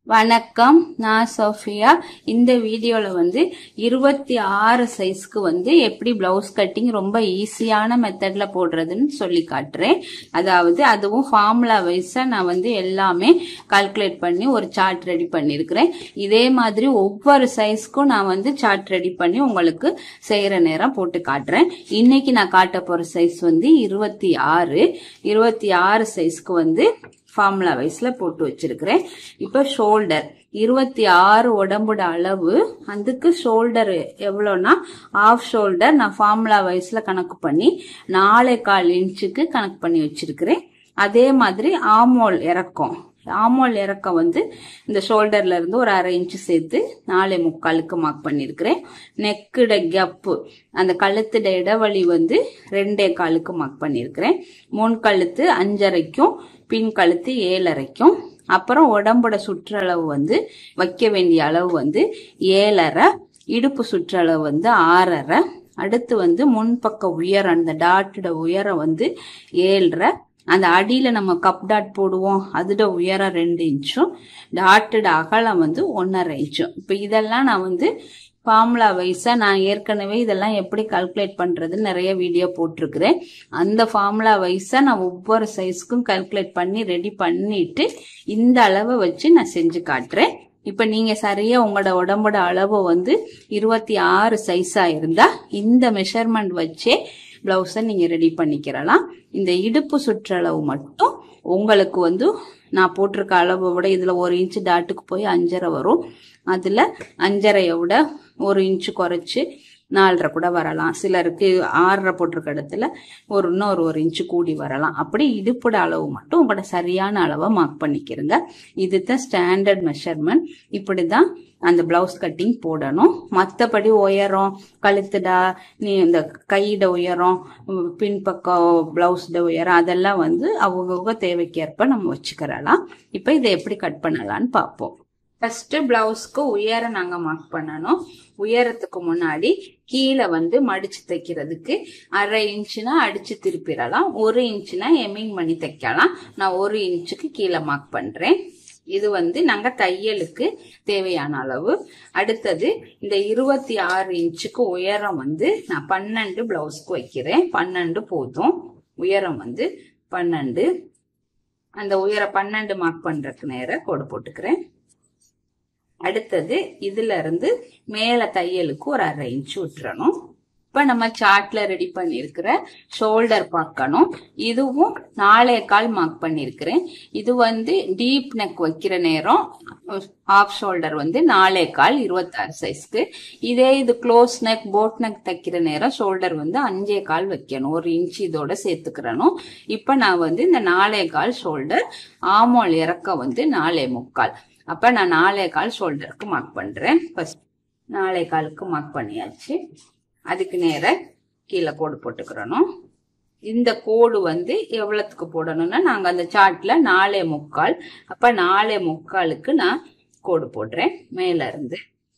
வணக்கம் நான் சோஃபியா இந்த வீடியோல வந்து இருபத்தி ஆறு சைஸ்க்கு வந்து எப்படி பிளவுஸ் கட்டிங் ரொம்ப ஈஸியான மெத்தட்ல போடுறதுன்னு சொல்லி காட்டுறேன் அதாவது அதுவும் ஃபார்முலா வைஸா நான் வந்து எல்லாமே கால்குலேட் பண்ணி ஒரு சார்ட் ரெடி பண்ணியிருக்கிறேன் இதே மாதிரி ஒவ்வொரு சைஸ்க்கும் நான் வந்து சார்ட் ரெடி பண்ணி உங்களுக்கு செய்யற நேரம் போட்டு காட்டுறேன் இன்னைக்கு நான் காட்ட போற சைஸ் வந்து இருபத்தி ஆறு இருபத்தி ஆறு சைஸ்க்கு வந்து ஃபார்முலா வைஸ்ல போட்டு வச்சிருக்கிறேன் இப்ப ஷோல்டர் இருபத்தி ஆறு உடம்போட அளவு அதுக்கு ஷோல்டர் எவ்வளோனா ஆஃப் ஷோல்டர் நான் ஃபார்முலா வைஸ்ல கணக்கு பண்ணி நாலே கால் இன்ச்சுக்கு கணக்கு பண்ணி வச்சிருக்கிறேன் அதே மாதிரி ஆமோல் இறக்கம் ஆமோல் இறக்கம் வந்து இந்த ஷோல்டர்ல இருந்து ஒரு அரை இன்ச்சு சேர்த்து நாலே முக்காலுக்கு மார்க் பண்ணியிருக்கிறேன் நெக்குட கப்பு அந்த கழுத்துட இடைவெளி வந்து ரெண்டே காலுக்கு மார்க் பண்ணியிருக்கிறேன் முன் கழுத்து அஞ்சரைக்கும் பின் கழுத்து ஏழரைக்கும் அப்புறம் உடம்போட சுற்றளவு வந்து வைக்க வேண்டிய அளவு வந்து ஏழரை இடுப்பு சுற்றளவு வந்து ஆறரை அடுத்து வந்து முன்பக்க உயரம் அந்த டாட்டோட உயரம் வந்து ஏழரை அந்த அடியில நம்ம கப் டாட் போடுவோம் அதோட உயரம் ரெண்டு இன்ச்சும் டாட்டோட அகலம் வந்து ஒன்னரை இன்ச்சும் இப்போ இதெல்லாம் நான் வந்து ஃபார்முலா வைஸா நான் ஏற்கனவே இதெல்லாம் எப்படி கால்குலேட் பண்றதுன்னு நிறைய வீடியோ போட்டிருக்கிறேன் அந்த ஃபார்முலா வைஸா நான் ஒவ்வொரு சைஸ்க்கும் கால்குலேட் பண்ணி ரெடி பண்ணிட்டு இந்த அளவை வச்சு நான் செஞ்சு காட்டுறேன் இப்ப நீங்க சரியா உங்களோட உடம்போட அளவு வந்து இருபத்தி ஆறு சைஸா இருந்தா இந்த மெஷர்மெண்ட் வச்சே பிளவுஸை நீங்க ரெடி பண்ணிக்கிறலாம் இந்த இடுப்பு சுற்றளவு மட்டும் உங்களுக்கு வந்து நான் போட்டிருக்க அளவை விட இதுல ஒரு இன்ச்சு டாட்டுக்கு போய் அஞ்சரை வரும் அதுல அஞ்சரையை விட ஒரு இன்ச்சு குறைச்சு நாலரை கூட வரலாம் சிலருக்கு ஆறரை போட்டிருக்க இடத்துல ஒரு இன்னொரு ஒரு இன்ச்சு கூடி வரலாம் அப்படி இடுப்போட அளவு மட்டும் உங்களோட சரியான அளவை மார்க் பண்ணிக்கிறங்க இதுதான் ஸ்டாண்டர்ட் மெஷர்மெண்ட் இப்படிதான் அந்த பிளவுஸ் கட்டிங் போடணும் மற்றபடி உயரம் கழுத்துடா நீ இந்த கையிட உயரம் பின்பக்கம் பிளவுஸ்ட உயரம் அதெல்லாம் வந்து அவங்கவுங்க தேவைக்கேற்ப நம்ம வச்சுக்கிறலாம் இப்போ இதை எப்படி கட் பண்ணலான்னு பார்ப்போம் ஃபர்ஸ்ட் பிளவுஸ்க்கு உயரம் நாங்க மார்க் பண்ணணும் உயரத்துக்கு முன்னாடி கீழே வந்து மடிச்சு தைக்கிறதுக்கு அரை இன்ச்சுனா அடிச்சு திருப்பிடலாம் ஒரு இன்ச்சுனா எம்மிங் பண்ணி தைக்கலாம் நான் ஒரு இன்ச்சுக்கு கீழே மார்க் பண்றேன் இது வந்து நாங்க தையலுக்கு தேவையான அளவு அடுத்தது இந்த இருபத்தி ஆறு இன்ச்சுக்கு உயரம் வந்து நான் பன்னெண்டு பிளவுஸ்க்கு வைக்கிறேன் பன்னெண்டு போதும் உயரம் வந்து பன்னெண்டு அந்த உயர பன்னெண்டு மார்க் பண்றதுக்கு நேரம் கோடு போட்டுக்கிறேன் அடுத்தது இதுல இருந்து மேல தையலுக்கு ஒரு அரை இன்ச்சு விட்டுறணும் இப்ப நம்ம சார்ட்ல ரெடி பண்ணிருக்கிற ஷோல்டர் பார்க்கணும் இதுவும் நாலே கால் மார்க் பண்ணிருக்கிறேன் இது வந்து டீப் நெக் வைக்கிற நேரம் ஆஃப் ஷோல்டர் வந்து நாலே கால் இருபத்தாறு சைஸ்க்கு இதே இது க்ளோஸ் நெக் போட் நெக் தைக்கிற நேரம் ஷோல்டர் வந்து அஞ்சே கால் வைக்கணும் ஒரு இன்ச் இதோட சேர்த்துக்கிறணும் இப்ப நான் வந்து இந்த நாலே கால் ஷோல்டர் ஆமோல் இறக்க வந்து நாலே முக்கால் அப்ப நான் நாலே கால் ஷோல்டருக்கு மார்க் பண்றேன் ஃபர்ஸ்ட் நாலே காலுக்கு மார்க் பண்ணியாச்சு அதுக்கு நேர கீழே கோடு போட்டுக்கிறணும் இந்த கோடு வந்து எவ்வளவுக்கு போடணும்னா நாங்க அந்த சார்ட்ல நாலே முக்கால் அப்ப நாலே முக்காலுக்கு நான் கோடு போடுறேன் மேல இருந்து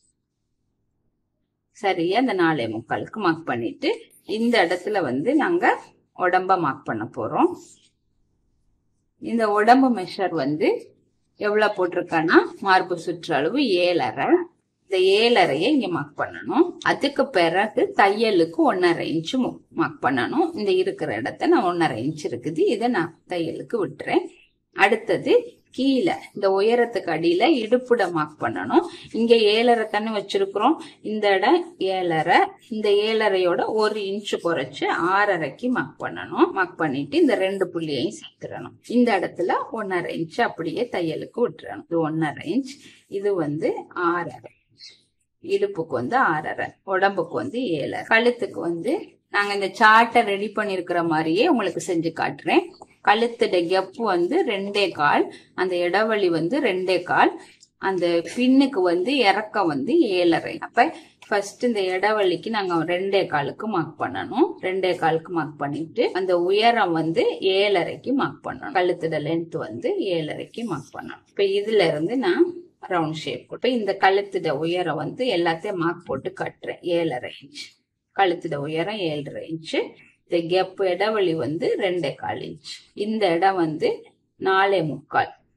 சரியா அந்த நாலே முக்காலுக்கு மார்க் பண்ணிட்டு இந்த இடத்துல வந்து நாங்க உடம்ப மார்க் பண்ண போறோம் இந்த உடம்பு மெஷர் வந்து எவ்வளவு போட்டிருக்கான்னா மார்பு சுற்றளவு ஏழரை இந்த ஏழரையை இங்க மார்க் பண்ணணும் அதுக்கு பிறகு தையலுக்கு ஒன்னரை இன்ச்சு மார்க் பண்ணணும் இந்த இருக்கிற இடத்த நான் ஒன்னரை இன்ச் இருக்குது இதை நான் தையலுக்கு விட்டுறேன் அடுத்தது கீழே இந்த உயரத்துக்கு அடியில இடுப்புட மார்க் பண்ணணும் இங்க ஏழரை தானே வச்சிருக்கிறோம் இந்த இடம் ஏழரை இந்த ஏழரையோட ஒரு இன்ச்சு குறைச்சு ஆறரைக்கு மார்க் பண்ணணும் மார்க் பண்ணிட்டு இந்த ரெண்டு புள்ளியையும் சேர்த்துடணும் இந்த இடத்துல ஒன்னரை இன்ச் அப்படியே தையலுக்கு விட்டுறணும் இது ஒன்னரை இன்ச் இது வந்து ஆறரை இடுப்புக்கு வந்து ஆறரை உடம்புக்கு வந்து ஏழரை கழுத்துக்கு வந்து நாங்க இந்த சார்ட்டை ரெடி பண்ணிருக்கிற மாதிரியே உங்களுக்கு செஞ்சு காட்டுறேன் கழுத்துட கெப்பு வந்து ரெண்டே கால் அந்த இடைவெளி வந்து ரெண்டே கால் அந்த பின்னுக்கு வந்து இறக்கம் வந்து ஏழரை அப்ப ஃபர்ஸ்ட் இந்த இடைவெளிக்கு நாங்க ரெண்டே காலுக்கு மார்க் பண்ணணும் ரெண்டே காலுக்கு மார்க் பண்ணிட்டு அந்த உயரம் வந்து ஏழரைக்கு மார்க் பண்ணணும் கழுத்துட லென்த் வந்து ஏழரைக்கு மார்க் பண்ணணும் இப்ப இதுல இருந்து நான் ரவுண்ட் ஷேப் இப்ப இந்த கழுத்துட உயரம் வந்து எல்லாத்தையும் மார்க் போட்டு கட்டுறேன் ஏழரை இன்ச் கழுத்துட உயரம் ஏழரை இன்ச்சு இந்த கெப் இடைவெளி வந்து ரெண்டே கால் இன்ச் இந்த இடம் வந்து நாலே முக்கால்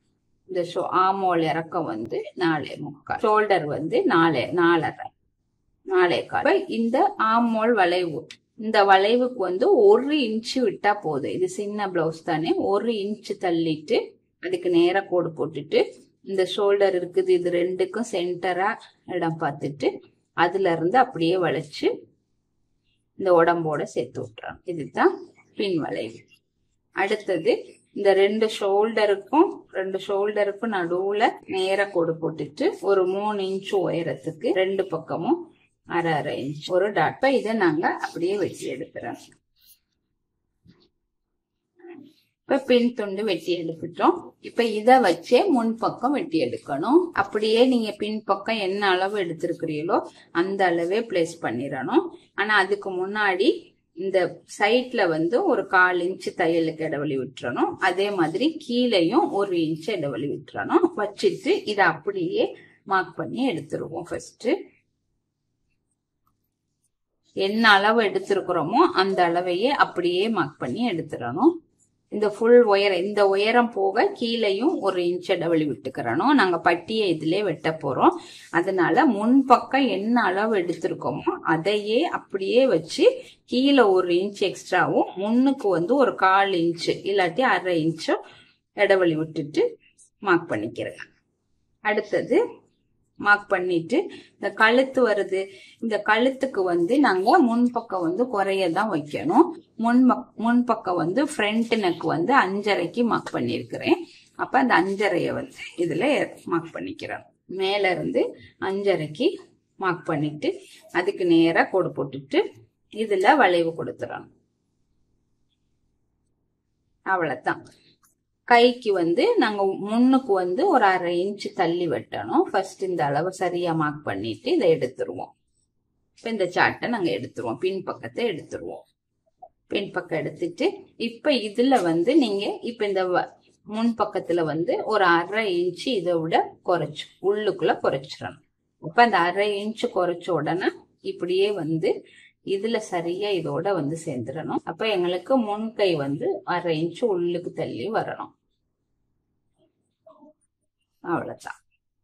இந்த ஷோ ஆமோல் இறக்கம் வந்து நாலே முக்கால் ஷோல்டர் வந்து நாலே நாலரை நாலே கால் இந்த ஆமோல் வளைவு இந்த வளைவுக்கு வந்து ஒரு இன்ச்சு விட்டா போதும் இது சின்ன பிளவுஸ் தானே ஒரு இன்ச்சு தள்ளிட்டு அதுக்கு நேரா கோடு போட்டுட்டு இந்த ஷோல்டர் இருக்குது இது ரெண்டுக்கும் சென்டரா இடம் பார்த்துட்டு அதுல இருந்து அப்படியே வளைச்சு இந்த உடம்போட சேர்த்து விட்டுறோம் இதுதான் பின் வளைவு அடுத்தது இந்த ரெண்டு ஷோல்டருக்கும் ரெண்டு ஷோல்டருக்கும் நடுவுல நேர கோடு போட்டுட்டு ஒரு மூணு இன்ச் உயரத்துக்கு ரெண்டு பக்கமும் அரை அரை இன்ச் ஒரு டாட் இதை நாங்க அப்படியே வெட்டி எடுக்கிறோம் இப்ப பின் துண்டு வெட்டி எடுத்துட்டோம் இப்ப இத வச்சே முன் பக்கம் வெட்டி எடுக்கணும் அப்படியே நீங்க பின் பக்கம் என்ன அளவு எடுத்திருக்கிறீங்களோ அந்த அளவே பிளேஸ் பண்ணிடணும் ஆனா அதுக்கு முன்னாடி இந்த சைட்ல வந்து ஒரு கால் இன்ச் தையலுக்கு இடைவெளி விட்டுறணும் அதே மாதிரி கீழேயும் ஒரு இன்ச் இடைவெளி விட்டுறணும் வச்சுட்டு இதை அப்படியே மார்க் பண்ணி எடுத்துருவோம் ஃபர்ஸ்ட் என்ன அளவு எடுத்திருக்கிறோமோ அந்த அளவையே அப்படியே மார்க் பண்ணி எடுத்துடணும் இந்த ஃபுல் உயரம் இந்த உயரம் போக கீழேயும் ஒரு இன்ச் இடைவெளி விட்டுக்கிறணும் நாங்க பட்டியை இதுலயே வெட்ட போறோம் அதனால முன் பக்கம் என்ன அளவு எடுத்திருக்கோமோ அதையே அப்படியே வச்சு கீழே ஒரு இன்ச் எக்ஸ்ட்ராவும் முன்னுக்கு வந்து ஒரு கால் இன்ச்சு இல்லாட்டி அரை இன்ச்சும் இடைவெளி விட்டுட்டு மார்க் பண்ணிக்கிறேன் அடுத்தது மார்க் பண்ணிட்டு இந்த கழுத்து வருது இந்த கழுத்துக்கு வந்து நாங்க முன்பக்கம் வந்து குறைய தான் வைக்கணும் முன் முன்பக்கம் வந்து ஃப்ரண்ட் நெக் வந்து அஞ்சரைக்கு மார்க் பண்ணியிருக்கிறேன் அப்ப அந்த அஞ்சரைய வந்து இதுல மார்க் பண்ணிக்கிறோம் மேல இருந்து அஞ்சரைக்கு மார்க் பண்ணிட்டு அதுக்கு நேரா கோடு போட்டுட்டு இதுல வளைவு கொடுத்துறோம் அவ்வளவுதான் கைக்கு வந்து நாங்க முன்னுக்கு வந்து ஒரு அரை இன்ச் தள்ளி வெட்டணும் ஃபர்ஸ்ட் இந்த அளவு சரியா மார்க் பண்ணிட்டு இதை எடுத்துருவோம் இப்ப இந்த சார்ட்டை நாங்க எடுத்துருவோம் பின் பக்கத்தை எடுத்துருவோம் பின் பக்கம் எடுத்துட்டு இப்ப இதுல வந்து நீங்க இப்ப இந்த முன் பக்கத்துல வந்து ஒரு அரை இன்ச்சு இதை விட குறைச்சு உள்ளுக்குள்ள குறைச்சிடணும் இப்ப அந்த அரை இன்ச்சு குறைச்ச உடனே இப்படியே வந்து இதுல சரியா இதோட வந்து சேர்ந்துடணும் அப்ப எங்களுக்கு முன் கை வந்து அரை இன்ச்சு உள்ளுக்கு தள்ளி வரணும் அவ்வளவுதான்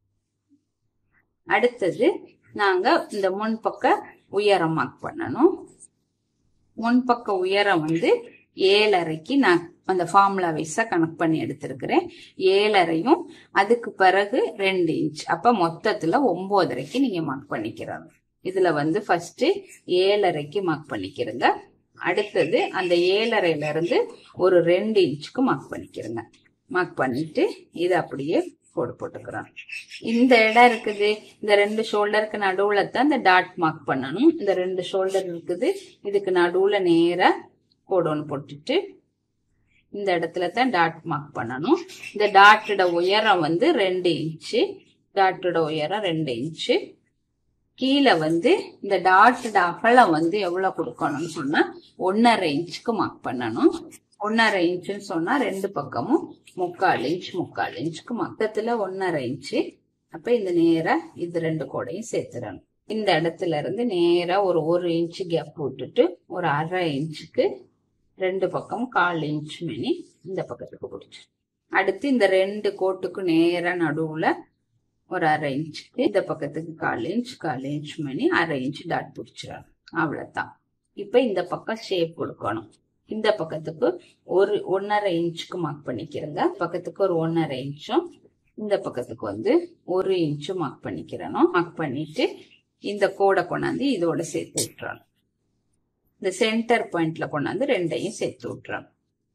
அடுத்தது நாங்க இந்த முன்பக்க உயரம் மார்க் பண்ணணும் முன்பக்க உயரம் வந்து ஏழரைக்கு நான் அந்த ஃபார்முலா வைஸா கணக்கு பண்ணி எடுத்திருக்கிறேன் ஏழரையும் அதுக்கு பிறகு ரெண்டு இன்ச் அப்ப மொத்தத்துல ஒன்பதரைக்கு நீங்க மார்க் பண்ணிக்கிறாங்க இதுல வந்து ஃபர்ஸ்ட் ஏழரைக்கு மார்க் பண்ணிக்கிறங்க அடுத்தது அந்த ஏழரைல இருந்து ஒரு ரெண்டு இன்ச்சுக்கு மார்க் பண்ணிக்கிறங்க மார்க் பண்ணிட்டு இது அப்படியே கோடு போட்டுக்கிறோம் இந்த இடம் இருக்குது இந்த ரெண்டு ஷோல்டருக்கு நடுவுல தான் இந்த டாட் மார்க் பண்ணணும் இந்த ரெண்டு ஷோல்டர் இருக்குது இதுக்கு நடுவுல நேரா கோடு ஒன்று போட்டுட்டு இந்த இடத்துல தான் டாட் மார்க் பண்ணணும் இந்த டாட்டோட உயரம் வந்து ரெண்டு இன்ச்சு டாட்டோட உயரம் ரெண்டு இன்ச்சு கீழே வந்து இந்த டாட்டோட அகலம் வந்து எவ்வளவு கொடுக்கணும்னு சொன்னா ஒன்னரை இன்ச்சுக்கு மார்க் பண்ணணும் ஒன்னரை இன்ச்சுன்னு சொன்னா ரெண்டு பக்கமும் முக்கால் இன்ச் முக்கால் இன்ச்சுக்கு மொத்தத்துல ஒன்னரை இன்ச்சு அப்ப இந்த நேரா இது ரெண்டு கோடையும் சேர்த்துடணும் இந்த இடத்துல இருந்து நேரா ஒரு ஒரு இன்ச்சு கேப் விட்டுட்டு ஒரு அரை இன்ச்சுக்கு ரெண்டு பக்கம் கால் இன்ச் மணி இந்த பக்கத்துக்கு பிடிச்சி அடுத்து இந்த ரெண்டு கோட்டுக்கு நேரா நடுவுல ஒரு அரை இன்ச்சுக்கு இந்த பக்கத்துக்கு கால் இன்ச் கால் இன்ச் மணி அரை இன்ச் டாட் பிடிச்சிடணும் அவ்வளவுதான் இப்ப இந்த பக்கம் ஷேப் கொடுக்கணும் இந்த பக்கத்துக்கு ஒரு ஒன்னரை இன்ச்சுக்கு மார்க் பண்ணிக்கிறங்க பக்கத்துக்கு ஒரு ஒன்னரை இன்ச்சும் இந்த பக்கத்துக்கு வந்து ஒரு இன்ச்சும் மார்க் பண்ணிக்கிறணும் மார்க் பண்ணிட்டு இந்த கோடை கொண்டாந்து இதோட சேர்த்து விட்டுறணும் இந்த சென்டர் பாயிண்ட்ல கொண்டாந்து ரெண்டையும் சேர்த்து விட்டுறணும்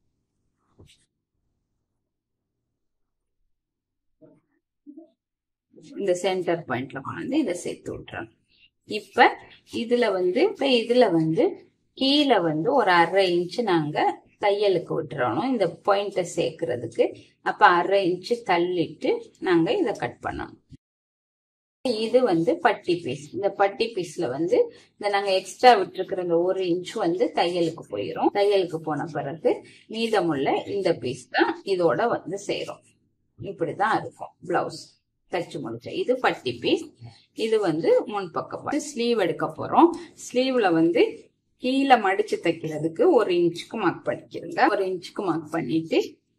இந்த சென்டர் பாயிண்ட்ல கொண்டாந்து இதை சேர்த்து விட்டுறணும் இப்ப இதுல வந்து இப்ப இதுல வந்து கீழே வந்து ஒரு அரை இன்ச்சு நாங்க தையலுக்கு விட்டுறணும் இந்த பாயிண்ட சேர்க்கறதுக்கு அப்ப அரை இன்ச்சு தள்ளிட்டு நாங்க இதை கட் பண்ணணும் இது வந்து பட்டி பீஸ் இந்த பட்டி பீஸ்ல வந்து இந்த நாங்க எக்ஸ்ட்ரா விட்டுருக்கிற இந்த ஒரு இன்ச் வந்து தையலுக்கு போயிரும் தையலுக்கு போன பிறகு மீதமுள்ள இந்த பீஸ் தான் இதோட வந்து சேரும் இப்படிதான் இருக்கும் பிளவுஸ் தச்சு முடிச்ச இது பட்டி பீஸ் இது வந்து முன்பக்கம் ஸ்லீவ் எடுக்க போறோம் ஸ்லீவ்ல வந்து கீழே மடிச்சு தைக்கிறதுக்கு ஒரு இன்ச்சுக்கு மார்க் பண்ணிக்கிறங்க ஒரு இன்ச்சுக்கு மார்க் பண்ணிட்டு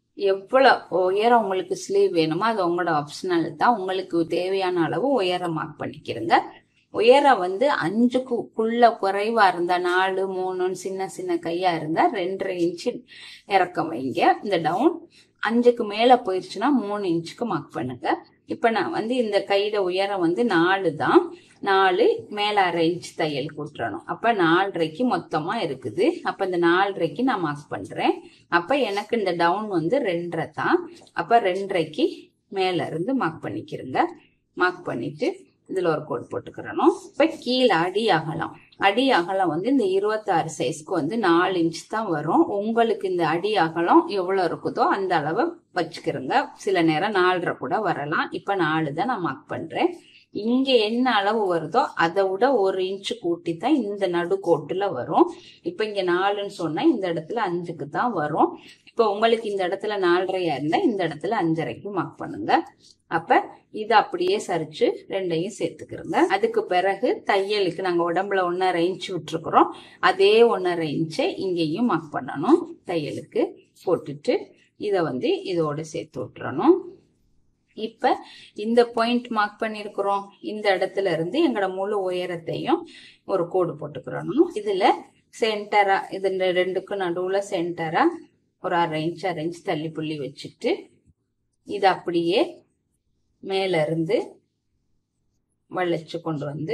எவ்வளோ உயரம் உங்களுக்கு ஸ்லீவ் வேணுமோ அது உங்களோட ஆப்ஷனல் தான் உங்களுக்கு தேவையான அளவு உயரம் மார்க் பண்ணிக்கிறங்க உயரம் வந்து அஞ்சுக்குள்ள குறைவா இருந்தா நாலு மூணுன்னு சின்ன சின்ன கையா இருந்தா ரெண்டரை இன்ச்சு இறக்கம் வைங்க இந்த டவுன் அஞ்சுக்கு மேல போயிருச்சுன்னா மூணு இன்ச்சுக்கு மார்க் பண்ணுங்க இப்ப நான் வந்து இந்த கையில உயரம் வந்து நாலு தான் நாலு மேல அரை இன்ச் தையல் கூட்டுறணும் அப்ப நாலரைக்கு மொத்தமா இருக்குது அப்ப இந்த நாலரைக்கு நான் மார்க் பண்றேன் அப்ப எனக்கு இந்த டவுன் வந்து ரெண்டரை தான் அப்ப ரெண்டரைக்கு மேல இருந்து மார்க் பண்ணிக்கிறங்க மார்க் பண்ணிட்டு இதுல ஒரு கோட் போட்டுக்கிறணும் இப்ப கீழே அடி அகலம் அடி அகலம் வந்து இந்த இருபத்தாறு சைஸ்க்கு வந்து நாலு இன்ச் தான் வரும் உங்களுக்கு இந்த அடி அகலம் எவ்வளவு இருக்குதோ அந்த அளவை வச்சுக்கிறோங்க சில நேரம் நாலரை கூட வரலாம் இப்ப நாலு தான் நான் மார்க் பண்றேன் இங்க என்ன அளவு வருதோ அதை விட ஒரு இன்ச்சு கூட்டி தான் இந்த நடுக்கோட்டுல வரும் இப்ப இங்க நாலுன்னு சொன்னா இந்த இடத்துல அஞ்சுக்கு தான் வரும் இப்ப உங்களுக்கு இந்த இடத்துல நாலரையா இருந்தா இந்த இடத்துல அஞ்சரைக்கு மார்க் பண்ணுங்க அப்ப இது அப்படியே சரிச்சு ரெண்டையும் சேர்த்துக்கிறோங்க அதுக்கு பிறகு தையலுக்கு நாங்க உடம்புல ஒன்னரை இன்ச் விட்டுருக்குறோம் அதே ஒன்னரை இன்ச்சை இங்கேயும் மார்க் பண்ணணும் தையலுக்கு போட்டுட்டு இதை வந்து இதோட சேர்த்து விட்டுறணும் இப்ப இந்த பாயிண்ட் மார்க் பண்ணிருக்கிறோம் இந்த இடத்துல இருந்து எங்களோட முழு உயரத்தையும் ஒரு கோடு போட்டுக்கிறணும் இதுல சென்டரா இது இந்த ரெண்டுக்கும் நடுவுல சென்டரா ஒரு அரை இன்ச் அரை இன்ச் தள்ளி புள்ளி வச்சுட்டு இது அப்படியே மேல இருந்து வளைச்சு கொண்டு வந்து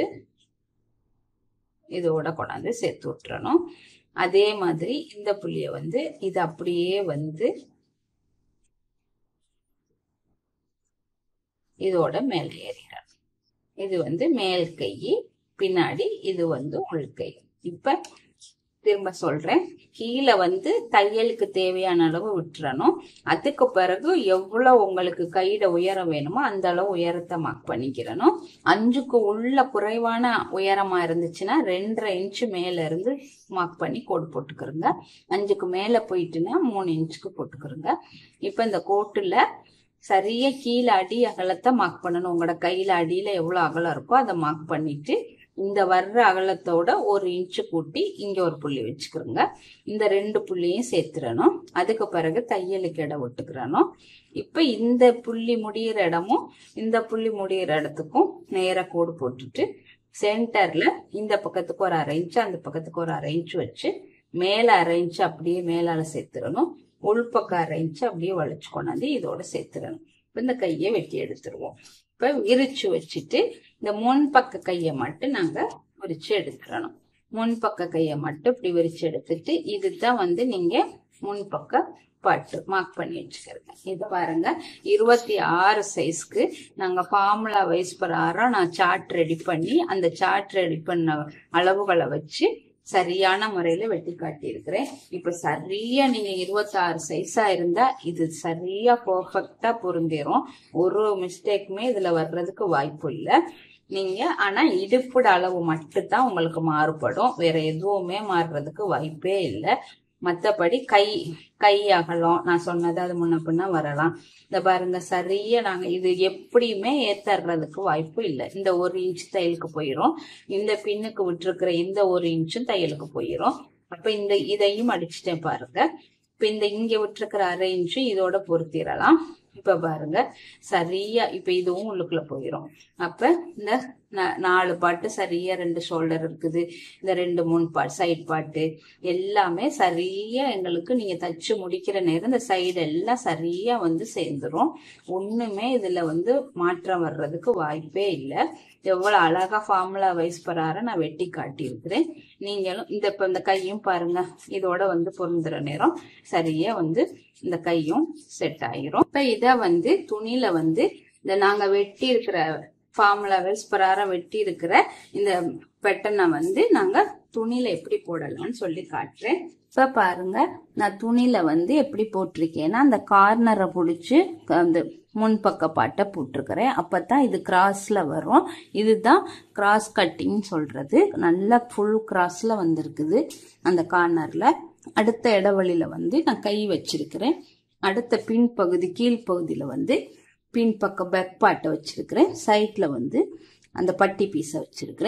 இதோட கொண்டாந்து சேர்த்து விட்டுறணும் அதே மாதிரி இந்த புள்ளிய வந்து இது அப்படியே வந்து இதோட மேல ஏறிடணும் இது வந்து மேல் கை பின்னாடி இது வந்து உள் கை இப்ப திரும்ப சொல்றேன் கீழே வந்து தையலுக்கு தேவையான அளவு விட்டுறணும் அதுக்கு பிறகு எவ்வளவு உங்களுக்கு கையிட உயரம் வேணுமோ அந்த அளவு உயரத்தை மார்க் பண்ணிக்கிறணும் அஞ்சுக்கு உள்ள குறைவான உயரமா இருந்துச்சுன்னா ரெண்டரை இன்ச்சு மேல இருந்து மார்க் பண்ணி கோடு போட்டுக்கிறோங்க அஞ்சுக்கு மேல போயிட்டுன்னா மூணு இன்ச்சுக்கு போட்டுக்கிறோங்க இப்ப இந்த கோட்டுல சரியா கீழே அடி அகலத்தை மார்க் பண்ணணும் உங்களோட கையில அடியில எவ்வளவு அகலம் இருக்கோ அதை மார்க் பண்ணிட்டு இந்த வர்ற அகலத்தோட ஒரு இன்ச்சு கூட்டி இங்க ஒரு புள்ளி வச்சுக்கிறோங்க இந்த ரெண்டு புள்ளியும் சேர்த்துறணும் அதுக்கு பிறகு தையலுக்கு இடம் விட்டுக்கிறணும் இப்ப இந்த புள்ளி முடியிற இடமும் இந்த புள்ளி முடியிற இடத்துக்கும் நேரா கோடு போட்டுட்டு சென்டர்ல இந்த பக்கத்துக்கு ஒரு அரை இன்ச்சு அந்த பக்கத்துக்கு ஒரு அரை இன்ச்சு வச்சு மேல அரை இன்ச்சு அப்படியே மேலால சேர்த்துடணும் உள்பக்கம் அரை இன்ச்சு அப்படியே வளைச்சு கொண்டாந்து இதோட சேர்த்துடணும் இப்ப இந்த கையை வெட்டி எடுத்துருவோம் இப்ப விரிச்சு வச்சுட்டு இந்த முன்பக்க கையை மட்டும் நாங்க விரிச்சு எடுத்துடணும் முன்பக்க கையை மட்டும் இப்படி விரிச்சு எடுத்துட்டு இதுதான் வந்து நீங்க முன்பக்க பட்டு மார்க் பண்ணி வச்சுக்கிறேங்க இது பாருங்க இருபத்தி ஆறு சைஸ்க்கு நாங்க ஃபார்முலா வைஸ் பிரகாரம் நான் சார்ட் ரெடி பண்ணி அந்த சார்ட் ரெடி பண்ண அளவுகளை வச்சு சரியான முறையில வெட்டி காட்டியிருக்கிறேன் இப்ப சரியா நீங்க இருபத்தாறு சைஸா இருந்தா இது சரியா பெர்ஃபெக்டா பொருந்திரும் ஒரு மிஸ்டேக்குமே இதுல வர்றதுக்கு வாய்ப்பு இல்லை நீங்க ஆனா இடுப்புட அளவு மட்டும்தான் உங்களுக்கு மாறுபடும் வேற எதுவுமே மாறுறதுக்கு வாய்ப்பே இல்லை மத்தபடி கை கை அகலம் நான் சொன்னது அது முன்ன பின்ன வரலாம் இந்த பாருங்க சரியா நாங்க இது எப்படியுமே ஏத்தர்றதுக்கு வாய்ப்பு இல்லை இந்த ஒரு இன்ச் தையலுக்கு போயிரும் இந்த பின்னுக்கு விட்டுருக்கிற இந்த ஒரு இன்ச்சும் தையலுக்கு போயிரும் அப்ப இந்த இதையும் அடிச்சுட்டேன் பாருங்க இப்ப இந்த இங்க விட்டுருக்கிற அரை இன்ச்சும் இதோட பொருத்திடலாம் இப்ப பாருங்க சரியா இப்ப இதுவும் உள்ளுக்குள்ள போயிரும் அப்ப இந்த நா- நாலு பாட்டு சரியா ரெண்டு ஷோல்டர் இருக்குது இந்த ரெண்டு மூணு பாட்டு சைட் பாட்டு எல்லாமே சரியா எங்களுக்கு நீங்க தச்சு முடிக்கிற நேரம் இந்த சைடு எல்லாம் சரியா வந்து சேர்ந்துரும் ஒண்ணுமே இதுல வந்து மாற்றம் வர்றதுக்கு வாய்ப்பே இல்லை எவ்வளவு அழகா ஃபார்முலா வைஸ் பரார நான் வெட்டி காட்டியிருக்கிறேன் நீங்களும் இந்த இப்ப இந்த கையும் பாருங்க இதோட வந்து பொருந்துற நேரம் சரியா வந்து இந்த கையும் செட் ஆயிரும் இப்ப இத வந்து துணியில வந்து இந்த நாங்க வெட்டி இருக்கிற ஃபார்முலா வைஸ் பிரகாரம் வெட்டி இருக்கிற இந்த பெட்டனை வந்து நாங்க துணியில எப்படி போடலாம்னு சொல்லி காட்டுறேன் இப்ப பாருங்க நான் துணியில வந்து எப்படி போட்டிருக்கேன்னா அந்த கார்னரை பிடிச்சி அந்த முன்பக்க பாட்டை போட்டிருக்கிறேன் அப்பதான் இது கிராஸ்ல வரும் இதுதான் கிராஸ் கட்டிங் சொல்றது நல்லா ஃபுல் கிராஸ்ல வந்திருக்குது அந்த கார்னர்ல அடுத்த இடைவெளியில வந்து நான் கை வச்சிருக்கிறேன் அடுத்த பின்பகுதி கீழ்ப்பகுதியில வந்து பின்பக்க பேக் பாட்டை வச்சிருக்கிறேன் சைட்ல வந்து அந்த பட்டி பீஸை வச்சிருக்கிறேன்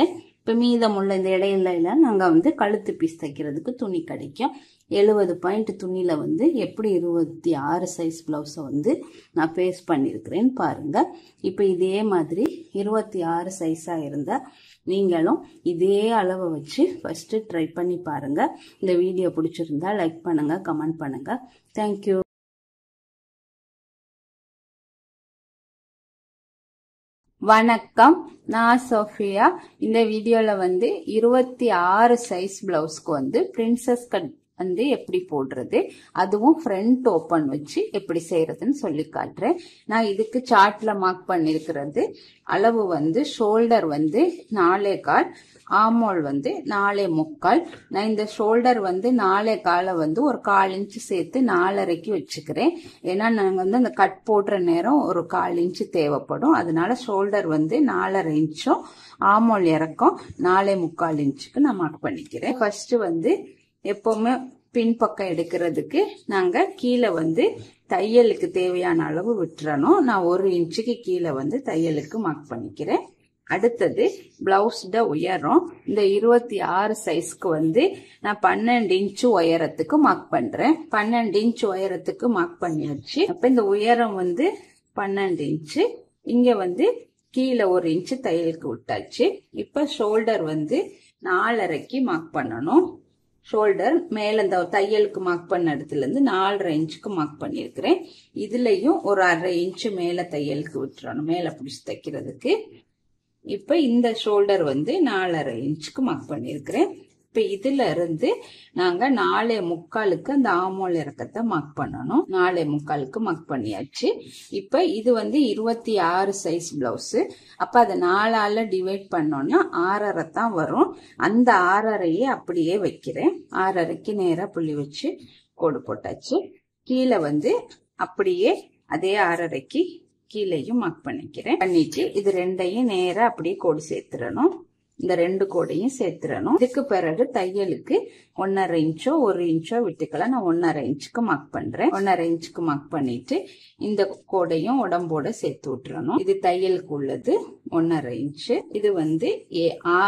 இப்போ மீதமுள்ள இந்த இடையில நாங்கள் வந்து கழுத்து பீஸ் தைக்கிறதுக்கு துணி கிடைக்கும் எழுபது பாயிண்ட் துணியில் வந்து எப்படி இருபத்தி ஆறு சைஸ் ப்ளவுஸை வந்து நான் பேஸ்ட் பண்ணியிருக்கிறேன்னு பாருங்கள் இப்போ இதே மாதிரி இருபத்தி ஆறு சைஸாக இருந்தால் நீங்களும் இதே அளவை வச்சு ஃபஸ்ட்டு ட்ரை பண்ணி பாருங்கள் இந்த வீடியோ பிடிச்சிருந்தா லைக் பண்ணுங்கள் கமெண்ட் பண்ணுங்கள் தேங்க்யூ வணக்கம் நான் சோஃபியா இந்த வீடியோவில் வந்து இருபத்தி ஆறு சைஸ் ப்ளவுஸ்க்கு வந்து பிரின்சஸ் கட் வந்து எப்படி போடுறது அதுவும் ஃப்ரண்ட் ஓப்பன் வச்சு எப்படி செய்யறதுன்னு சொல்லி காட்டுறேன் நான் இதுக்கு சார்ட்ல மார்க் பண்ணிருக்கிறது அளவு வந்து ஷோல்டர் வந்து நாலே கால் ஆமோல் வந்து நாலே முக்கால் நான் இந்த ஷோல்டர் வந்து நாலே காலை வந்து ஒரு கால் இன்ச்சு சேர்த்து நாலரைக்கு வச்சுக்கிறேன் ஏன்னா நாங்கள் வந்து அந்த கட் போடுற நேரம் ஒரு கால் இன்ச்சு தேவைப்படும் அதனால ஷோல்டர் வந்து நாலரை இன்ச்சும் ஆமோல் இறக்கம் நாலே முக்கால் இன்ச்சுக்கு நான் மார்க் பண்ணிக்கிறேன் ஃபர்ஸ்ட் வந்து எப்பவுமே பின்பக்கம் எடுக்கிறதுக்கு நாங்க கீழே வந்து தையலுக்கு தேவையான அளவு விட்டுறணும் நான் ஒரு இன்ச்சுக்கு கீழே வந்து தையலுக்கு மார்க் பண்ணிக்கிறேன் அடுத்தது பிளவுஸ்ட உயரம் இந்த இருபத்தி ஆறு சைஸ்க்கு வந்து நான் பன்னெண்டு இன்ச்சு உயரத்துக்கு மார்க் பண்றேன் பன்னெண்டு இன்ச்சு உயரத்துக்கு மார்க் பண்ணியாச்சு அப்ப இந்த உயரம் வந்து பன்னெண்டு இன்ச்சு இங்க வந்து கீழே ஒரு இன்ச்சு தையலுக்கு விட்டாச்சு இப்ப ஷோல்டர் வந்து நாலரைக்கு மார்க் பண்ணணும் ஷோல்டர் மேல இந்த தையலுக்கு மார்க் பண்ண இடத்துல இருந்து நாலரை இன்ச்சுக்கு மார்க் பண்ணியிருக்கிறேன் இதுலயும் ஒரு அரை இன்ச்சு மேல தையலுக்கு விட்டுறணும் மேல பிடிச்சி தைக்கிறதுக்கு இப்ப இந்த ஷோல்டர் வந்து நாலரை இன்ச்சுக்கு மார்க் பண்ணியிருக்கிறேன் இப்ப இதுல இருந்து நாங்க நாலே முக்காலுக்கு அந்த ஆமோல் இறக்கத்தை மார்க் பண்ணணும் நாலே முக்காலுக்கு மார்க் பண்ணியாச்சு இப்ப இது வந்து இருபத்தி ஆறு சைஸ் பிளவுஸ் அப்ப அதை நாலால டிவைட் பண்ணோம்னா ஆறரை தான் வரும் அந்த ஆறரையே அப்படியே வைக்கிறேன் ஆறரைக்கு நேரா புள்ளி வச்சு கோடு போட்டாச்சு கீழே வந்து அப்படியே அதே ஆறரைக்கு கீழேயும் மார்க் பண்ணிக்கிறேன் பண்ணிட்டு இது ரெண்டையும் நேரா அப்படியே கோடு சேர்த்துடணும் இந்த ரெண்டு கோடையும் சேர்த்துடணும் இதுக்கு பிறகு தையலுக்கு ஒன்னரை இன்ச்சோ ஒரு இன்ச்சோ விட்டுக்கலாம் நான் ஒன்னரை இன்ச்சுக்கு மார்க் பண்றேன் ஒன்னரை இன்ச்சுக்கு மார்க் பண்ணிட்டு இந்த கோடையும் உடம்போட சேர்த்து விட்டுறணும் இது தையலுக்கு உள்ளது ஒன்னரை இன்ச்சு இது வந்து ஏ ஆ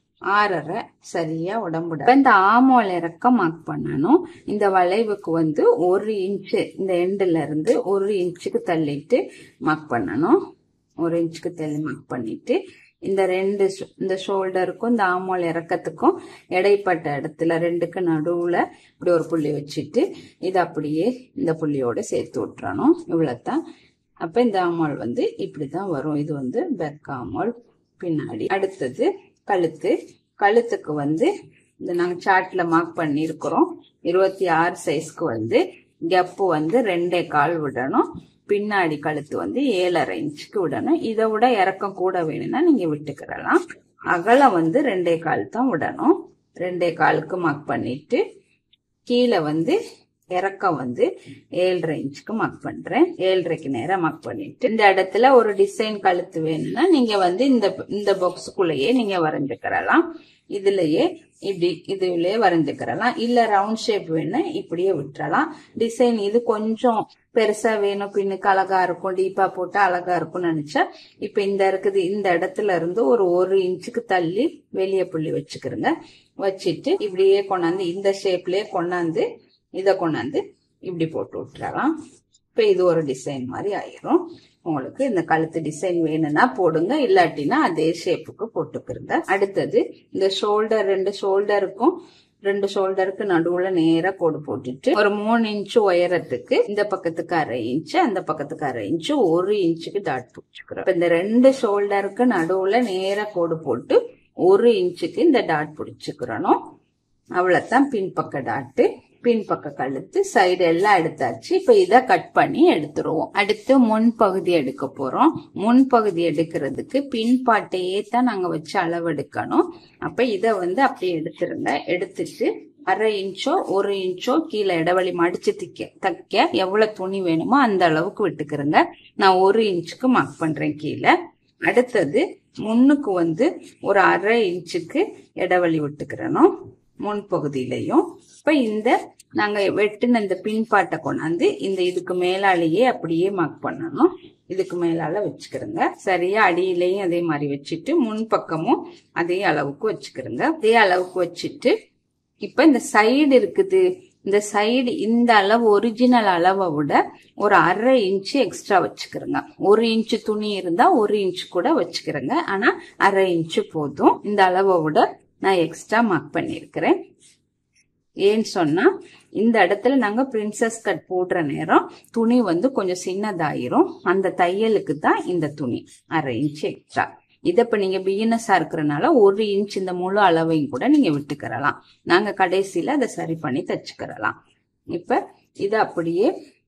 ஆறரை சரியா உடம்புட இந்த ஆமோல் இறக்கம் மார்க் பண்ணணும் இந்த வளைவுக்கு வந்து ஒரு இன்ச்சு இந்த எண்டுல இருந்து ஒரு இன்ச்சுக்கு தள்ளிட்டு மார்க் பண்ணணும் ஒரு இன்ச்சுக்கு தள்ளி மார்க் பண்ணிட்டு இந்த ரெண்டு இந்த ஷோல்டருக்கும் இந்த ஆமோல் இறக்கத்துக்கும் இடைப்பட்ட இடத்துல ரெண்டுக்கு நடுவுல இப்படி ஒரு புள்ளி வச்சுட்டு இது அப்படியே இந்த புள்ளியோட சேர்த்து விட்டுறணும் இவ்வளவுதான் அப்ப இந்த ஆமோல் வந்து இப்படிதான் வரும் இது வந்து பெக் ஆமோல் பின்னாடி அடுத்தது கழுத்து கழுத்துக்கு வந்து இந்த நாங்க சார்ட்ல மார்க் பண்ணியிருக்கிறோம் இருபத்தி ஆறு சைஸ்க்கு வந்து கெப்பு வந்து ரெண்டே கால் விடணும் பின்னாடி கழுத்து வந்து ஏழரை இன்ச்சுக்கு விடணும் இதை விட இறக்கம் கூட வேணும்னா நீங்க விட்டுக்கிறலாம் அகலம் வந்து ரெண்டே கால் தான் விடணும் ரெண்டே காலுக்கு மார்க் பண்ணிட்டு கீழே வந்து இறக்கம் வந்து ஏழரை இன்ச்சுக்கு மார்க் பண்றேன் ஏழரைக்கு நேரம் மார்க் பண்ணிட்டு இந்த இடத்துல ஒரு டிசைன் கழுத்து வேணும்னா நீங்க வந்து இந்த இந்த பாக்ஸுக்குள்ளேயே நீங்க வரைஞ்சுக்கிறலாம் இதுலயே இப்படி இதுலயே வரைஞ்சுக்கிறலாம் இல்ல ரவுண்ட் ஷேப் வேணும் இப்படியே விட்டுறலாம் டிசைன் இது கொஞ்சம் பெருசா வேணும் பின்னுக்கு அழகா இருக்கும் டீப்பா போட்டு அழகா இருக்கும்னு நினைச்சா இப்ப இந்த இருக்குது இந்த இடத்துல இருந்து ஒரு ஒரு இன்ச்சுக்கு தள்ளி வெளியே புள்ளி வச்சுக்கிறோங்க வச்சுட்டு இப்படியே கொண்டாந்து இந்த ஷேப்லயே கொண்டாந்து இதை கொண்டாந்து இப்படி போட்டு விட்டுறலாம் இப்ப இது ஒரு டிசைன் மாதிரி ஆயிரும் உங்களுக்கு இந்த கழுத்து டிசைன் வேணும்னா போடுங்க இல்லாட்டினா அதே ஷேப்புக்கு போட்டுக்கிறங்க அடுத்தது இந்த ஷோல்டர் ரெண்டு ஷோல்டருக்கும் ரெண்டு ஷோல்டருக்கு நடுவுல நேரா கோடு போட்டுட்டு ஒரு மூணு இன்ச்சு உயரத்துக்கு இந்த பக்கத்துக்கு அரை இன்ச்சு அந்த பக்கத்துக்கு அரை இன்ச்சு ஒரு இன்ச்சுக்கு டாட் பிடிச்சிக்கிறோம் இந்த ரெண்டு ஷோல்டருக்கு நடுவுல நேரா கோடு போட்டு ஒரு இன்ச்சுக்கு இந்த டாட் பிடிச்சுக்கிறணும் அவ்வளவுதான் பின்பக்க டாட்டு பின்பக்க கழுத்து சைடு எல்லாம் எடுத்தாச்சு இப்ப இத கட் பண்ணி எடுத்துருவோம் அடுத்து முன் பகுதி எடுக்க போறோம் முன் பகுதி எடுக்கிறதுக்கு பின்பாட்டையே தான் நாங்க வச்சு அளவெடுக்கணும் அப்ப இத வந்து அப்படியே எடுத்துருங்க எடுத்துட்டு அரை இன்ச்சோ ஒரு இன்ச்சோ கீழே இடைவெளி மடிச்சு திக்க தைக்க எவ்வளவு துணி வேணுமோ அந்த அளவுக்கு விட்டுக்கிறங்க நான் ஒரு இன்ச்சுக்கு மார்க் பண்றேன் கீழே அடுத்தது முன்னுக்கு வந்து ஒரு அரை இன்ச்சுக்கு இடைவெளி விட்டுக்கிறணும் முன்பகுதியிலையும் இப்ப இந்த நாங்க வெட்டின இந்த பின்பாட்டை கொண்டாந்து இந்த இதுக்கு மேலாலேயே அப்படியே மார்க் பண்ணணும் இதுக்கு மேலால வச்சுக்கிறோங்க சரியா அடியிலையும் அதே மாதிரி வச்சுட்டு முன் பக்கமும் அதே அளவுக்கு வச்சுக்கிறோங்க அதே அளவுக்கு வச்சுட்டு இப்ப இந்த சைடு இருக்குது இந்த சைடு இந்த அளவு ஒரிஜினல் அளவை விட ஒரு அரை இன்ச்சு எக்ஸ்ட்ரா வச்சுக்கிறோங்க ஒரு இன்ச்சு துணி இருந்தா ஒரு இன்ச்சு கூட வச்சுக்கிறேங்க ஆனா அரை இன்ச்சு போதும் இந்த அளவை விட நான் எக்ஸ்ட்ரா மார்க் பண்ணியிருக்கிறேன் ஏன்னு சொன்னா இந்த இடத்துல நாங்க பிரின்சஸ் கட் போடுற நேரம் துணி வந்து கொஞ்சம் சின்னதாயிரும் அந்த தையலுக்கு தான் இந்த துணி அரை இன்ச் எக்ஸ்ட்ரா இதை இப்ப நீங்க பிகினஸா இருக்கிறனால ஒரு இன்ச் இந்த முழு அளவையும் கூட நீங்க விட்டுக்கிறலாம் நாங்க கடைசியில அதை சரி பண்ணி தச்சுக்கிறலாம் இப்ப இது அப்படியே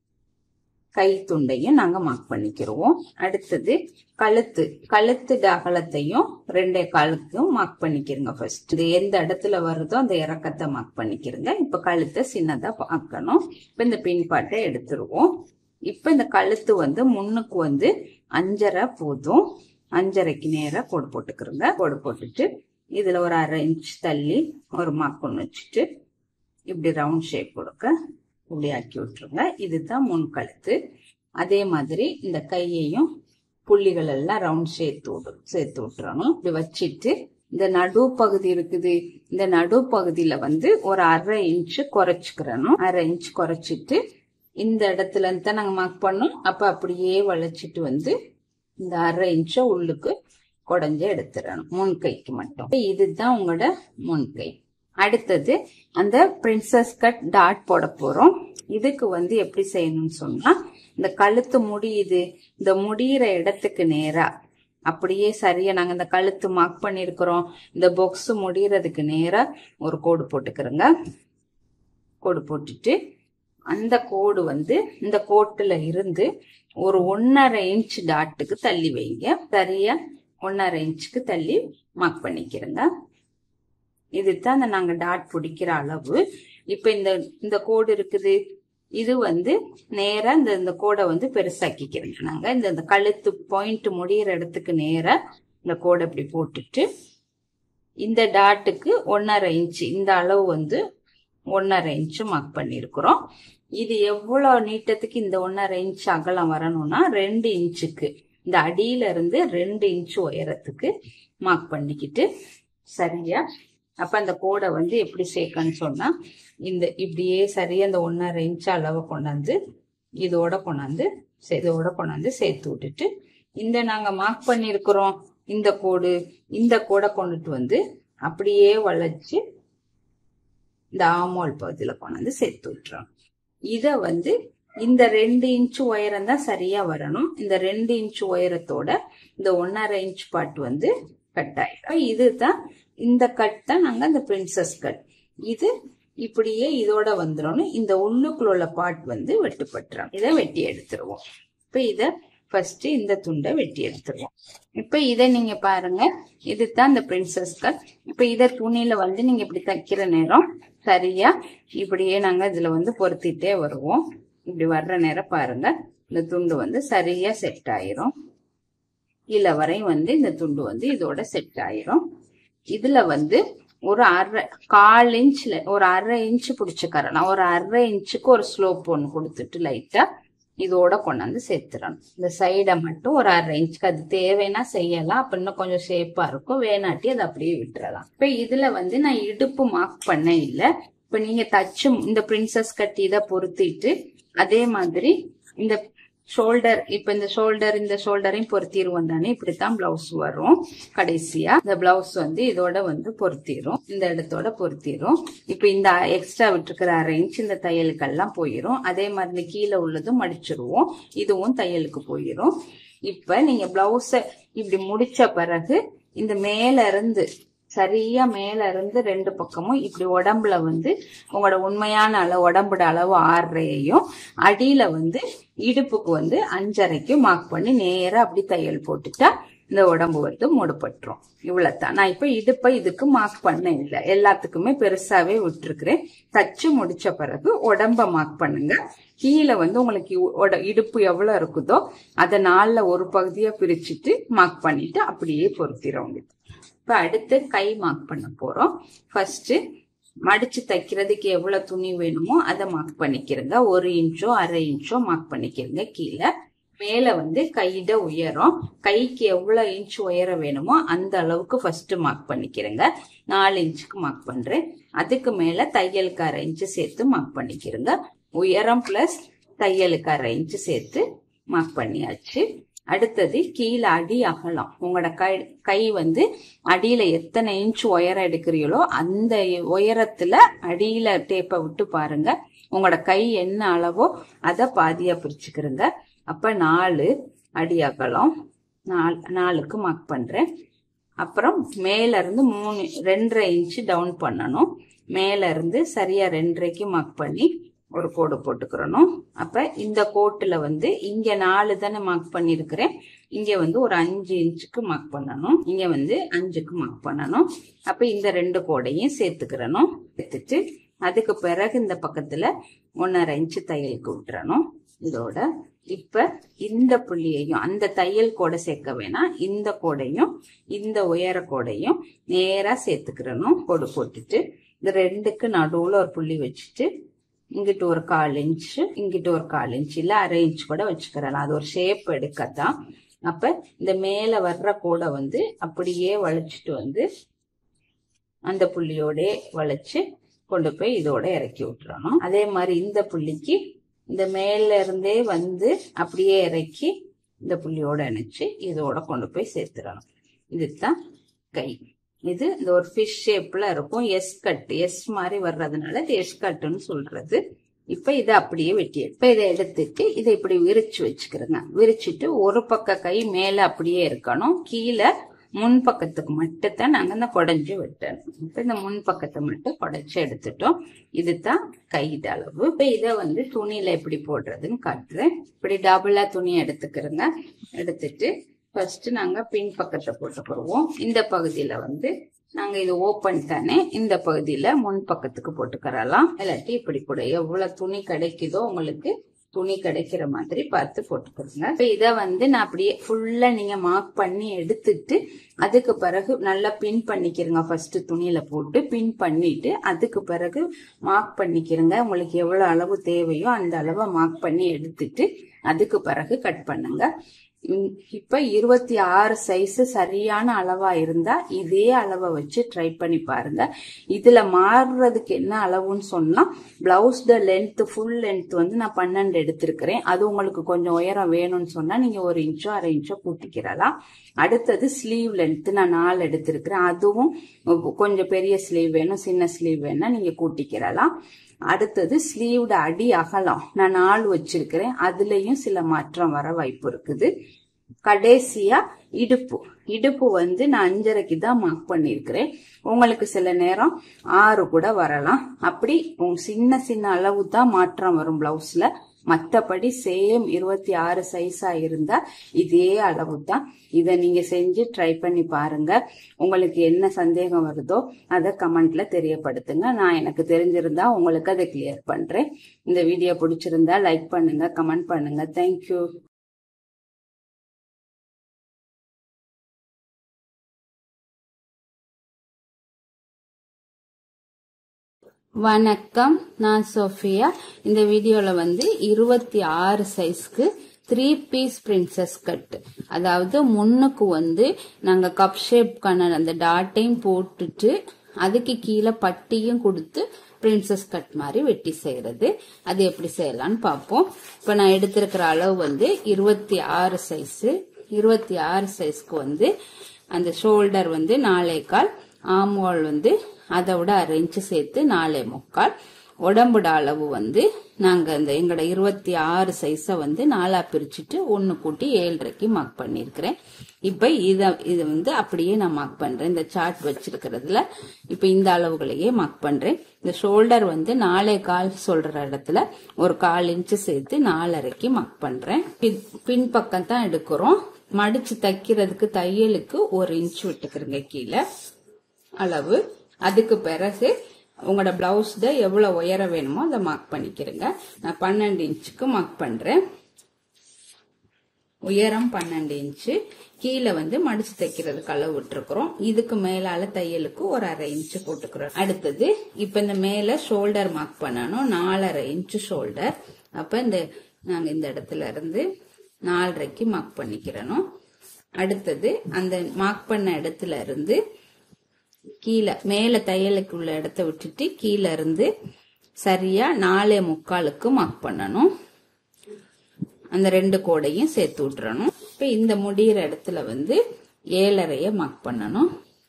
கை துண்டையும் நாங்க மார்க் பண்ணிக்கிறோம் அடுத்தது கழுத்து கழுத்து அகலத்தையும் ரெண்டே காலுக்கும் மார்க் பண்ணிக்கிறங்க ஃபர்ஸ்ட் இது எந்த இடத்துல வருதோ அந்த இறக்கத்தை மார்க் பண்ணிக்கிறங்க இப்ப கழுத்தை சின்னதா பார்க்கணும் இப்ப இந்த பின்பாட்டை எடுத்துருவோம் இப்ப இந்த கழுத்து வந்து முன்னுக்கு வந்து அஞ்சரை போதும் அஞ்சரைக்கு நேரா கோடு போட்டுக்கிறோங்க கோடு போட்டுட்டு இதுல ஒரு அரை இன்ச் தள்ளி ஒரு மார்க் ஒன்று வச்சுட்டு இப்படி ரவுண்ட் ஷேப் கொடுக்க இப்படி ஆக்கி விட்டுருங்க இதுதான் முன் கழுத்து அதே மாதிரி இந்த கையையும் புள்ளிகள் எல்லாம் ரவுண்ட் சேர்த்து விடு சேர்த்து விட்டுறணும் இப்படி வச்சுட்டு இந்த நடு பகுதி இருக்குது இந்த நடு பகுதியில வந்து ஒரு அரை இன்ச்சு குறைச்சிக்கிறணும் அரை இன்ச் குறைச்சிட்டு இந்த இடத்துல இருந்து தான் நாங்க மார்க் பண்ணோம் அப்ப அப்படியே வளைச்சிட்டு வந்து இந்த அரை இன்ச்சை உள்ளுக்கு குடஞ்சு எடுத்துடணும் முன் கைக்கு மட்டும் இதுதான் உங்களோட முன் கை அடுத்தது அந்த பிரின்சஸ் கட் டாட் போட போறோம் இதுக்கு வந்து எப்படி செய்யணும்னு சொன்னா இந்த கழுத்து முடியுது இந்த முடியிற இடத்துக்கு நேரா அப்படியே சரியா நாங்க இந்த கழுத்து மார்க் பண்ணிருக்கிறோம் இந்த பாக்ஸ் முடியறதுக்கு நேரா ஒரு கோடு போட்டுக்கிறோங்க கோடு போட்டுட்டு அந்த கோடு வந்து இந்த கோட்டுல இருந்து ஒரு ஒன்னரை இன்ச் டாட்டுக்கு தள்ளி வைங்க சரியா ஒன்னரை இன்ச்சுக்கு தள்ளி மார்க் பண்ணிக்கிறோங்க இதுதான் அந்த நாங்க டாட் பிடிக்கிற அளவு இப்ப இந்த இந்த கோடு இருக்குது இது வந்து நேரா இந்த இந்த கோடை வந்து பெருசாக்கிக்கிறோங்க நாங்க இந்த இந்த கழுத்து பாயிண்ட் முடியிற இடத்துக்கு நேரா இந்த கோடை இப்படி போட்டுட்டு இந்த டாட்டுக்கு ஒன்னரை இன்ச்சு இந்த அளவு வந்து ஒன்னரை இன்ச்சு மார்க் பண்ணியிருக்கிறோம் இது எவ்வளவு நீட்டத்துக்கு இந்த ஒன்னரை இன்ச் அகலம் வரணும்னா ரெண்டு இன்ச்சுக்கு இந்த அடியில இருந்து ரெண்டு இன்ச்சு உயரத்துக்கு மார்க் பண்ணிக்கிட்டு சரியா அப்ப அந்த கோடை வந்து எப்படி சேர்க்கன்னு சொன்னா இந்த இப்படியே சரியா இந்த ஒன்னரை இன்ச் அளவை கொண்டாந்து இதோட கொண்டாந்து சே- இதோட கொண்டாந்து சேர்த்து விட்டுட்டு இந்த நாங்க மார்க் பண்ணியிருக்கிறோம் இந்த கோடு இந்த கோடை கொண்டுட்டு வந்து அப்படியே வளைச்சு இந்த ஆமோல் பகுதியில கொண்டாந்து சேர்த்து விட்டுறோம் இத வந்து இந்த ரெண்டு இன்ச் உயரம் தான் சரியா வரணும் இந்த ரெண்டு இன்ச் உயரத்தோட இந்த ஒன்னரை இன்ச் பாட்டு வந்து கட் ஆயிடும் இதுதான் இந்த கட் தான் நாங்க இந்த பிரின்சஸ் கட் இது இப்படியே இதோட வந்துடும் இந்த உள்ளுக்குள்ள உள்ள பார்ட் வந்து வெட்டுப்பட்டுரும் இதை வெட்டி எடுத்துருவோம் இப்ப இத ஃபர்ஸ்ட் இந்த துண்டை வெட்டி எடுத்துருவோம் இப்ப இதை நீங்க பாருங்க இதுதான் இந்த பிரின்சஸ் கட் இப்ப இத துணியில வந்து நீங்க இப்படி தைக்கிற நேரம் சரியா இப்படியே நாங்க இதுல வந்து பொருத்திட்டே வருவோம் இப்படி வர்ற நேரம் பாருங்க இந்த துண்டு வந்து சரியா செட் ஆயிரும் கீழே வரையும் வந்து இந்த துண்டு வந்து இதோட செட் ஆயிரும் இதுல வந்து ஒரு அரை கால் இன்ச்ல ஒரு அரை இன்ச் பிடிச்சுக்கறலாம் ஒரு அரை இன்ச்சுக்கு ஒரு ஸ்லோப் ஒன்று கொடுத்துட்டு லைட்டா இதோட கொண்டாந்து சேர்த்துறணும் இந்த சைடை மட்டும் ஒரு அரை இன்ச்சுக்கு அது தேவைன்னா செய்யலாம் அப்ப இன்னும் கொஞ்சம் ஷேப்பா இருக்கும் வேணாட்டி அதை அப்படியே விட்டுறலாம் இப்ப இதுல வந்து நான் இடுப்பு மார்க் பண்ண இல்ல இப்ப நீங்க தச்சு இந்த பிரின்சஸ் கட் இதை பொருத்திட்டு அதே மாதிரி இந்த ஷோல்டர் இப்ப இந்த ஷோல்டர் இந்த ஷோல்டரையும் பொருத்திடுவோம் தானே இப்படித்தான் பிளவுஸ் வரும் கடைசியா இந்த பிளவுஸ் வந்து இதோட வந்து பொருத்திரும் இந்த இடத்தோட பொருத்திரும் இப்ப இந்த எக்ஸ்ட்ரா விட்டுருக்கிற அரை இன்ச் இந்த தையலுக்கெல்லாம் போயிரும் அதே மாதிரி இந்த கீழே உள்ளதும் மடிச்சிருவோம் இதுவும் தையலுக்கு போயிரும் இப்ப நீங்க பிளவுஸ இப்படி முடிச்ச பிறகு இந்த மேல இருந்து சரியா மேல இருந்து ரெண்டு பக்கமும் இப்படி உடம்புல வந்து உங்களோட உண்மையான அளவு உடம்போட அளவு ஆறரையையும் அடியில வந்து இடுப்புக்கு வந்து அஞ்சரைக்கு மார்க் பண்ணி நேரா அப்படி தையல் போட்டுட்டா இந்த உடம்பு வந்து மூடப்பட்டுரும் இவ்வளவுதான் நான் இப்ப இடுப்பை இதுக்கு மார்க் பண்ண இல்லை எல்லாத்துக்குமே பெருசாவே விட்டுருக்கிறேன் தச்சு முடிச்ச பிறகு உடம்ப மார்க் பண்ணுங்க கீழே வந்து உங்களுக்கு இ- உட- இடுப்பு எவ்வளவு இருக்குதோ அதை நாலுல ஒரு பகுதியா பிரிச்சுட்டு மார்க் பண்ணிட்டு அப்படியே பொருத்திடும் இப்ப அடுத்து கை மார்க் பண்ண போறோம் ஃபர்ஸ்ட் மடிச்சு தைக்கிறதுக்கு எவ்வளவு துணி வேணுமோ அதை மார்க் பண்ணிக்கிறங்க ஒரு இன்ச்சோ அரை இன்ச்சோ மார்க் பண்ணிக்கிறங்க கீழே மேல வந்து கையிட உயரம் கைக்கு எவ்வளவு இன்ச் உயரம் வேணுமோ அந்த அளவுக்கு ஃபர்ஸ்ட் மார்க் பண்ணிக்கிறேங்க நாலு இன்ச்சுக்கு மார்க் பண்றேன் அதுக்கு மேல தையலுக்கு அரை இன்ச்சு சேர்த்து மார்க் பண்ணிக்கிறேங்க உயரம் பிளஸ் தையலுக்கு அரை இன்ச்சு சேர்த்து மார்க் பண்ணியாச்சு அடுத்தது கீழே அடி அகலம் உங்களோட கை கை வந்து அடியில எத்தனை இன்ச் உயரம் எடுக்கிறீங்களோ அந்த உயரத்துல அடியில டேப்பை விட்டு பாருங்க உங்களோட கை என்ன அளவோ அதை பாதியா பிரிச்சுக்கிறங்க அப்ப நாலு அடி அகலம் நாலு நாலுக்கு மார்க் பண்றேன் அப்புறம் மேல இருந்து மூணு ரெண்டரை இன்ச்சு டவுன் பண்ணணும் மேல இருந்து சரியா ரெண்டரைக்கு மார்க் பண்ணி ஒரு கோடு போட்டுக்கிறணும் அப்ப இந்த கோட்டுல வந்து இங்க நாலு தானே மார்க் பண்ணிருக்கிறேன் இங்க வந்து ஒரு அஞ்சு இன்ச்சுக்கு மார்க் பண்ணணும் இங்க வந்து அஞ்சுக்கு மார்க் பண்ணணும் அப்ப இந்த ரெண்டு கோடையும் சேர்த்துக்கிறணும் சேர்த்துட்டு அதுக்கு பிறகு இந்த பக்கத்துல ஒன்னரை இன்ச்சு தையலுக்கு விட்டுறணும் இதோட இப்ப இந்த புள்ளியையும் அந்த தையல் கோடை சேர்க்க வேணாம் இந்த கோடையும் இந்த உயர கோடையும் நேரா சேர்த்துக்கிறணும் கோடு போட்டுட்டு இந்த ரெண்டுக்கு நடுவுல ஒரு புள்ளி வச்சுட்டு இங்கிட்டு ஒரு கால் இன்ச்சு இங்கிட்டு ஒரு கால் இன்ச் இல்ல அரை இன்ச் கூட வச்சுக்கிறலாம் அது ஒரு ஷேப் எடுக்கத்தான் அப்ப இந்த மேல வர்ற கூடை வந்து அப்படியே வளைச்சிட்டு வந்து அந்த புள்ளியோட வளைச்சு கொண்டு போய் இதோட இறக்கி விட்டுறணும் அதே மாதிரி இந்த புள்ளிக்கு இந்த மேல இருந்தே வந்து அப்படியே இறக்கி இந்த புள்ளியோட இணைச்சு இதோட கொண்டு போய் சேர்த்துடணும் இதுதான் கை இது இந்த ஒரு ஃபிஷ் ஷேப்ல இருக்கும் எஸ் கட் எஸ் மாதிரி வர்றதுனால இது எஸ் கட்டுன்னு சொல்றது இப்ப இதை அப்படியே வெட்டி இப்ப இதை எடுத்துட்டு இதை இப்படி விரிச்சு வச்சுக்கிறேங்க விரிச்சிட்டு ஒரு பக்க கை மேல அப்படியே இருக்கணும் கீழே முன் பக்கத்துக்கு மட்டும்தான் நாங்க இந்த குடஞ்சு வெட்டணும் இப்ப இந்த முன் பக்கத்தை மட்டும் குடைச்சு எடுத்துட்டோம் இதுதான் கைது அளவு இப்ப இதை வந்து துணியில எப்படி போடுறதுன்னு காட்டுறேன் இப்படி டபுளா துணி எடுத்துக்கிறோங்க எடுத்துட்டு ஃபர்ஸ்ட் நாங்க பின் பக்கத்தை போட்டுக்கிடுவோம் இந்த பகுதியில வந்து நாங்க இது ஓப்பன் தானே இந்த பகுதியில முன் பக்கத்துக்கு போட்டுக்கிறலாம் இல்லாட்டி இப்படி கூட எவ்வளவு துணி கிடைக்குதோ உங்களுக்கு துணி கிடைக்கிற மாதிரி பார்த்து போட்டுக்கிறோங்க இப்ப இத வந்து நான் அப்படியே ஃபுல்லா நீங்க மார்க் பண்ணி எடுத்துட்டு அதுக்கு பிறகு நல்லா பின் பண்ணிக்கிறங்க ஃபர்ஸ்ட் துணியில போட்டு பின் பண்ணிட்டு அதுக்கு பிறகு மார்க் பண்ணிக்கிறங்க உங்களுக்கு எவ்வளவு அளவு தேவையோ அந்த அளவை மார்க் பண்ணி எடுத்துட்டு அதுக்கு பிறகு கட் பண்ணுங்க உம், இப்ப இருபத்தி ஆறு சைஸ் சரியான அளவா இருந்தா இதே அளவை வச்சு ட்ரை பண்ணி பாருங்க இதுல மாறுறதுக்கு என்ன அளவுன்னு சொன்னா blouse the length full length வந்து நான் பன்னெண்டு எடுத்திருக்கிறேன் அது உங்களுக்கு கொஞ்சம் உயரம் வேணும்னு சொன்னா நீங்க ஒரு இன்ச்சோ அரை இன்ச்சோ கூட்டிக்கிறலாம் அடுத்தது ஸ்லீவ் லென்த் நான் நாலு எடுத்திருக்கிறேன் அதுவும் கொஞ்சம் பெரிய ஸ்லீவ் வேணும் சின்ன ஸ்லீவ் வேணா நீங்க கூட்டிக்கிறலாம் அடுத்தது ஸ்லீவ்ட அடி அகலம் நான் நாலு வச்சிருக்கிறேன் அதுலயும் சில மாற்றம் வர வாய்ப்பு இருக்குது கடைசியா இடுப்பு இடுப்பு வந்து நான் அஞ்சரைக்கு தான் மார்க் பண்ணியிருக்கிறேன் உங்களுக்கு சில நேரம் ஆறு கூட வரலாம் அப்படி உங்க சின்ன சின்ன அளவு தான் மாற்றம் வரும் பிளவுஸ்ல மத்தபடி சேம் இருபத்தி ஆறு சைஸா இருந்தா இதே அளவு தான் இதை நீங்க செஞ்சு ட்ரை பண்ணி பாருங்க உங்களுக்கு என்ன சந்தேகம் வருதோ அதை கமெண்ட்ல தெரியப்படுத்துங்க நான் எனக்கு தெரிஞ்சிருந்தா உங்களுக்கு அதை கிளியர் பண்றேன் இந்த வீடியோ பிடிச்சிருந்தா லைக் பண்ணுங்க கமெண்ட் பண்ணுங்க தேங்க்யூ வணக்கம் நான் சோஃபியா இந்த வீடியோல வந்து இருபத்தி ஆறு சைஸ்க்கு த்ரீ பீஸ் பிரின்சஸ் கட் அதாவது முன்னுக்கு வந்து நாங்க கப் ஷேப்க்கான அந்த டாட்டையும் போட்டுட்டு அதுக்கு கீழே பட்டியும் கொடுத்து பிரின்சஸ் கட் மாதிரி வெட்டி செய்யறது அது எப்படி செய்யலாம்னு பார்ப்போம் இப்ப நான் எடுத்திருக்கிற அளவு வந்து இருபத்தி ஆறு சைஸ் இருபத்தி ஆறு சைஸ்க்கு வந்து அந்த ஷோல்டர் வந்து நாலே கால் ஆம்வால் வந்து அதை விட அரை இன்ச்சு சேர்த்து நாலே முக்கால் உடம்புட அளவு வந்து நாங்க இந்த எங்களோட இருபத்தி ஆறு சைஸை வந்து நாலா பிரிச்சுட்டு ஒன்னு கூட்டி ஏழரைக்கு மார்க் பண்ணிருக்கிறேன் இப்ப இத இது வந்து அப்படியே நான் மார்க் பண்றேன் இந்த சார்ட் வச்சிருக்கிறதுல இப்ப இந்த அளவுகளையே மார்க் பண்றேன் இந்த ஷோல்டர் வந்து நாலே கால் சொல்ற இடத்துல ஒரு கால் இன்ச்சு சேர்த்து நாலரைக்கு மார்க் பண்றேன் பின்- பின்பக்கம் தான் எடுக்கிறோம் மடிச்சு தைக்கிறதுக்கு தையலுக்கு ஒரு இன்ச் விட்டுக்கிறேங்க கீழே அளவு அதுக்கு பிறகு உங்களோட பிளவுஸ் எவ்வளவு உயரம் வேணுமோ அதை மார்க் பண்ணிக்கிறேங்க நான் பன்னெண்டு இன்ச்சுக்கு மார்க் பண்றேன் உயரம் பன்னெண்டு இன்ச்சு கீழே வந்து மடிச்சு தைக்கிறதுக்கு அளவு விட்டுருக்குறோம் இதுக்கு மேலால தையலுக்கு ஒரு அரை இன்ச்சு போட்டுக்கிறோம் அடுத்தது இப்ப இந்த மேல ஷோல்டர் மார்க் பண்ணணும் நாலரை இன்ச்சு ஷோல்டர் அப்ப இந்த நாங்க இந்த இடத்துல இருந்து நாலரைக்கு மார்க் பண்ணிக்கிறணும் அடுத்தது அந்த மார்க் பண்ண இடத்துல இருந்து கீழே மேல தையலுக்கு உள்ள இடத்த விட்டுட்டு கீழே இருந்து சரியா நாலே முக்காலுக்கு மார்க் பண்ணணும் அந்த ரெண்டு கோடையும் சேர்த்து விட்டுறணும் இப்ப இந்த முடியிற இடத்துல வந்து ஏழரைய மார்க் பண்ணணும்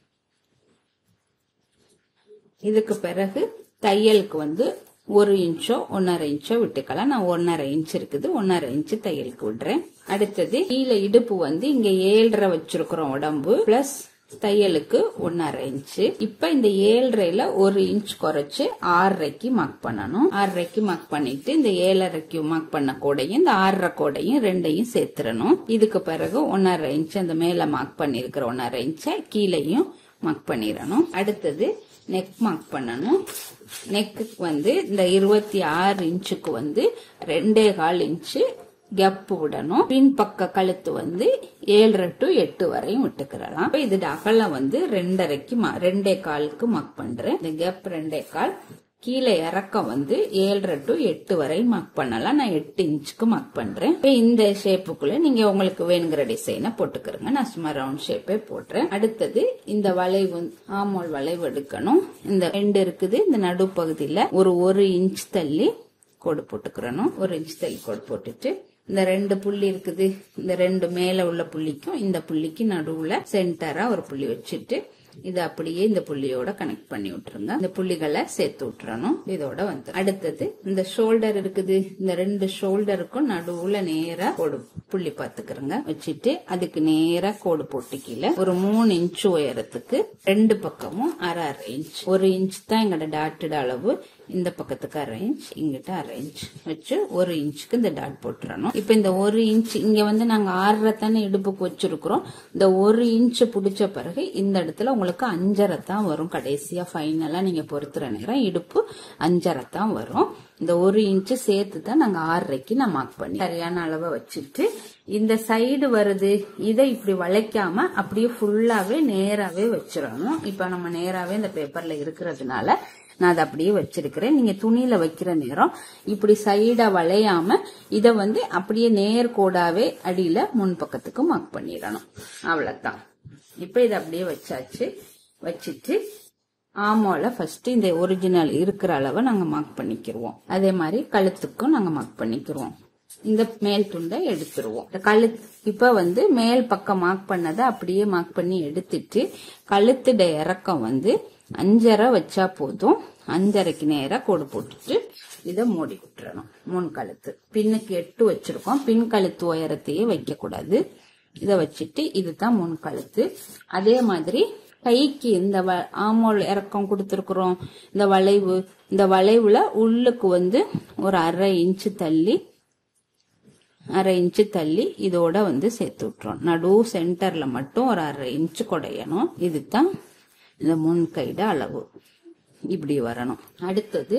இதுக்கு பிறகு தையலுக்கு வந்து ஒரு இன்ச்சோ ஒன்னரை இன்ச்சோ விட்டுக்கலாம் நான் ஒன்னரை இன்ச் இருக்குது ஒன்னரை இன்ச் தையலுக்கு விடுறேன் அடுத்தது கீழே இடுப்பு வந்து இங்க ஏழரை வச்சிருக்கிறோம் உடம்பு பிளஸ் தையலுக்கு ஒன்னரை இன்ச்சு இப்ப இந்த ஏழரைல ஒரு இன்ச் குறைச்சு ஆறரைக்கு மார்க் பண்ணணும் ஆறரைக்கு மார்க் பண்ணிட்டு இந்த ஏழரைக்கு மார்க் பண்ண கோடையும் இந்த ஆறரை கோடையும் ரெண்டையும் சேர்த்துறணும் இதுக்கு பிறகு ஒன்னரை இன்ச் அந்த மேல மார்க் பண்ணிருக்கிற ஒன்னரை இன்ச்ச கீழேயும் மார்க் பண்ணிடணும் அடுத்தது நெக் மார்க் பண்ணணும் நெக்குக்கு வந்து இந்த இருபத்தி ஆறு இன்ச்சுக்கு வந்து ரெண்டே கால் இன்ச்சு கப் விடணும் பின் பக்க கழுத்து வந்து ஏழரை டு எட்டு வரையும் விட்டுக்கிறலாம் இப்ப இது அகலம் வந்து ரெண்டரைக்கு மா- ரெண்டே காலுக்கு மார்க் பண்றேன் இந்த கப் ரெண்டே கால் கீழே இறக்கம் வந்து ஏழரை டு எட்டு வரை மார்க் பண்ணலாம் நான் எட்டு இன்ச்சுக்கு மார்க் பண்றேன் இப்ப இந்த ஷேப்புக்குள்ள நீங்க உங்களுக்கு வேணுங்கிற டிசைனை போட்டுக்கிறங்க நான் சும்மா ரவுண்ட் ஷேப்பே போடுறேன் அடுத்தது இந்த வளைவு ஆமோல் வளைவு எடுக்கணும் இந்த ரெண்டு இருக்குது இந்த நடுப்பகுதியில ஒரு ஒரு இன்ச் தள்ளி கோடு போட்டுக்கிறணும் ஒரு இன்ச் தள்ளி கோடு போட்டுட்டு இந்த ரெண்டு புள்ளி இருக்குது இந்த ரெண்டு மேல உள்ள புள்ளிக்கும் இந்த புள்ளிக்கு நடுவுல சென்டரா ஒரு புள்ளி வச்சுட்டு இது அப்படியே இந்த புள்ளியோட கனெக்ட் பண்ணி விட்டுருங்க இந்த புள்ளிகளை சேர்த்து விட்டுறணும் இதோட வந்து அடுத்தது இந்த ஷோல்டர் இருக்குது இந்த ரெண்டு ஷோல்டருக்கும் நடுவுல நேரா கோடு புள்ளி பாத்துக்கிறங்க வச்சுட்டு அதுக்கு நேரா கோடு போட்டு கீழே ஒரு மூணு இன்ச் உயரத்துக்கு ரெண்டு பக்கமும் அரை அரை இன்ச் ஒரு இன்ச் தான் எங்களோட டாட்டட் அளவு இந்த பக்கத்துக்கு அரை இன்ச் இங்கிட்ட அரை இன்ச் வச்சு ஒரு இன்ச்சுக்கு இந்த டாட் போட்டுறணும் இப்ப இந்த ஒரு இன்ச் இங்க வந்து நாங்க ஆறரை தானே இடுப்புக்கு வச்சிருக்கிறோம் இந்த ஒரு இன்ச் பிடிச்ச பிறகு இந்த இடத்துல உங்களுக்கு அஞ்சரை தான் வரும் கடைசியா ஃபைனலா நீங்க பொறுத்துற நேரம் இடுப்பு அஞ்சரை தான் வரும் இந்த ஒரு இன்ச் சேர்த்து தான் நாங்க ஆறரைக்கு நான் மார்க் பண்ணி சரியான அளவை வச்சுட்டு இந்த சைடு வருது இதை இப்படி வளைக்காம அப்படியே ஃபுல்லாவே நேராவே வச்சிடணும் இப்ப நம்ம நேராவே இந்த பேப்பர்ல இருக்கிறதுனால நான் அதை அப்படியே வச்சிருக்கிறேன் நீங்க துணியில வைக்கிற நேரம் இப்படி சைடா வளையாம இத வந்து அப்படியே நேர்கோடாவே அடியில முன் பக்கத்துக்கு மார்க் பண்ணிடணும் அவ்வளவுதான் இப்ப இதை அப்படியே வச்சாச்சு வச்சுட்டு ஆமோல ஃபர்ஸ்ட் இந்த ஒரிஜினல் இருக்கிற அளவை நாங்க மார்க் பண்ணிக்கிருவோம் அதே மாதிரி கழுத்துக்கும் நாங்க மார்க் பண்ணிக்கிருவோம் இந்த மேல் துண்டை எடுத்துருவோம் இந்த கழுத்து இப்ப வந்து மேல் பக்கம் மார்க் பண்ணதை அப்படியே மார்க் பண்ணி எடுத்துட்டு கழுத்துட இறக்கம் வந்து அஞ்சரை வச்சா போதும் அஞ்சரைக்கு நேரா கோடு போட்டுட்டு இதை மூடி விட்டுறணும் முன் கழுத்து பின்னுக்கு எட்டு வச்சிருக்கோம் பின் கழுத்து உயரத்தையே வைக்க கூடாது இதை வச்சுட்டு இதுதான் முன் கழுத்து அதே மாதிரி கைக்கு இந்த வ- ஆமோல் இறக்கம் கொடுத்துருக்குறோம் இந்த வளைவு இந்த வளைவுல உள்ளுக்கு வந்து ஒரு அரை இன்ச்சு தள்ளி அரை இன்ச்சு தள்ளி இதோட வந்து சேர்த்து விட்டுறோம் நடு சென்டர்ல மட்டும் ஒரு அரை இன்ச்சு குடையணும் இதுதான் இந்த முன் கைட அளவு இப்படி வரணும் அடுத்தது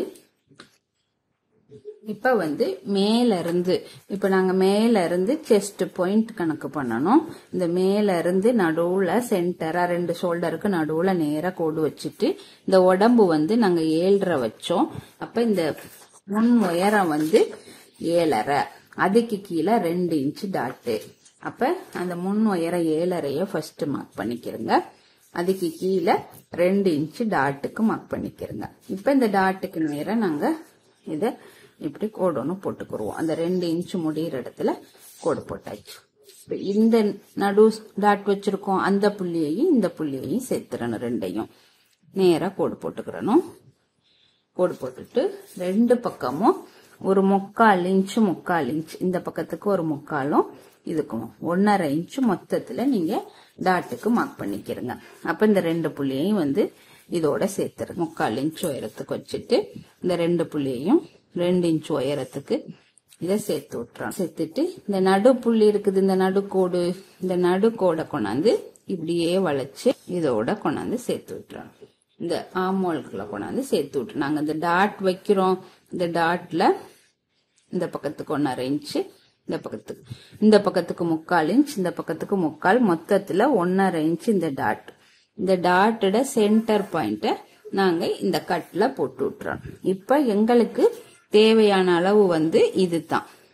இப்ப வந்து மேல இருந்து இப்ப நாங்க மேல இருந்து செஸ்ட் பாயிண்ட் கணக்கு பண்ணணும் இந்த மேல இருந்து நடுவுல சென்டரா ரெண்டு ஷோல்டருக்கு நடுவுல நேரா கோடு வச்சுட்டு இந்த உடம்பு வந்து நாங்க ஏழரை வச்சோம் அப்ப இந்த முன் உயரம் வந்து ஏழரை அதுக்கு கீழே ரெண்டு இன்ச் டாட்டு அப்ப அந்த முன் உயரம் ஏழரைய ஃபர்ஸ்ட் மார்க் பண்ணிக்கிறங்க அதுக்கு கீழே ரெண்டு இன்ச் டாட்டுக்கு மார்க் பண்ணிக்கிறங்க இப்ப இந்த டாட்டுக்கு நேரா நாங்க இத இப்படி கோடு ஒன்று போட்டுக்குருவோம் அந்த ரெண்டு இன்ச் முடியிற இடத்துல கோடு போட்டாச்சு இப்ப இந்த நடு டாட் வச்சிருக்கோம் அந்த புள்ளியையும் இந்த புள்ளியையும் சேர்த்துறணும் ரெண்டையும் நேரா கோடு போட்டுக்கிறணும் கோடு போட்டுட்டு ரெண்டு பக்கமும் ஒரு முக்கால் இன்ச்சு முக்கால் இன்ச் இந்த பக்கத்துக்கு ஒரு முக்காலும் இதுக்கும் ஒன்னரை இன்ச்சு மொத்தத்துல நீங்க டாட்டுக்கு மார்க் பண்ணிக்கிறங்க அப்ப இந்த ரெண்டு புள்ளியையும் வந்து இதோட சேர்த்துரு முக்கால் இன்ச் உயரத்துக்கு வச்சுட்டு இந்த ரெண்டு புள்ளியையும் ரெண்டு இன்ச் உயரத்துக்கு இதை சேர்த்து விட்டுறோம் சேர்த்துட்டு இந்த நடு புள்ளி இருக்குது இந்த நடுக்கோடு இந்த நடுக்கோடை கொண்டாந்து இப்படியே வளைச்சு இதோட கொண்டாந்து சேர்த்து விட்டுறோம் இந்த ஆமோல்களை கொண்டாந்து சேர்த்து விட்டு நாங்க இந்த டாட் வைக்கிறோம் இந்த டாட்ல இந்த பக்கத்துக்கு ஒன்னரை இன்ச்சு இந்த பக்கத்துக்கு இந்த பக்கத்துக்கு முக்கால் இன்ச் இந்த பக்கத்துக்கு முக்கால் மொத்தத்துல ஒன்னரை இன்ச் இந்த டாட் இந்த டாட்டோட சென்டர் பாயிண்ட நாங்க இந்த கட்ல போட்டு விட்டுறோம் இப்ப எங்களுக்கு தேவையான அளவு வந்து இதுதான்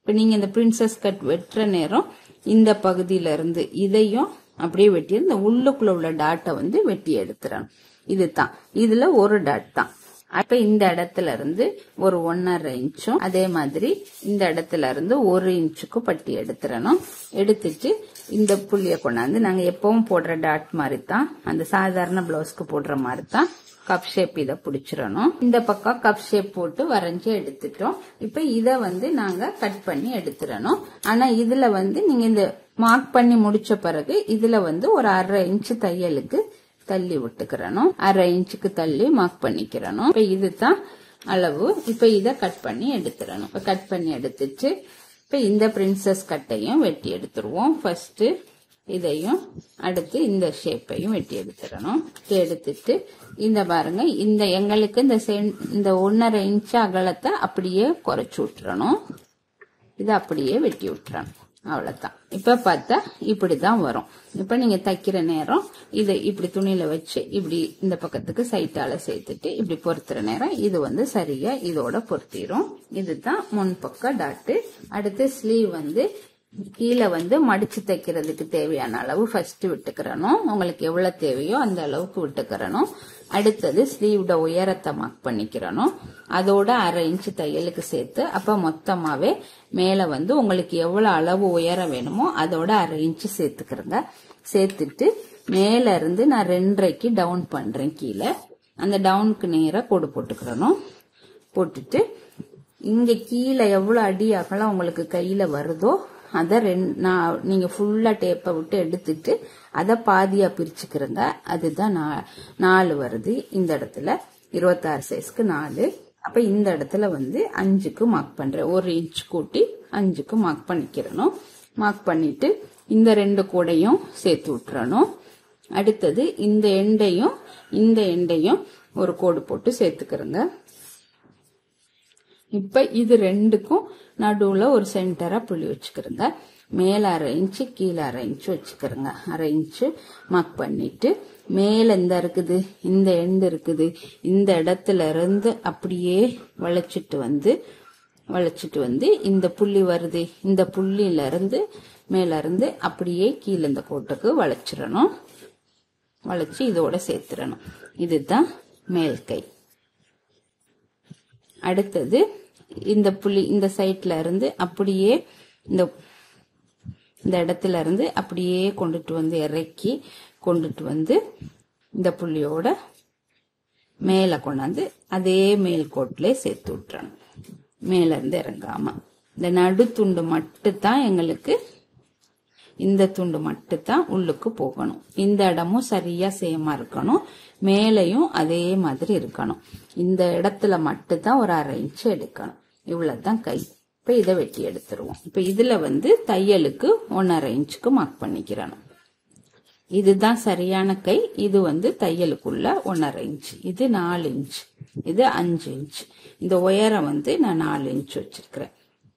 இப்போ நீங்கள் இந்த பிரின்சஸ் கட் வெட்டுற நேரம் இந்த பகுதியில இருந்து இதையும் அப்படியே வெட்டி இந்த உள்ளுக்குள்ள உள்ள டாட்டை வந்து வெட்டி எடுத்துறணும் இதுதான் இதுல ஒரு டாட் தான் அப்ப இந்த இடத்துல இருந்து ஒரு ஒன்னரை இன்ச்சும் அதே மாதிரி இந்த இடத்துல இருந்து ஒரு இன்ச்சுக்கு பட்டி எடுத்துறணும் எடுத்துட்டு இந்த புள்ளிய கொண்டாந்து நாங்க எப்பவும் போடுற டாட் மாதிரி தான் அந்த சாதாரண பிளவுஸ்க்கு போடுற மாதிரி தான் கப் ஷேப் இதை பிடிச்சிடணும் இந்த பக்கம் கப் ஷேப் போட்டு வரைஞ்சி எடுத்துட்டோம் இப்ப இத வந்து நாங்க கட் பண்ணி எடுத்துடணும் ஆனா இதுல வந்து நீங்க இந்த மார்க் பண்ணி முடிச்ச பிறகு இதுல வந்து ஒரு அரை இன்ச்சு தையலுக்கு தள்ளி விட்டுக்கிறணும் அரை இன்ச்சுக்கு தள்ளி மார்க் பண்ணிக்கிறணும் இப்ப இதுதான் அளவு இப்ப இத கட் பண்ணி எடுத்துடணும் இப்ப கட் பண்ணி எடுத்துட்டு இப்ப இந்த பிரின்சஸ் கட்டையும் வெட்டி எடுத்துருவோம் ஃபர்ஸ்ட் இதையும் அடுத்து இந்த ஷேப்பையும் வெட்டி எடுத்துடணும் எடுத்துட்டு இந்த பாருங்க இந்த எங்களுக்கு இந்த சென்- இந்த ஒன்னரை இன்ச் அகலத்தை அப்படியே குறைச்சு விட்டுறணும் இதை அப்படியே வெட்டி விட்டுறணும் அவ்வளவுதான் இப்ப பார்த்தா இப்படிதான் வரும் இப்ப நீங்க தைக்கிற நேரம் இதை இப்படி துணியில வச்சு இப்படி இந்த பக்கத்துக்கு சைட்டால சேர்த்துட்டு இப்படி பொறுத்துற நேரம் இது வந்து சரியா இதோட பொருத்திரும் இதுதான் முன்பக்க டாட்டு அடுத்து ஸ்லீவ் வந்து கீழே வந்து மடிச்சு தைக்கிறதுக்கு தேவையான அளவு ஃபர்ஸ்ட் விட்டுக்கிறணும் உங்களுக்கு எவ்வளவு தேவையோ அந்த அளவுக்கு விட்டுக்கிறணும் அடுத்தது ஸ்லீவோட உயரத்தை மார்க் பண்ணிக்கிறணும் அதோட அரை இன்ச்சு தையலுக்கு சேர்த்து அப்ப மொத்தமாவே மேல வந்து உங்களுக்கு எவ்வளவு அளவு உயரம் வேணுமோ அதோட அரை இன்ச்சு சேர்த்துக்கிறங்க சேர்த்துட்டு மேல இருந்து நான் ரெண்டரைக்கு டவுன் பண்றேன் கீழே அந்த டவுனுக்கு நேரா கோடு போட்டுக்கிறணும் போட்டுட்டு இங்க கீழே எவ்வளவு அடி அகலம் உங்களுக்கு கையில வருதோ அதை ரெண்டு நான் நீங்க ஃபுல்லா டேப்பை விட்டு எடுத்துட்டு அதை பாதியா பிரிச்சுக்கிறங்க அதுதான் நா- நாலு வருது இந்த இடத்துல இருபத்தாறு சைஸ்க்கு நாலு அப்ப இந்த இடத்துல வந்து அஞ்சுக்கு மார்க் பண்றேன் ஒரு இன்ச் கூட்டி அஞ்சுக்கு மார்க் பண்ணிக்கிறணும் மார்க் பண்ணிட்டு இந்த ரெண்டு கூடையும் சேர்த்து விட்டுறணும் அடுத்தது இந்த எண்டையும் இந்த எண்டையும் ஒரு கோடு போட்டு சேர்த்துக்கிறங்க இப்ப இது ரெண்டுக்கும் நடுவுல ஒரு சென்டரா புள்ளி வச்சுக்கிறங்க மேல அரை இன்ச்சு கீழே அரை இன்ச்சு வச்சுக்கிறங்க அரை இன்ச்சு மார்க் பண்ணிட்டு மேல இந்த இருக்குது இந்த எண்டு இருக்குது இந்த இடத்துல இருந்து அப்படியே வளைச்சிட்டு வந்து வளைச்சிட்டு வந்து இந்த புள்ளி வருது இந்த புள்ளியில இருந்து மேல இருந்து அப்படியே கீழே இந்த கோட்டுக்கு வளைச்சிடணும் வளைச்சு இதோட சேர்த்துடணும் இதுதான் மேல் கை அடுத்தது இந்த புள்ளி இந்த சைட்ல இருந்து அப்படியே இந்த இந்த இடத்துல இருந்து அப்படியே கொண்டுட்டு வந்து இறக்கி கொண்டுட்டு வந்து இந்த புள்ளியோட மேல கொண்டாந்து அதே மேல் கோட்டிலே சேர்த்து விட்டுறணும் மேல இருந்து இறங்காம இந்த நடு துண்டு மட்டும்தான் எங்களுக்கு இந்த துண்டு மட்டும்தான் உள்ளுக்கு போகணும் இந்த இடமும் சரியா சேமா இருக்கணும் மேலையும் அதே மாதிரி இருக்கணும் இந்த இடத்துல மட்டும்தான் ஒரு அரை இன்ச் எடுக்கணும் இவ்வளவுதான் கை இப்ப இதை வெட்டி எடுத்துருவோம் இப்ப இதுல வந்து தையலுக்கு ஒன்னரை இன்ச்சுக்கு மார்க் பண்ணிக்கிறணும் இதுதான் சரியான கை இது வந்து தையலுக்குள்ள ஒன்னரை இன்ச் இது நாலு இன்ச் இது அஞ்சு இன்ச் இந்த உயரம் வந்து நான் நாலு இன்ச் வச்சிருக்கிறேன்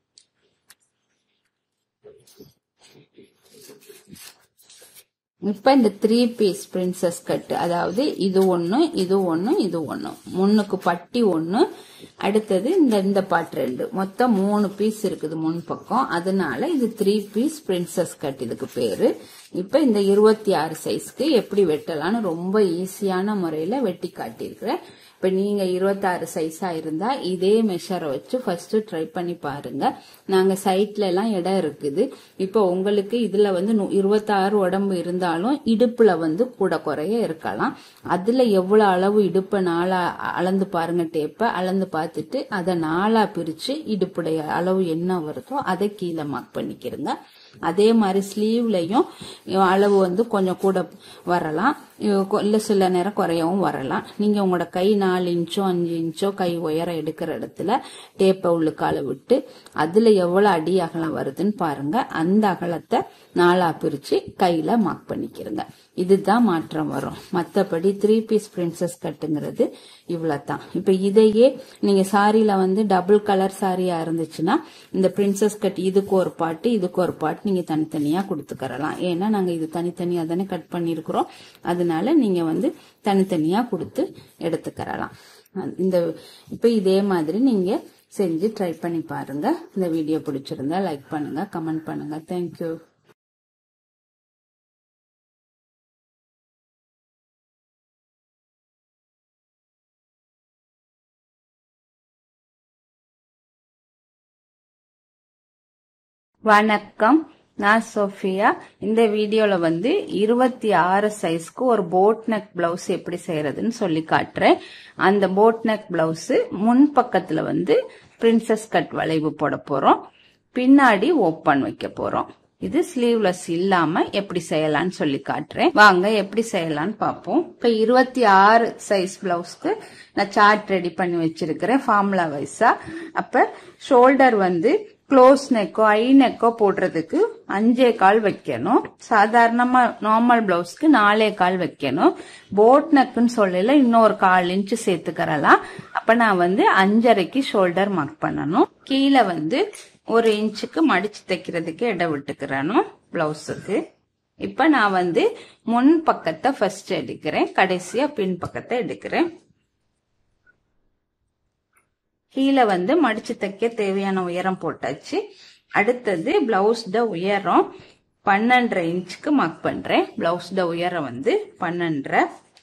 இப்ப இந்த த்ரீ பீஸ் பிரின்சஸ் கட் அதாவது இது ஒண்ணு இது ஒண்ணு இது ஒண்ணு முன்னுக்கு பட்டி ஒண்ணு அடுத்தது இந்த இந்த பாட்டு ரெண்டு மொத்தம் மூணு பீஸ் இருக்குது முன் பக்கம் அதனால இது த்ரீ பீஸ் பிரின்சஸ் கட் இதுக்கு பேரு இப்ப இந்த இருபத்தி ஆறு சைஸ்க்கு எப்படி வெட்டலாம்னு ரொம்ப ஈஸியான முறையில வெட்டி காட்டியிருக்கிறேன் இப்ப நீங்க இருபத்தாறு சைஸா இருந்தா இதே மெஷரை வச்சு ஃபர்ஸ்ட் ட்ரை பண்ணி பாருங்க நாங்க சைட்ல எல்லாம் இடம் இருக்குது இப்ப உங்களுக்கு இதுல வந்து நு- இருபத்தாறு உடம்பு இருந்தாலும் இடுப்புல வந்து கூட குறைய இருக்கலாம் அதுல எவ்வளவு அளவு இடுப்பை நாளா அளந்து பாருங்க டேப்ப அளந்து பார்த்துட்டு அதை நாளா பிரிச்சு இடுப்புடைய அளவு என்ன வருதோ அதை கீழே மார்க் பண்ணிக்கிறங்க அதே மாதிரி ஸ்லீவ்லயும் அளவு வந்து கொஞ்சம் கூட வரலாம் இ- இல்ல சில நேரம் குறையவும் வரலாம் நீங்க உங்களோட கை நாலு இன்ச்சோ அஞ்சு இன்ச்சோ கை உயரம் எடுக்கிற இடத்துல டேப்பை உள்ளுக்கால விட்டு அதுல எவ்வளவு அடி அகலம் வருதுன்னு பாருங்க அந்த அகலத்தை நாலா பிரிச்சு கையில மார்க் பண்ணிக்கிறங்க இதுதான் மாற்றம் வரும் மத்தபடி த்ரீ பீஸ் பிரின்சஸ் கட்டுங்கிறது இவ்வளவுதான் இப்ப இதையே நீங்க சாரியில வந்து டபுள் கலர் சாரியா இருந்துச்சுன்னா இந்த பிரின்சஸ் கட் இதுக்கு ஒரு பாட்டு இதுக்கு ஒரு பாட்டு நீங்க தனித்தனியா கொடுத்துக்கறலாம் ஏன்னா நாங்க இது தனித்தனியா தானே கட் பண்ணிருக்கிறோம் அதனால நீங்க வந்து தனித்தனியா கொடுத்து எடுத்துக்கறலாம் இந்த இப்ப இதே மாதிரி நீங்க செஞ்சு ட்ரை பண்ணி பாருங்க இந்த வீடியோ பிடிச்சிருந்தா லைக் பண்ணுங்க கமெண்ட் பண்ணுங்க தேங்க்யூ வணக்கம் நான் சோஃபியா இந்த வீடியோல வந்து இருபத்தி ஆறு சைஸ்க்கு ஒரு போட் நெக் பிளவுஸ் எப்படி செய்யறதுன்னு சொல்லி காட்டுறேன் அந்த போட் நெக் பிளவுஸ் முன் பக்கத்துல வந்து பிரின்சஸ் கட் வளைவு போட போறோம் பின்னாடி ஓப்பன் வைக்க போறோம் இது ஸ்லீவ்லெஸ் இல்லாம எப்படி செய்யலாம்னு சொல்லி காட்டுறேன் வாங்க எப்படி செய்யலாம்னு பார்ப்போம் இப்ப இருபத்தி ஆறு சைஸ் பிளவுஸ்க்கு நான் சார்ட் ரெடி பண்ணி வச்சிருக்கிறேன் ஃபார்முலா வைஸா அப்ப ஷோல்டர் வந்து க்ளோஸ் நெக்கோ ஐ நெக்கோ போடுறதுக்கு அஞ்சே கால் வைக்கணும் சாதாரணமா நார்மல் பிளவுஸ்க்கு நாலே கால் வைக்கணும் போட் நெக்குன்னு சொல்லல இன்னொரு கால் இன்ச்சு சேர்த்துக்கிறலாம் அப்ப நான் வந்து அஞ்சரைக்கு ஷோல்டர் மார்க் பண்ணணும் கீழே வந்து ஒரு இன்ச்சுக்கு மடிச்சு தைக்கிறதுக்கு இடம் விட்டுக்கிறணும் பிளவுஸுக்கு இப்ப நான் வந்து முன் பக்கத்தை ஃபர்ஸ்ட் எடுக்கிறேன் கடைசியா பின் பக்கத்தை எடுக்கிறேன் கீழே வந்து மடிச்சு தைக்க தேவையான உயரம் போட்டாச்சு அடுத்தது பிளவுஸ்ட உயரம் பன்னெண்டரை இன்ச்சுக்கு மார்க் பண்றேன் பிளவுஸ்ட உயரம் வந்து பன்னெண்டரை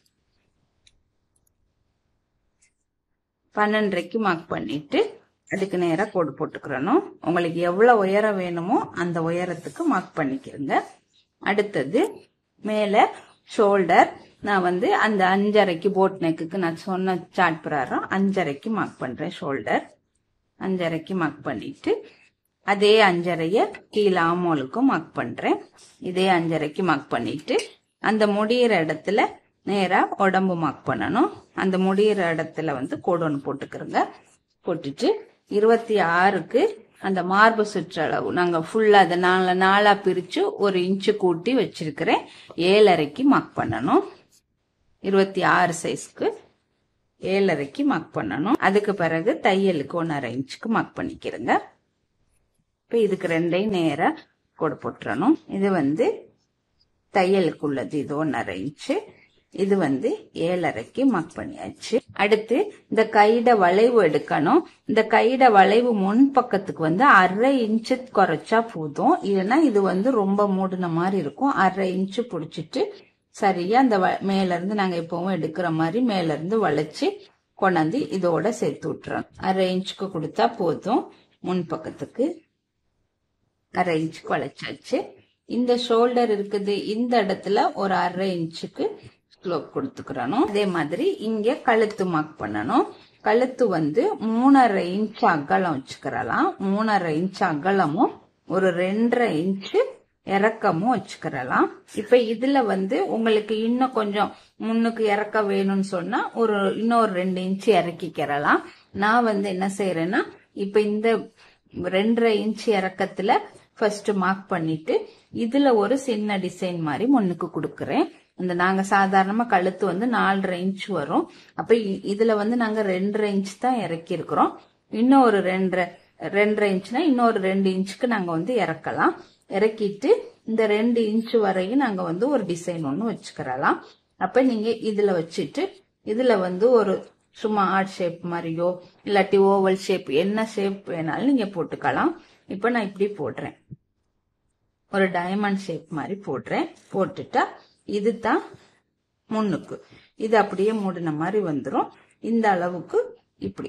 பன்னெண்டரைக்கு மார்க் பண்ணிட்டு அதுக்கு நேராக கோடு போட்டுக்கிறணும் உங்களுக்கு எவ்வளவு உயரம் வேணுமோ அந்த உயரத்துக்கு மார்க் பண்ணிக்கிறங்க அடுத்தது மேலே ஷோல்டர் நான் வந்து அந்த அஞ்சரைக்கு போட் நெக்குக்கு நான் சொன்ன சார்ட் பிரகாரம் அஞ்சரைக்கு மார்க் பண்றேன் ஷோல்டர் அஞ்சரைக்கு மார்க் பண்ணிட்டு அதே அஞ்சரைய கீழே ஆமோலுக்கும் மார்க் பண்றேன் இதே அஞ்சரைக்கு மார்க் பண்ணிட்டு அந்த முடியிற இடத்துல நேரா உடம்பு மார்க் பண்ணணும் அந்த முடியிற இடத்துல வந்து கோடு ஒன்று போட்டுக்கிறோங்க போட்டுட்டு இருபத்தி ஆறுக்கு அந்த மார்பு சுற்றளவு நாங்க ஃபுல்லா அதை நாலு நாளா பிரிச்சு ஒரு இன்ச்சு கூட்டி வச்சிருக்கிறேன் ஏழரைக்கு மார்க் பண்ணணும் இருபத்தி ஆறு சைஸ்க்கு ஏழரைக்கு மார்க் பண்ணணும் அதுக்கு பிறகு தையலுக்கு ஒன்றரை இன்ச்சுக்கு மார்க் பண்ணிக்கிறேங்க இப்போ இதுக்கு ரெண்டையும் நேராக கோடு போட்டுறணும் இது வந்து தையலுக்கு உள்ளது இது ஒன்றரை இன்ச்சு இது வந்து ஏழரைக்கு மார்க் பண்ணியாச்சு அடுத்து இந்த கையிட வளைவு எடுக்கணும் இந்த கையிட வளைவு முன் பக்கத்துக்கு வந்து அரை இன்ச்சு குறைச்சா போதும் இல்லைன்னா இது வந்து ரொம்ப மூடின மாதிரி இருக்கும் அரை இன்ச்சு பிடிச்சிட்டு சரியா அந்த மேல இருந்து நாங்க எப்பவும் எடுக்கிற மாதிரி மேல இருந்து வளைச்சு கொண்டாந்து இதோட சேர்த்து விட்டுறோம் அரை இன்ச்சுக்கு கொடுத்தா போதும் முன் பக்கத்துக்கு அரை இன்ச்சுக்கு வளைச்சாச்சு இந்த ஷோல்டர் இருக்குது இந்த இடத்துல ஒரு அரை இன்ச்சுக்கு ஸ்லோப் கொடுத்துக்கிறணும் அதே மாதிரி இங்க கழுத்து மார்க் பண்ணணும் கழுத்து வந்து மூணரை இன்ச் அகலம் வச்சுக்கிறலாம் மூணரை இன்ச் அகலமும் ஒரு ரெண்டரை இன்ச்சு இறக்கமும் வச்சுக்கிறலாம் இப்ப இதுல வந்து உங்களுக்கு இன்னும் கொஞ்சம் முன்னுக்கு இறக்க வேணும்னு சொன்னா ஒரு இன்னொரு ரெண்டு இன்ச்சு இறக்கிக்கிறலாம் நான் வந்து என்ன செய்யறேன்னா இப்ப இந்த ரெண்டரை இன்ச் இறக்கத்துல ஃபர்ஸ்ட் மார்க் பண்ணிட்டு இதுல ஒரு சின்ன டிசைன் மாதிரி முன்னுக்கு கொடுக்கறேன் இந்த நாங்க சாதாரணமா கழுத்து வந்து நாலரை இன்ச் வரும் அப்ப இதுல வந்து நாங்க ரெண்டரை இன்ச் தான் இறக்கி இருக்கிறோம் இன்னும் ஒரு ரெண்டரை ரெண்டரை இன்ச்னா இன்னொரு ரெண்டு இன்ச்சுக்கு நாங்க வந்து இறக்கலாம் இறக்கிட்டு இந்த ரெண்டு இன்ச் வரையும் நாங்க வந்து ஒரு டிசைன் ஒன்று வச்சுக்கிறலாம் அப்ப நீங்க இதுல வச்சுட்டு இதுல வந்து ஒரு சும்மா ஆர்ட் ஷேப் மாதிரியோ இல்லாட்டி ஓவல் ஷேப் என்ன ஷேப் வேணாலும் நீங்க போட்டுக்கலாம் இப்ப நான் இப்படி போடுறேன் ஒரு டைமண்ட் ஷேப் மாதிரி போடுறேன் போட்டுட்டா இதுதான் முன்னுக்கு இது அப்படியே மூடின மாதிரி வந்துடும் இந்த அளவுக்கு இப்படி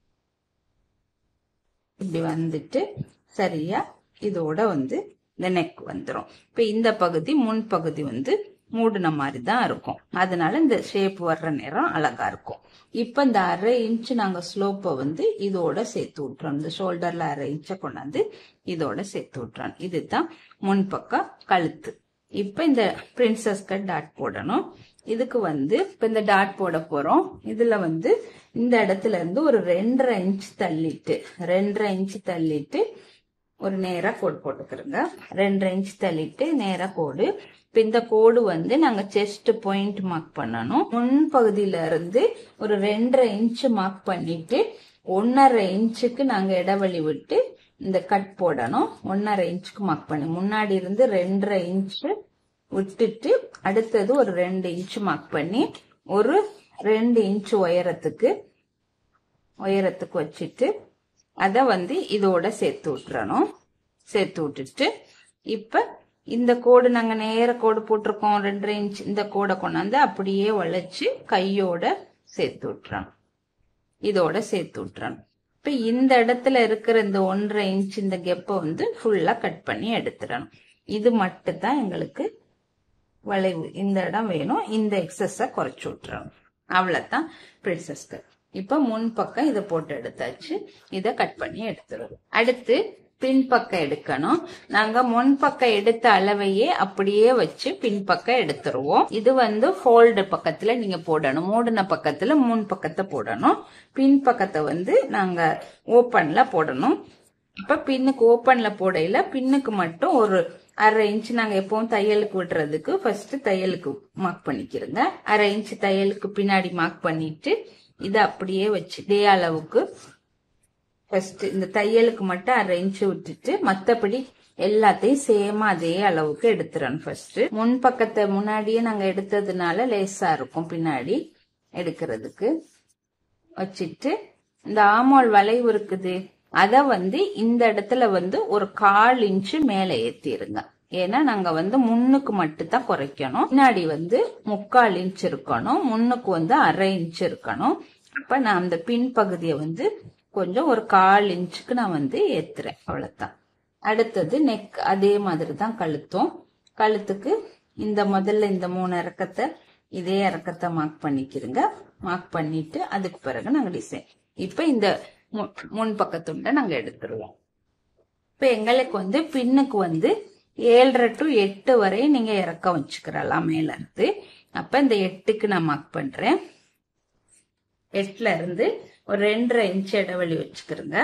இப்படி வந்துட்டு சரியா இதோட வந்து இந்த நெக் வந்துடும் இப்ப இந்த பகுதி முன் பகுதி வந்து மூடின மாதிரி தான் இருக்கும் அதனால இந்த ஷேப் வர்ற நேரம் அழகா இருக்கும் இப்ப இந்த அரை இன்ச் நாங்க ஸ்லோப்பை வந்து இதோட சேர்த்து விட்டுறோம் இந்த ஷோல்டர்ல அரை இன்ச்சை கொண்டாந்து இதோட சேர்த்து விட்டுறோம் இதுதான் முன்பக்கம் கழுத்து இப்ப இந்த பிரின்சஸ் கட் டாட் போடணும் இதுக்கு வந்து இப்ப இந்த டாட் போட போறோம் இதுல வந்து இந்த இடத்துல இருந்து ஒரு ரெண்டரை இன்ச் தள்ளிட்டு ரெண்டரை இன்ச் தள்ளிட்டு ஒரு நேரா கோடு போட்டுக்கிறோங்க ரெண்டரை இன்ச் தள்ளிட்டு நேரா கோடு இப்ப இந்த கோடு வந்து நாங்க செஸ்ட் பாயிண்ட் மார்க் பண்ணணும் முன் பகுதியில இருந்து ஒரு ரெண்டரை இன்ச் மார்க் பண்ணிட்டு ஒன்னரை இன்ச்சுக்கு நாங்க இடைவெளி விட்டு இந்த கட் போடணும் ஒன்னரை இன்ச்சுக்கு மார்க் பண்ணி முன்னாடி இருந்து ரெண்டரை இன்ச்சு விட்டுட்டு அடுத்தது ஒரு ரெண்டு இன்ச் மார்க் பண்ணி ஒரு ரெண்டு இன்ச் உயரத்துக்கு உயரத்துக்கு வச்சுட்டு அதை வந்து இதோட சேர்த்து விட்டுறணும் சேர்த்து விட்டுட்டு இப்ப இந்த கோடு நாங்க நேர கோடு போட்டிருக்கோம் ரெண்டரை இன்ச் இந்த கோடை கொண்டாந்து அப்படியே வளைச்சு கையோட சேர்த்து விட்டுறணும் இதோட சேர்த்து விட்டுறணும் இப்ப இந்த இடத்துல இருக்கிற இந்த ஒன்றரை இன்ச் இந்த கெப்பை வந்து ஃபுல்லா கட் பண்ணி எடுத்துடணும் இது மட்டும் தான் எங்களுக்கு வளைவு இந்த இடம் வேணும் இந்த எக்ஸஸ குறைச்சு விட்டுறணும் அவ்வளவுதான் பிரின்சஸ் கட் இப்ப முன் பக்கம் இதை போட்டு எடுத்தாச்சு இதை கட் பண்ணி எடுத்துருவோம் அடுத்து பின்பக்கம் எடுக்கணும் நாங்க முன் பக்கம் எடுத்த அளவையே அப்படியே வச்சு பின்பக்கம் எடுத்துருவோம் இது வந்து ஃபோல்டு பக்கத்துல நீங்க போடணும் மூடின பக்கத்துல முன் பக்கத்தை போடணும் பின் பக்கத்தை வந்து நாங்க ஓப்பன்ல போடணும் இப்ப பின்னுக்கு ஓப்பன்ல போடையில பின்னுக்கு மட்டும் ஒரு அரை இன்ச் நாங்க எப்பவும் தையலுக்கு விடுறதுக்கு ஃபர்ஸ்ட் தையலுக்கு மார்க் பண்ணிக்கிறோங்க அரை இன்ச் தையலுக்கு பின்னாடி மார்க் பண்ணிட்டு இதை அப்படியே வச்சு இதே அளவுக்கு ஃபர்ஸ்ட் இந்த தையலுக்கு மட்டும் அரை இன்ச் விட்டுட்டு மத்தபடி எல்லாத்தையும் சேமா அதே அளவுக்கு எடுத்துறோம் ஃபர்ஸ்ட் முன் பக்கத்தை முன்னாடியே நாங்க எடுத்ததுனால லேசா இருக்கும் பின்னாடி எடுக்கிறதுக்கு வச்சுட்டு இந்த ஆமோல் வளைவு இருக்குது அத வந்து இந்த இடத்துல வந்து ஒரு கால் இன்ச்சு மேல ஏத்திருங்க ஏன்னா நாங்க வந்து முன்னுக்கு மட்டும் தான் குறைக்கணும் பின்னாடி வந்து முக்கால் இன்ச் இருக்கணும் முன்னுக்கு வந்து அரை இன்ச் இருக்கணும் அப்ப நான் அந்த பின் பகுதியை வந்து கொஞ்சம் ஒரு கால் இன்ச்சுக்கு நான் வந்து ஏத்துறேன் அவ்வளவுதான் அடுத்தது நெக் அதே மாதிரி தான் கழுத்தும் கழுத்துக்கு இந்த முதல்ல இந்த மூணு இறக்கத்தை இதே இறக்கத்தை மார்க் பண்ணிக்கிறங்க மார்க் பண்ணிட்டு அதுக்கு பிறகு நாங்க டிசைன் இப்ப இந்த மு- முன் பக்கத்துண்டை நாங்க எடுத்துருவோம் இப்ப எங்களுக்கு வந்து பின்னுக்கு வந்து ஏழரை டு எட்டு வரை நீங்க இறக்கம் வச்சுக்கிறலாம் மேல இருந்து அப்ப இந்த எட்டுக்கு நான் மார்க் பண்றேன் எட்டுல இருந்து ஒரு ரெண்டரை இன்ச் இடைவெளி வச்சுக்கிறோங்க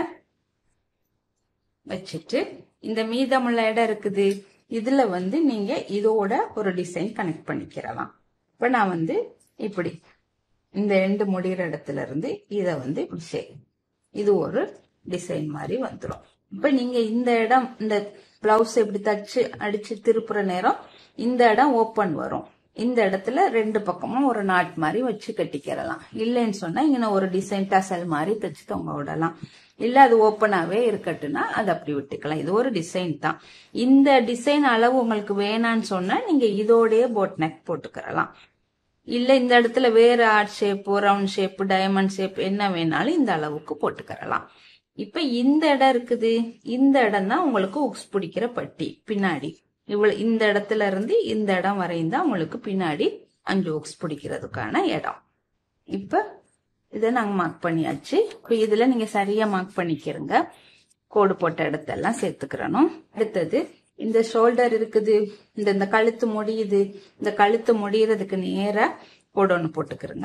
வச்சுட்டு இந்த மீதமுள்ள இடம் இருக்குது இதுல வந்து நீங்க இதோட ஒரு டிசைன் கனெக்ட் பண்ணிக்கிறலாம் இப்ப நான் வந்து இப்படி இந்த எண்டு முடிகிற இடத்துல இருந்து இத வந்து இப்படி செய்யும் இது ஒரு டிசைன் மாதிரி வந்துரும் இப்ப நீங்க இந்த இடம் இந்த பிளவுஸ் இப்படி தச்சு அடிச்சு திருப்புற நேரம் இந்த இடம் ஓப்பன் வரும் இந்த இடத்துல ரெண்டு பக்கமும் ஒரு நாட் மாதிரி வச்சு கட்டிக்கிறலாம் இல்லைன்னு சொன்னா இங்க ஒரு டிசைன் டசல் மாதிரி தச்சு தொங்க விடலாம் இல்ல அது ஓப்பனாவே இருக்கட்டும்னா அது அப்படி விட்டுக்கலாம் இது ஒரு டிசைன் தான் இந்த டிசைன் அளவு உங்களுக்கு வேணான்னு சொன்னா நீங்க இதோடயே போட் நெக் போட்டுக்கிறலாம் இல்ல இந்த இடத்துல வேற heart shape round shape diamond shape என்ன வேணாலும் இந்த அளவுக்கு போட்டுக்கிறலாம் இப்ப இந்த இடம் இருக்குது இந்த இடம் தான் உங்களுக்கு உக்ஸ் பிடிக்கிற பட்டி பின்னாடி இவ்வளவு இந்த இடத்துல இருந்து இந்த இடம் வரையும் தான் உங்களுக்கு பின்னாடி அஞ்சு உக்ஸ் பிடிக்கிறதுக்கான இடம் இப்ப இதை நாங்க மார்க் பண்ணியாச்சு இப்ப இதுல நீங்க சரியா மார்க் பண்ணிக்கிறங்க கோடு போட்ட இடத்தெல்லாம் சேர்த்துக்கிறணும் அடுத்தது இந்த ஷோல்டர் இருக்குது இந்த இந்த கழுத்து முடியுது இந்த கழுத்து முடியறதுக்கு நேரா கோடு ஒன்று போட்டுக்கிறங்க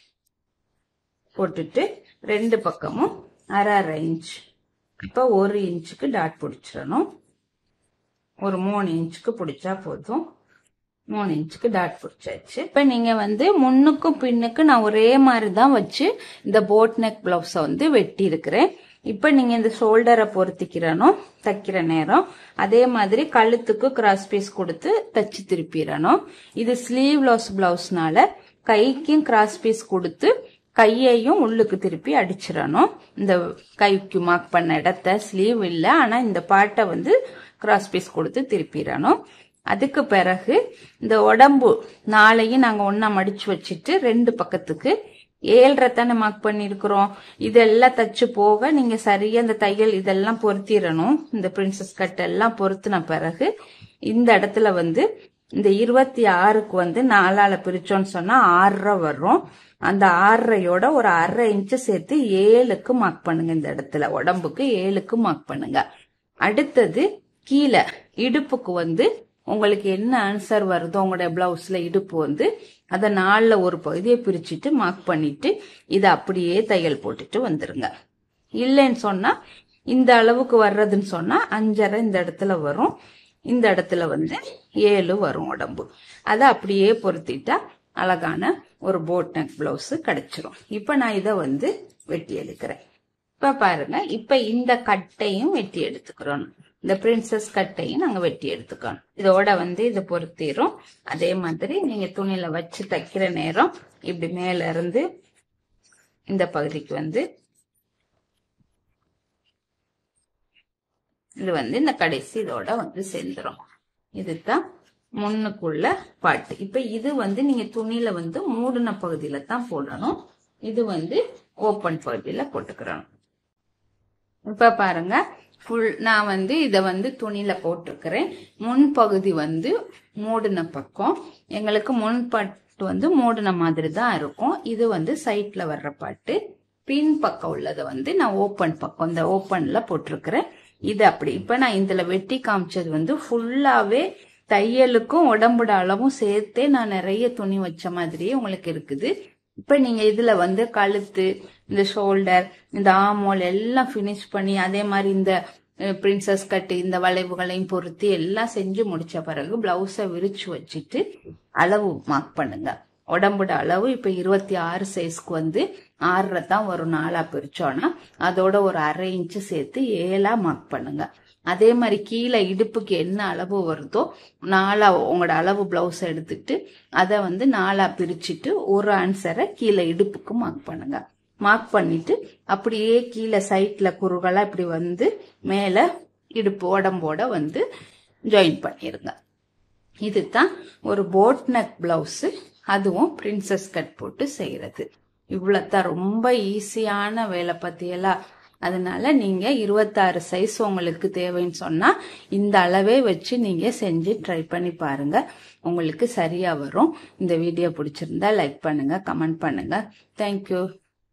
போட்டுட்டு ரெண்டு பக்கமும் அரை அரை இன்ச் இப்ப ஒரு இன்ச்சுக்கு டாட் பிடிச்சிடணும் ஒரு மூணு இன்ச்சுக்கு பிடிச்சா போதும் மூணு இன்ச்சுக்கு டாட் பிடிச்சாச்சு இப்ப நீங்க வந்து முன்னுக்கும் பின்னுக்கு நான் ஒரே மாதிரி தான் வச்சு இந்த போட் நெக் பிளவுஸ வந்து வெட்டி இருக்கிறேன் இப்ப நீங்க இந்த ஷோல்டரை பொருத்திக்கிறணும் தைக்கிற நேரம் அதே மாதிரி கழுத்துக்கு கிராஸ் பீஸ் கொடுத்து தச்சு திருப்பிடணும் இது ஸ்லீவ்லெஸ் பிளவுஸ்னால கைக்கும் கிராஸ் பீஸ் கொடுத்து கையையும் உள்ளுக்கு திருப்பி அடிச்சிடணும் இந்த கைக்கு மார்க் பண்ண இடத்த ஸ்லீவ் இல்ல ஆனா இந்த பாட்டை வந்து கிராஸ் பீஸ் கொடுத்து திருப்பிடணும் அதுக்கு பிறகு இந்த உடம்பு நாளையும் நாங்க ஒண்ணா மடிச்சு வச்சுட்டு ரெண்டு பக்கத்துக்கு ஏழரை தானே மார்க் பண்ணிருக்கிறோம் இதெல்லாம் தச்சு போக நீங்க சரியா இந்த தையல் இதெல்லாம் பொருத்திடணும் இந்த பிரின்சஸ் கட் எல்லாம் பொருத்தின பிறகு இந்த இடத்துல வந்து இந்த இருபத்தி ஆறுக்கு வந்து நாலால பிரிச்சோன்னு சொன்னா ஆறரை வரும் அந்த ஆறரையோட ஒரு அரை இன்ச்சு சேர்த்து ஏழுக்கு மார்க் பண்ணுங்க இந்த இடத்துல உடம்புக்கு ஏழுக்கு மார்க் பண்ணுங்க அடுத்தது கீழே இடுப்புக்கு வந்து உங்களுக்கு என்ன ஆன்சர் வருதோ உங்களுடைய பிளவுஸ்ல இடுப்பு வந்து அதை நாலுல ஒரு பகுதியை பிரிச்சுட்டு மார்க் பண்ணிட்டு இதை அப்படியே தையல் போட்டுட்டு வந்துருங்க இல்லைன்னு சொன்னா இந்த அளவுக்கு வர்றதுன்னு சொன்னா அஞ்சரை இந்த இடத்துல வரும் இந்த இடத்துல வந்து ஏழு வரும் உடம்பு அதை அப்படியே பொருத்திட்டா அழகான ஒரு போட் நெக் பிளவுஸ் கிடைச்சிரும் இப்ப நான் இதை வந்து வெட்டி எடுக்கிறேன் இப்ப பாருங்க இப்ப இந்த கட்டையும் வெட்டி எடுத்துக்கிறோம் இந்த பிரின்சஸ் கட்டையும் நாங்க வெட்டி எடுத்துக்கணும் இதோட வந்து இதை பொருத்திரும் அதே மாதிரி நீங்க துணியில வச்சு தைக்கிற நேரம் இப்படி மேல இருந்து இந்த பகுதிக்கு வந்து இது வந்து இந்த கடைசி இதோட வந்து சேர்ந்துரும் இதுதான் முன்னுக்குள்ள பாட்டு இப்ப இது வந்து நீங்க துணியில வந்து மூடின பகுதியில தான் போடணும் இது வந்து ஓப்பன் பகுதியில போட்டுக்கிறோம் இப்ப பாருங்க ஃபுல் நான் வந்து இத வந்து துணியில போட்டிருக்கிறேன் முன்பகுதி வந்து மூடின பக்கம் எங்களுக்கு முன் பாட்டு வந்து மூடின மாதிரி தான் இருக்கும் இது வந்து சைட்ல வர்ற பாட்டு பின் பக்கம் உள்ளதை வந்து நான் ஓப்பன் பக்கம் இந்த ஓப்பன்ல போட்டிருக்கிறேன் இது அப்படி இப்ப நான் இதுல வெட்டி காமிச்சது வந்து ஃபுல்லாவே தையலுக்கும் உடம்போட அளவும் சேர்த்தே நான் நிறைய துணி வச்ச மாதிரியே உங்களுக்கு இருக்குது இப்ப நீங்க இதுல வந்து கழுத்து இந்த ஷோல்டர் இந்த ஆமோல் எல்லாம் ஃபினிஷ் பண்ணி அதே மாதிரி இந்த பிரின்சஸ் கட்டு இந்த வளைவுகளையும் பொருத்தி எல்லாம் செஞ்சு முடிச்ச பிறகு பிளவுஸை விரிச்சு வச்சுட்டு அளவு மார்க் பண்ணுங்க உடம்போட அளவு இப்ப இருபத்தி ஆறு சைஸ்க்கு வந்து ஆறரை தான் ஒரு நாளா பிரிச்சோன்னா அதோட ஒரு அரை இன்ச்சு சேர்த்து ஏழா மார்க் பண்ணுங்க அதே மாதிரி கீழே இடுப்புக்கு என்ன அளவு வருதோ நாலா உங்களோட அளவு பிளவுஸ் எடுத்துட்டு அதை வந்து நாலா பிரிச்சுட்டு ஒரு ஆன்சரை கீழே இடுப்புக்கு மார்க் பண்ணுங்க மார்க் பண்ணிட்டு அப்படியே கீழே சைட்ல குறுகலா இப்படி வந்து மேல இடுப்பு உடம்போட வந்து ஜாயின் பண்ணிருங்க இதுதான் ஒரு போட் நெக் பிளவுஸ் அதுவும் பிரின்சஸ் கட் போட்டு செய்யறது இவ்வளவுதான் ரொம்ப ஈஸியான வேலை பத்தியெல்லாம் அதனால நீங்க இருபத்தாறு சைஸ் உங்களுக்கு தேவைன்னு சொன்னா இந்த அளவே வச்சு நீங்க செஞ்சு ட்ரை பண்ணி பாருங்க உங்களுக்கு சரியா வரும் இந்த வீடியோ பிடிச்சிருந்தா லைக் பண்ணுங்க கமெண்ட் பண்ணுங்க தேங்க்யூ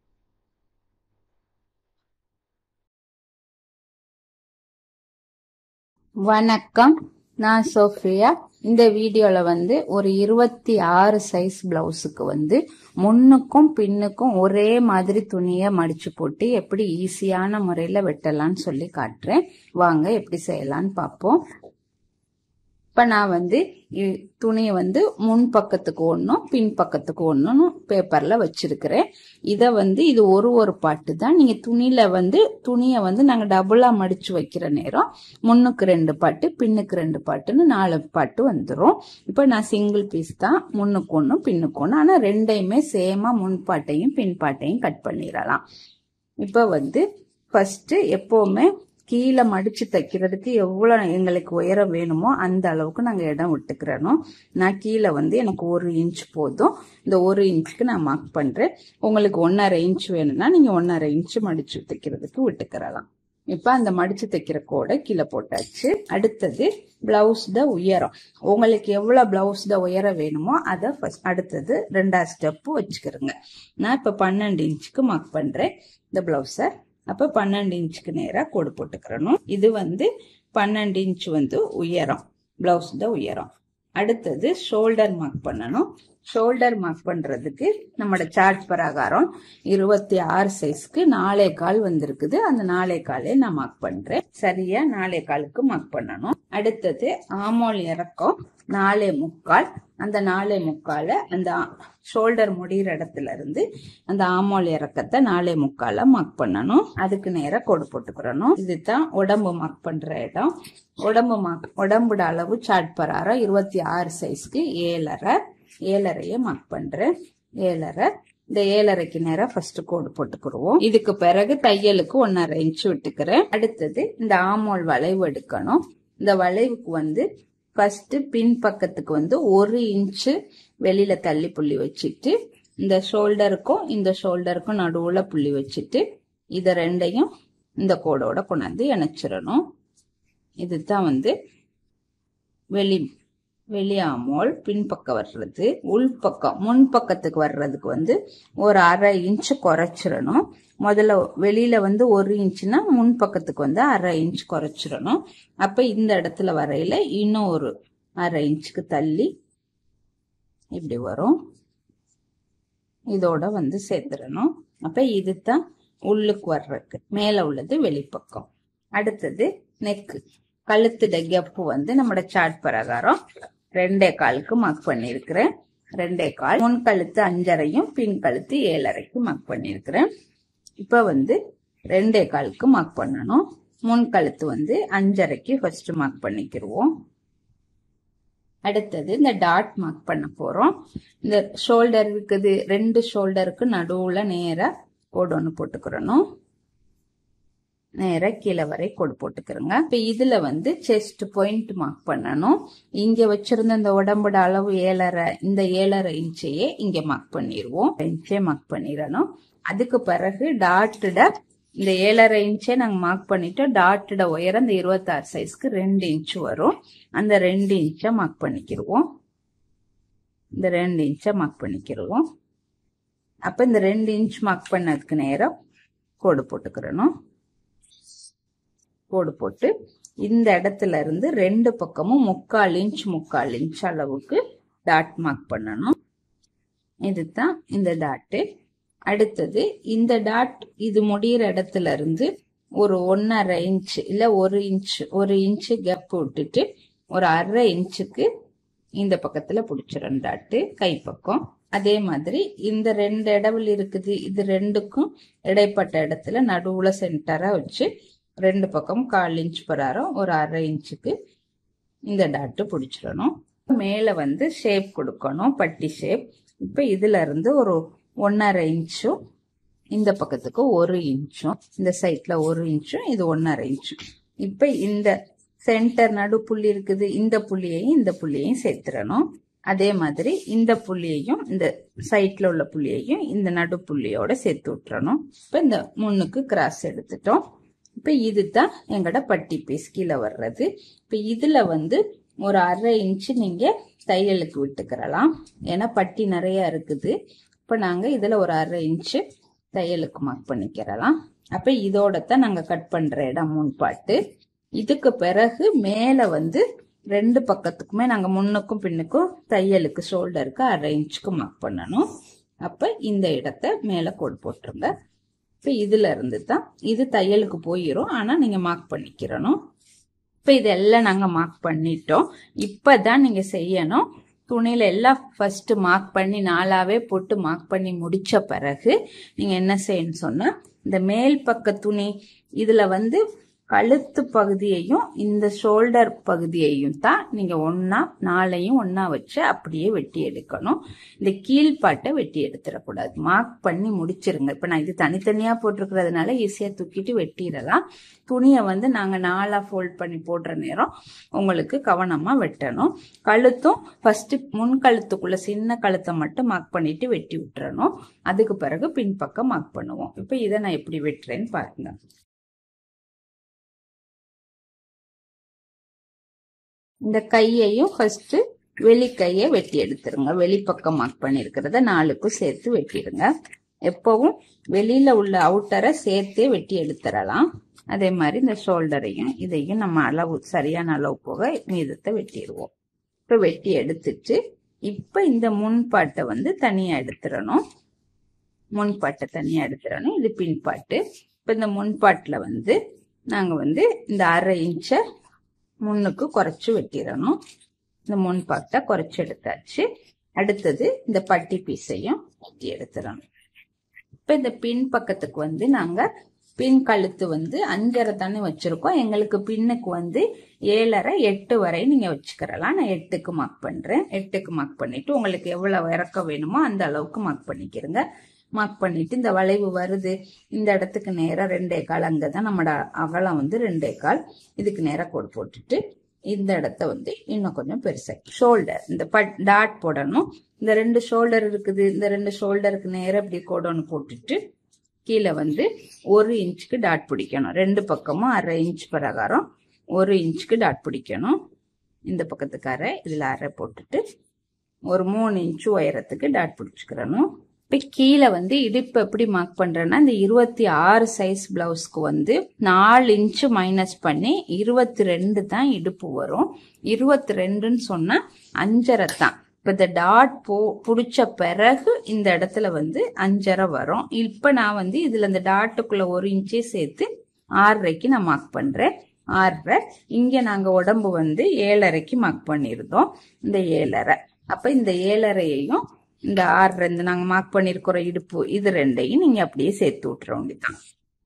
வணக்கம் நான் சோஃபியா இந்த வீடியோல வந்து ஒரு இருபத்தி ஆறு சைஸ் பிளவுஸுக்கு வந்து முன்னுக்கும் பின்னுக்கும் ஒரே மாதிரி துணியை மடிச்சு போட்டு எப்படி ஈஸியான முறையில வெட்டலாம்னு சொல்லி காட்டுறேன் வாங்க எப்படி செய்யலாம்னு பார்ப்போம் இப்ப நான் வந்து துணியை வந்து முன் பக்கத்துக்கு ஒன்றும் பின் பக்கத்துக்கு ஒன்றும் பேப்பர்ல வச்சிருக்கிறேன் இதை வந்து இது ஒரு ஒரு பாட்டு தான் நீங்க துணியில வந்து துணியை வந்து நாங்க டபுளா மடிச்சு வைக்கிற நேரம் முன்னுக்கு ரெண்டு பாட்டு பின்னுக்கு ரெண்டு பாட்டுன்னு நாலு பாட்டு வந்துடும் இப்ப நான் சிங்கிள் பீஸ் தான் முன்னுக்கு ஒன்று பின்னுக்கு ஒன்று ஆனா ரெண்டையுமே சேமா முன் பாட்டையும் பின் பாட்டையும் கட் பண்ணிடலாம் இப்ப வந்து ஃபர்ஸ்ட் எப்பவுமே கீழே மடிச்சு தைக்கிறதுக்கு எவ்வளவு எங்களுக்கு உயரம் வேணுமோ அந்த அளவுக்கு நாங்க இடம் விட்டுக்கிறணும் நான் கீழே வந்து எனக்கு ஒரு இன்ச் போதும் இந்த ஒரு இன்ச்சுக்கு நான் மார்க் பண்றேன் உங்களுக்கு ஒன்னரை இன்ச் வேணும்னா நீங்க ஒன்னரை இன்ச் மடிச்சு தைக்கிறதுக்கு விட்டுக்கிறலாம் இப்ப அந்த மடிச்சு தைக்கிற கோடை கீழே போட்டாச்சு அடுத்தது பிளவுஸ் த உயரம் உங்களுக்கு எவ்வளவு பிளவுஸ் த உயரம் வேணுமோ அதை ஃபர்ஸ்ட் அடுத்தது ரெண்டாவது ஸ்டெப்பு வச்சுக்கிறோங்க நான் இப்ப பன்னெண்டு இன்ச்சுக்கு மார்க் பண்றேன் இந்த பிளவுஸை அப்ப பன்னெண்டு இன்ச்சுக்கு நேரா கோடு போட்டுக்கிறணும் இது வந்து பன்னெண்டு இன்ச் வந்து உயரம் பிளவுஸ் தான் உயரம் அடுத்தது ஷோல்டர் மார்க் பண்ணணும் ஷோல்டர் மார்க் பண்றதுக்கு நம்மளோட சார்ட் பிரகாரம் இருபத்தி ஆறு சைஸ்க்கு நாலே கால் வந்திருக்குது அந்த நாலே காலே நான் மார்க் பண்றேன் சரியா நாலே காலுக்கு மார்க் பண்ணணும் அடுத்தது ஆமோல் இறக்கம் நாலே முக்கால் அந்த நாலே முக்கால அந்த ஷோல்டர் முடிகிற இடத்துல இருந்து அந்த ஆமோல் இறக்கத்தை நாலே முக்கால மார்க் பண்ணணும் அதுக்கு நேரம் கோடு போட்டுக்கிறணும் இதுதான் உடம்பு மார்க் பண்ற இடம் உடம்பு மார்க் உடம்போட அளவு சார்ட் பிரகாரம் இருபத்தி ஆறு சைஸ்க்கு ஏழரை ஏழரைய மார்க் பண்றேன் ஏழரை இந்த ஏழரைக்கு நேரம் ஃபர்ஸ்ட் கோடு போட்டுக்கிடுவோம் இதுக்கு பிறகு தையலுக்கு ஒன்னரை இன்ச்சு விட்டுக்கிறேன் அடுத்தது இந்த ஆமோல் வளைவு எடுக்கணும் இந்த வளைவுக்கு வந்து ஃபர்ஸ்ட் பின் பக்கத்துக்கு வந்து ஒரு இன்ச்சு வெளியில தள்ளி புள்ளி வச்சுட்டு இந்த ஷோல்டருக்கும் இந்த ஷோல்டருக்கும் நடுவுல புள்ளி வச்சுட்டு இத ரெண்டையும் இந்த கோடோட கொண்டாந்து இணைச்சிடணும் இதுதான் வந்து வெளி வெளியாமோல் பின்பக்கம் வர்றது உள்பக்கம் முன் பக்கத்துக்கு வர்றதுக்கு வந்து ஒரு அரை இன்ச்சு குறைச்சிடணும் முதல்ல வெளியில வந்து ஒரு இன்ச்சுனா முன் பக்கத்துக்கு வந்து அரை இன்ச் குறைச்சிடணும் அப்ப இந்த இடத்துல வரையில இன்னும் ஒரு அரை இன்ச்சுக்கு தள்ளி இப்படி வரும் இதோட வந்து சேர்த்துடணும் அப்ப இதுதான் உள்ளுக்கு வர்றதுக்கு மேல உள்ளது வெளிப்பக்கம் அடுத்தது நெக்கு கழுத்து டெகப்பு வந்து நம்மளோட சார்ட் பிரகாரம் ரெண்டே காலுக்கு மார்க் பண்ணிருக்கிறேன் ரெண்டே கால் முன் கழுத்து அஞ்சரையும் பின் கழுத்து ஏழரைக்கு மார்க் பண்ணிருக்கிறேன் இப்ப வந்து ரெண்டே காலுக்கு மார்க் பண்ணணும் முன் கழுத்து வந்து அஞ்சரைக்கு ஃபர்ஸ்ட் மார்க் பண்ணிக்கிருவோம் அடுத்தது இந்த டாட் மார்க் பண்ண போறோம் இந்த ஷோல்டர் இருக்குது ரெண்டு ஷோல்டருக்கு நடுவுல நேரா கோடு ஒன்று போட்டுக்கிறணும் நேரா கீழே வரை கோடு போட்டுக்கிறோங்க இப்ப இதுல வந்து செஸ்ட் பாயிண்ட் மார்க் பண்ணணும் இங்க வச்சிருந்த இந்த உடம்போட அளவு ஏழரை இந்த ஏழரை இன்ச்சையே இங்க மார்க் பண்ணிடுவோம் இன்ச்சே மார்க் பண்ணிடணும் அதுக்கு பிறகு டாட்டட இந்த ஏழரை இன்ச்சே நாங்க மார்க் பண்ணிட்டோம் டாட்டட உயரம் இந்த இருபத்தாறு சைஸ்க்கு ரெண்டு இன்ச் வரும் அந்த ரெண்டு இன்ச்சை மார்க் பண்ணிக்கிடுவோம் இந்த ரெண்டு இன்ச்சை மார்க் பண்ணிக்கிடுவோம் அப்ப இந்த ரெண்டு இன்ச் மார்க் பண்ணதுக்கு நேரம் கோடு போட்டுக்கிறணும் கோடு போட்டு இந்த இடத்துல இருந்து ரெண்டு பக்கமும் முக்கால் இன்ச் முக்கால் இன்ச் அளவுக்கு டாட் மார்க் பண்ணணும் இதுதான் இந்த டாட்டு அடுத்தது இந்த டாட் இது முடியிற இடத்துல இருந்து ஒரு ஒன்னரை இன்ச் இல்ல ஒரு இன்ச் ஒரு இன்ச் கேப் விட்டுட்டு ஒரு அரை இன்ச்சுக்கு இந்த பக்கத்துல பிடிச்சிடும் டாட்டு கைப்பக்கம் அதே மாதிரி இந்த ரெண்டு இடவில் இருக்குது இது ரெண்டுக்கும் இடைப்பட்ட இடத்துல நடுவுல சென்டரா வச்சு ரெண்டு பக்கம் கால் இன்ச் பராரம் ஒரு அரை இன்ச்சுக்கு இந்த டாட்டு பிடிச்சிடணும் மேல வந்து ஷேப் கொடுக்கணும் பட்டி ஷேப் இப்ப இதுல இருந்து ஒரு ஒன்னரை இன்ச்சும் இந்த பக்கத்துக்கு ஒரு இன்ச்சும் இந்த சைட்ல ஒரு இன்ச்சும் இது ஒன்னரை இன்ச்சும் இப்ப இந்த சென்டர் நடு புள்ளி இருக்குது இந்த புள்ளியையும் இந்த புள்ளியையும் சேர்த்துடணும் அதே மாதிரி இந்த புள்ளியையும் இந்த சைட்ல உள்ள புள்ளியையும் இந்த நடு புள்ளியோட சேர்த்து விட்டுறணும் இப்ப இந்த முன்னுக்கு கிராஸ் எடுத்துட்டோம் இப்ப இதுதான் எங்கட பட்டி பீஸ் கீழே வர்றது இப்ப இதுல வந்து ஒரு அரை இன்ச்சு நீங்க தையலுக்கு விட்டுக்கிறலாம் ஏன்னா பட்டி நிறைய இருக்குது இப்ப நாங்க இதுல ஒரு அரை இன்ச்சு தையலுக்கு மார்க் பண்ணிக்கிறலாம் அப்ப இதோடத்தான் நாங்க கட் பண்ற இடம் முன்பாட்டு இதுக்கு பிறகு மேல வந்து ரெண்டு பக்கத்துக்குமே நாங்க முன்னுக்கும் பின்னுக்கும் தையலுக்கு ஷோல்டருக்கு அரை இன்ச்சுக்கு மார்க் பண்ணணும் அப்ப இந்த இடத்த மேல கோடு போட்டுருங்க இப்ப இதுல இருந்து தான் இது தையலுக்கு போயிரும் ஆனா நீங்க மார்க் பண்ணிக்கிறணும் இப்ப இதெல்லாம் நாங்க மார்க் பண்ணிட்டோம் இப்பதான் நீங்க செய்யணும் துணியில எல்லாம் ஃபர்ஸ்ட் மார்க் பண்ணி நாளாவே போட்டு மார்க் பண்ணி முடிச்ச பிறகு நீங்க என்ன செய்யணும் சொன்னா இந்த மேல் பக்க துணி இதுல வந்து கழுத்து பகுதியையும் இந்த ஷோல்டர் பகுதியையும் தான் நீங்க ஒன்னா நாளையும் ஒன்னா வச்சு அப்படியே வெட்டி எடுக்கணும் இந்த கீழ்பாட்டை வெட்டி எடுத்துடக்கூடாது மார்க் பண்ணி முடிச்சிருங்க இப்ப நான் இது தனித்தனியா போட்டிருக்கிறதுனால ஈஸியா தூக்கிட்டு வெட்டிடலாம் துணியை வந்து நாங்க நாலா ஃபோல்ட் பண்ணி போடுற நேரம் உங்களுக்கு கவனமா வெட்டணும் கழுத்தும் ஃபர்ஸ்ட் முன் கழுத்துக்குள்ள சின்ன கழுத்தை மட்டும் மார்க் பண்ணிட்டு வெட்டி விட்டுறணும் அதுக்கு பிறகு பின்பக்கம் மார்க் பண்ணுவோம் இப்ப இதை நான் எப்படி வெட்டுறேன்னு பாருங்க இந்த கையையும் ஃபர்ஸ்ட் வெளி கையை வெட்டி எடுத்துருங்க வெளிப்பக்கம் மார்க் பண்ணிருக்கிறத நாலுக்கும் சேர்த்து வெட்டிடுங்க எப்பவும் வெளியில உள்ள அவுட்டரை சேர்த்தே வெட்டி எடுத்துடலாம் அதே மாதிரி இந்த ஷோல்டரையும் இதையும் நம்ம அளவு சரியான அளவு போக மீதத்தை வெட்டிடுவோம் இப்ப வெட்டி எடுத்துட்டு இப்ப இந்த முன்பாட்டை வந்து தனியா எடுத்துடணும் முன்பாட்டை தனியா எடுத்துடணும் இது பின்பாட்டு இப்ப இந்த முன்பாட்டுல வந்து நாங்க வந்து இந்த அரை இன்ச்சை முன்னுக்கு குறைச்சு வெட்டிடணும் இந்த முன்பாட்டை குறைச்சு எடுத்தாச்சு அடுத்தது இந்த பட்டி பீஸையும் வெட்டி எடுத்துடணும் இப்ப இந்த பின் பக்கத்துக்கு வந்து நாங்க பின் கழுத்து வந்து அஞ்சரை தானே வச்சிருக்கோம் எங்களுக்கு பின்னுக்கு வந்து ஏழரை எட்டு வரை நீங்க வச்சுக்கிறலாம் நான் எட்டுக்கு மார்க் பண்றேன் எட்டுக்கு மார்க் பண்ணிட்டு உங்களுக்கு எவ்வளவு இறக்க வேணுமோ அந்த அளவுக்கு மார்க் பண்ணிக்கிறங்க மார்க் பண்ணிட்டு இந்த வளைவு வருது இந்த இடத்துக்கு நேரா ரெண்டே கால் அங்கதான் நம்மளோட அகலம் வந்து ரெண்டே கால் இதுக்கு நேரா கோடு போட்டுட்டு இந்த இடத்த வந்து இன்னும் கொஞ்சம் பெருசாக்கி ஷோல்டர் இந்த பட் டாட் போடணும் இந்த ரெண்டு ஷோல்டர் இருக்குது இந்த ரெண்டு ஷோல்டருக்கு நேரா இப்படி கோடொன்னு போட்டுட்டு கீழே வந்து ஒரு இன்ச்சுக்கு டாட் பிடிக்கணும் ரெண்டு பக்கமும் அரை இன்ச் பிரகாரம் ஒரு இன்ச்சுக்கு டாட் பிடிக்கணும் இந்த பக்கத்துக்கு அரை இதுல அரை போட்டுட்டு ஒரு மூணு இன்ச்சு உயரத்துக்கு டாட் பிடிச்சிக்கிறணும் இப்போ கீழே வந்து இடுப்பு எப்படி மார்க் பண்றேன்னா இந்த இருபத்தி ஆறு சைஸ் பிளவுஸ்க்கு வந்து நாலு இன்ச்சு மைனஸ் பண்ணி இருபத்தி ரெண்டு தான் இடுப்பு வரும் இருபத்தி ரெண்டுன்னு சொன்னா அஞ்சரை தான் இப்போ இந்த டாட் போ பிடிச்ச பிறகு இந்த இடத்துல வந்து அஞ்சரை வரும் இப்போ நான் வந்து இதுல இந்த டாட்டுக்குள்ள ஒரு இன்ச்சே சேர்த்து ஆறரைக்கு நான் மார்க் பண்றேன் ஆறரை இங்க நாங்க உடம்பு வந்து ஏழரைக்கு மார்க் பண்ணியிருந்தோம் இந்த ஏழரை அப்ப இந்த ஏழரையையும் இந்த ஆறு இந்த நாங்க மார்க் பண்ணிருக்கிற இடுப்பு இது ரெண்டையும் நீங்க அப்படியே சேர்த்து விட்டுற வேண்டியதான்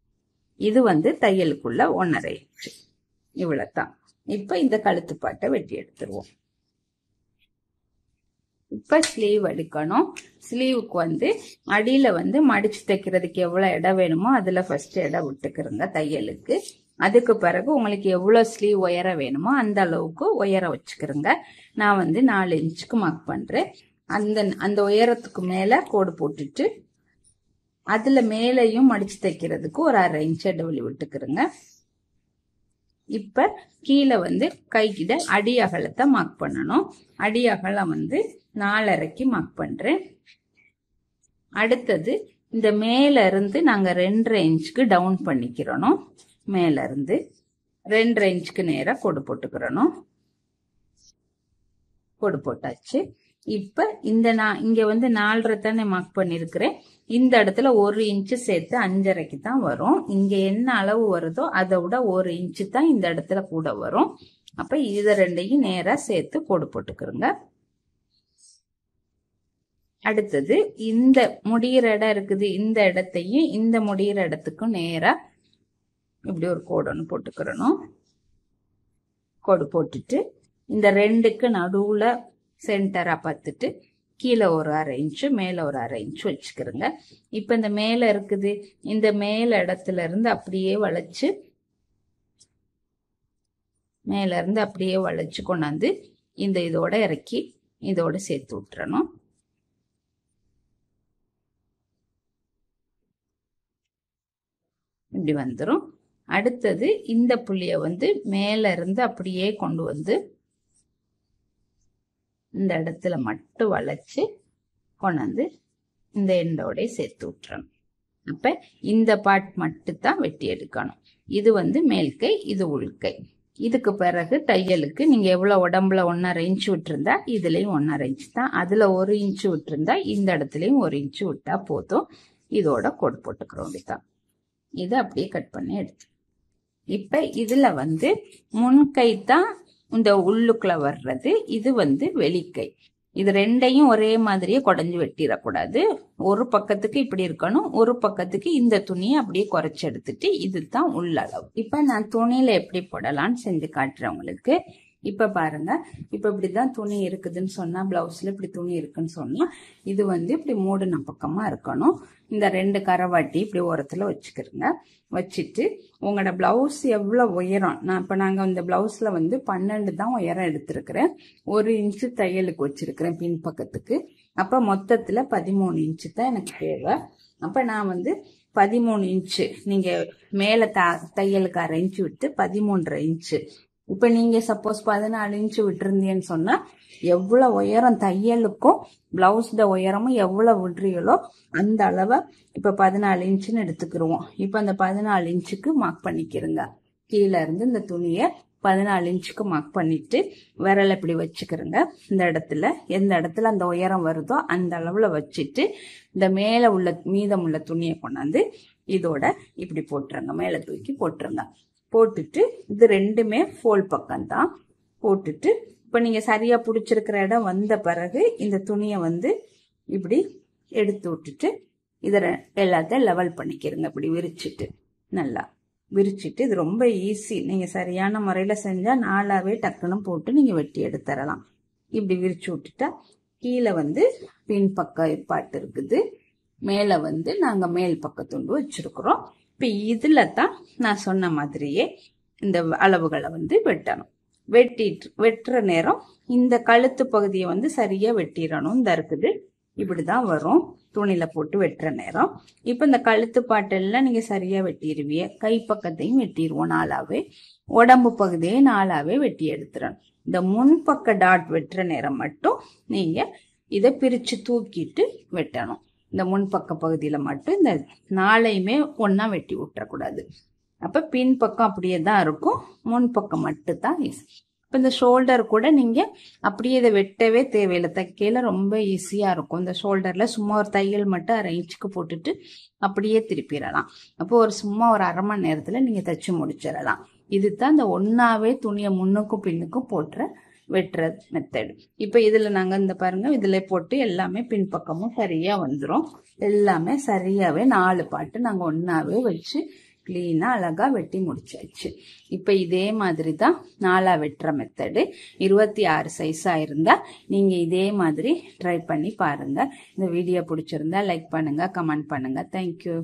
இது வந்து தையலுக்குள்ள ஒன்னரை இன்ச்சு இவ்வளவுதான் இப்ப இந்த கழுத்துப்பாட்டை வெட்டி எடுத்துருவோம் இப்ப ஸ்லீவ் எடுக்கணும் ஸ்லீவுக்கு வந்து அடியில வந்து மடிச்சு தைக்கிறதுக்கு எவ்வளவு இடம் வேணுமோ அதுல ஃபர்ஸ்ட் இடம் விட்டுக்கிறோங்க தையலுக்கு அதுக்கு பிறகு உங்களுக்கு எவ்வளவு ஸ்லீவ் உயர வேணுமோ அந்த அளவுக்கு உயர வச்சுக்கிறோங்க நான் வந்து நாலு இன்ச்சுக்கு மார்க் பண்றேன் அந்த அந்த உயரத்துக்கு மேல கோடு போட்டுட்டு அதுல மேலையும் மடிச்சு தைக்கிறதுக்கு ஒரு அரை இன்ச் இடைவெளி விட்டுக்கிறோங்க இப்ப கீழே வந்து கைக்கிட்ட அடி அகலத்தை மார்க் பண்ணணும் அடி அகலம் வந்து நாலரைக்கு மார்க் பண்றேன் அடுத்தது இந்த மேல இருந்து நாங்க ரெண்டரை இன்ச்சுக்கு டவுன் பண்ணிக்கிறணும் மேல இருந்து ரெண்டரை இன்ச்சுக்கு நேரா கொடு போட்டுக்கிறணும் கொடு போட்டாச்சு இப்ப இந்த நான் இங்க வந்து நாலரை தானே மார்க் பண்ணிருக்கிறேன் இந்த இடத்துல ஒரு இன்ச்சு சேர்த்து அஞ்சரைக்கு தான் வரும் இங்க என்ன அளவு வருதோ அதை விட ஒரு இன்ச்சு தான் இந்த இடத்துல கூட வரும் அப்ப இத ரெண்டையும் நேரா சேர்த்து கோடு போட்டுக்கிறோங்க அடுத்தது இந்த முடிகிற இடம் இருக்குது இந்த இடத்தையும் இந்த முடிகிற இடத்துக்கும் நேரா இப்படி ஒரு கோடு ஒன்று போட்டுக்கிறணும் கோடு போட்டுட்டு இந்த ரெண்டுக்கு நடுவுல சென்டரா பார்த்துட்டு கீழே ஒரு அரை இன்ச்சு மேல ஒரு அரை இன்ச்சு வச்சுக்கிறோங்க இப்ப இந்த மேல இருக்குது இந்த மேல இடத்துல இருந்து அப்படியே வளைச்சு மேல இருந்து அப்படியே வளைச்சு கொண்டாந்து இந்த இதோட இறக்கி இதோட சேர்த்து விட்டுறணும் இப்படி வந்துடும் அடுத்தது இந்த புள்ளிய வந்து மேல இருந்து அப்படியே கொண்டு வந்து இந்த இடத்துல மட்டும் வளைச்சு கொண்டாந்து இந்த எண்டோட சேர்த்து விட்டுறணும் அப்ப இந்த பார்ட் மட்டும் தான் வெட்டி எடுக்கணும் இது வந்து மேல்கை இது உள்கை இதுக்கு பிறகு தையலுக்கு நீங்க எவ்வளவு உடம்புல ஒன்னரை இன்ச்சு விட்டுருந்தா இதுலயும் ஒன்னரை இன்ச்சு தான் அதுல ஒரு இன்ச்சு விட்டுருந்தா இந்த இடத்துலயும் ஒரு இன்ச்சு விட்டா போதும் இதோட கோடு போட்டுக்கிறோம் அப்படித்தான் இதை அப்படியே கட் பண்ணி எடுத்து இப்ப இதுல வந்து முன்கை தான் இந்த உள்ளுக்குள்ள வர்றது இது வந்து வெளிக்கை இது ரெண்டையும் ஒரே மாதிரியே குடஞ்சு வெட்டிடக்கூடாது ஒரு பக்கத்துக்கு இப்படி இருக்கணும் ஒரு பக்கத்துக்கு இந்த துணியை அப்படியே குறைச்சி எடுத்துட்டு இதுதான் உள்ளளவு இப்ப நான் துணியில எப்படி போடலாம்னு செஞ்சு காட்டுறேன் உங்களுக்கு இப்ப பாருங்க இப்ப இப்படிதான் துணி இருக்குதுன்னு சொன்னா பிளவுஸ்ல இப்படி துணி இருக்குன்னு சொன்னா இது வந்து இப்படி மூடின பக்கமா இருக்கணும் இந்த ரெண்டு கரவாட்டி இப்படி ஓரத்துல வச்சுக்கிறோங்க வச்சுட்டு உங்களோட பிளவுஸ் எவ்வளவு உயரம் நான் இப்ப நாங்க இந்த பிளவுஸ்ல வந்து பன்னெண்டு தான் உயரம் எடுத்திருக்கிறேன் ஒரு இன்ச்சு தையலுக்கு வச்சிருக்கிறேன் பின் பக்கத்துக்கு அப்ப மொத்தத்துல பதிமூணு இன்ச்சு தான் எனக்கு தேவை அப்ப நான் வந்து பதிமூணு இன்ச்சு நீங்க மேல த தையலுக்கு அரை இன்ச்சு விட்டு பதிமூன்றரை இன்ச்சு இப்ப நீங்க சப்போஸ் பதினாலு இன்ச்சு விட்டுருந்தீங்கன்னு சொன்னா எவ்வளவு உயரம் தையலுக்கும் பிளவுஸ்ட உயரமும் எவ்வளவு விடுறீங்களோ அந்த அளவை இப்ப பதினாலு இன்ச்சுன்னு எடுத்துக்கிருவோம் இப்ப அந்த பதினாலு இன்ச்சுக்கு மார்க் பண்ணிக்கிறங்க கீழே இருந்து இந்த துணியை பதினாலு இன்ச்சுக்கு மார்க் பண்ணிட்டு விரல் இப்படி வச்சுக்கிறங்க இந்த இடத்துல எந்த இடத்துல அந்த உயரம் வருதோ அந்த அளவுல வச்சுட்டு இந்த மேல உள்ள மீதம் உள்ள துணியை கொண்டாந்து இதோட இப்படி போட்டுருங்க மேல தூக்கி போட்டுருங்க போட்டுட்டு இது ரெண்டுமே ஃபோல் பக்கம் தான் போட்டுட்டு இப்போ நீங்க சரியா பிடிச்சிருக்கிற இடம் வந்த பிறகு இந்த துணியை வந்து இப்படி எடுத்து விட்டுட்டு இதை எல்லாத்தையும் லெவல் பண்ணிக்கிறங்க இப்படி விரிச்சிட்டு நல்லா விரிச்சிட்டு இது ரொம்ப ஈஸி நீங்க சரியான முறையில செஞ்சா நாலாவே டக்குன்னு போட்டு நீங்க வெட்டி எடுத்துடலாம் இப்படி விரிச்சு விட்டுட்டா கீழே வந்து பின் பக்க பாட்டு இருக்குது மேல வந்து நாங்க மேல் பக்கத்துண்டு வச்சிருக்கிறோம் இப்ப இதுல தான் நான் சொன்ன மாதிரியே இந்த அளவுகளை வந்து வெட்டணும் வெட்டிட்டு வெட்டுற நேரம் இந்த கழுத்து பகுதியை வந்து சரியா வெட்டிடணும் இந்த இருக்குது இப்படிதான் வரும் துணியில போட்டு வெட்டுற நேரம் இப்ப இந்த கழுத்து பாட்டெல்லாம் நீங்க சரியா வெட்டிடுவிய கை பக்கத்தையும் வெட்டிடுவோம் நாளாவே உடம்பு பகுதியை நாளாவே வெட்டி எடுத்துடணும் இந்த முன்பக்க டாட் வெட்டுற நேரம் மட்டும் நீங்க இதை பிரிச்சு தூக்கிட்டு வெட்டணும் இந்த முன்பக்க பகுதியில மட்டும் இந்த நாளையுமே ஒன்னா வெட்டி விட்டுறக்கூடாது அப்ப பின் பக்கம் அப்படியே தான் இருக்கும் முன் பக்கம் மட்டும் தான் இப்போ இந்த ஷோல்டர் கூட நீங்க அப்படியே இதை வெட்டவே தேவையில்லை தைக்கையில ரொம்ப ஈஸியா இருக்கும் இந்த ஷோல்டர்ல சும்மா ஒரு தையல் மட்டும் அரை இன்ச்சுக்கு போட்டுட்டு அப்படியே திருப்பிடலாம் அப்போ ஒரு சும்மா ஒரு அரை மணி நேரத்துல நீங்க தைச்சு முடிச்சிடலாம் இதுதான் இந்த ஒன்னாவே துணியை முன்னுக்கும் பின்னுக்கும் போட்டுற வெட்டுற மெத்தடு இப்போ இதுல நாங்க இந்த பாருங்க இதுல போட்டு எல்லாமே பின்பக்கமும் சரியா வந்துடும் எல்லாமே சரியாவே நாலு பாட்டு நாங்க ஒன்னாவே வச்சு க்ளீனாக அழகாக வெட்டி முடிச்சாச்சு இப்போ இதே மாதிரி தான் நாலாக வெட்டுற மெத்தடு இருபத்தி ஆறு சைஸாக இருந்தால் நீங்கள் இதே மாதிரி ட்ரை பண்ணி பாருங்கள் இந்த வீடியோ பிடிச்சிருந்தா லைக் பண்ணுங்கள் கமெண்ட் பண்ணுங்கள் தேங்க்யூ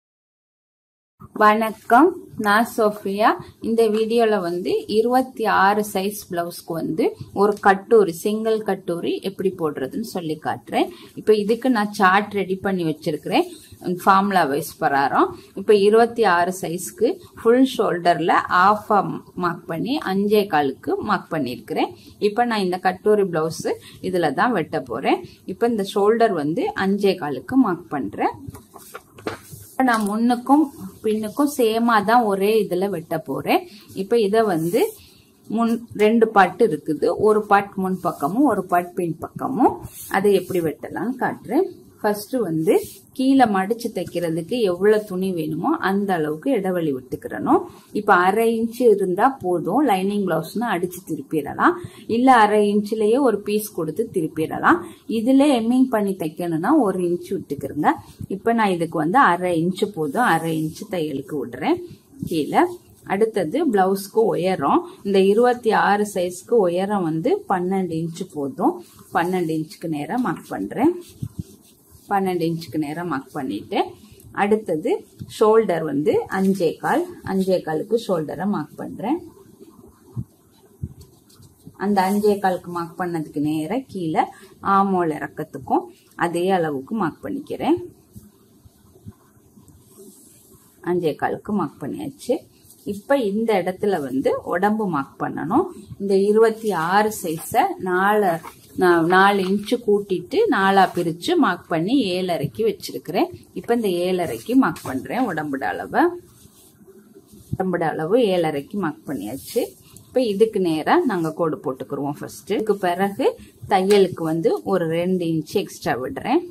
வணக்கம் நான் சோஃபியா இந்த வீடியோல வந்து இருபத்தி ஆறு சைஸ் பிளவுஸ்க்கு வந்து ஒரு கட்டூரி சிங்கிள் கட்டூரி எப்படி போடுறதுன்னு சொல்லி காட்டுறேன் இப்போ இதுக்கு நான் சார்ட் ரெடி பண்ணி வச்சிருக்கிறேன் ஃபார்முலா வைஸ் பிரகாரம் இப்போ இருபத்தி ஆறு சைஸ்க்கு ஃபுல் ஷோல்டர்ல ஆஃப் மார்க் பண்ணி அஞ்சே காலுக்கு மார்க் பண்ணியிருக்கிறேன் இப்போ நான் இந்த கட்டூரி பிளவுஸ் இதில் தான் வெட்ட போறேன் இப்போ இந்த ஷோல்டர் வந்து அஞ்சே காலுக்கு மார்க் பண்றேன் நான் முன்னுக்கும் பின்னுக்கும் சேமா தான் ஒரே இதுல வெட்ட போறேன் இப்ப இத வந்து முன் ரெண்டு பாட்டு இருக்குது ஒரு பாட் முன் பக்கமும் ஒரு பாட் பின் பக்கமும் அதை எப்படி வெட்டலாம்னு காட்டுறேன் ஃபர்ஸ்ட் வந்து கீழே மடிச்சு தைக்கிறதுக்கு எவ்வளவு துணி வேணுமோ அந்த அளவுக்கு இடைவெளி விட்டுக்கிறணும் இப்ப அரை இன்ச்சு இருந்தா போதும் லைனிங் பிளவுஸ்னு அடிச்சு திருப்பிடலாம் இல்ல அரை இன்ச்லயே ஒரு பீஸ் கொடுத்து திருப்பிடலாம் இதுல எம்மிங் பண்ணி தைக்கணும்னா ஒரு இன்ச்சு விட்டுக்கிறங்க இப்ப நான் இதுக்கு வந்து அரை இன்ச்சு போதும் அரை இன்ச்சு தையலுக்கு விடுறேன் கீழே அடுத்தது பிளவுஸ்க்கு உயரம் இந்த இருபத்தி ஆறு சைஸ்க்கு உயரம் வந்து பன்னெண்டு இன்ச்சு போதும் பன்னெண்டு இன்ச்சுக்கு நேரம் மார்க் பண்றேன் பன்னெண்டு இன்ச்சுக்கு நேரம் மார்க் பண்ணிட்டு அடுத்தது ஷோல்டர் வந்து அஞ்சே கால் அஞ்சே காலுக்கு ஷோல்டரை மார்க் பண்றேன் அந்த அஞ்சே காலுக்கு மார்க் பண்ணதுக்கு நேரம் கீழே ஆமோல் இறக்கத்துக்கும் அதே அளவுக்கு மார்க் பண்ணிக்கிறேன் அஞ்சே காலுக்கு மார்க் பண்ணியாச்சு இப்ப இந்த இடத்துல வந்து உடம்பு மார்க் பண்ணணும் இந்த இருபத்தி ஆறு சைஸ நாலு நாலு இன்ச்சு கூட்டிட்டு நாலா பிரிச்சு மார்க் பண்ணி ஏழரைக்கு வச்சிருக்கிறேன் இப்ப இந்த ஏழரைக்கு மார்க் பண்றேன் உடம்புட அளவை உடம்புட அளவு ஏழரைக்கு மார்க் பண்ணியாச்சு இப்ப இதுக்கு நேரா நாங்க கோடு போட்டுக்கிறோம் ஃபர்ஸ்ட் இதுக்கு பிறகு தையலுக்கு வந்து ஒரு ரெண்டு இன்ச்சு எக்ஸ்ட்ரா விடுறேன்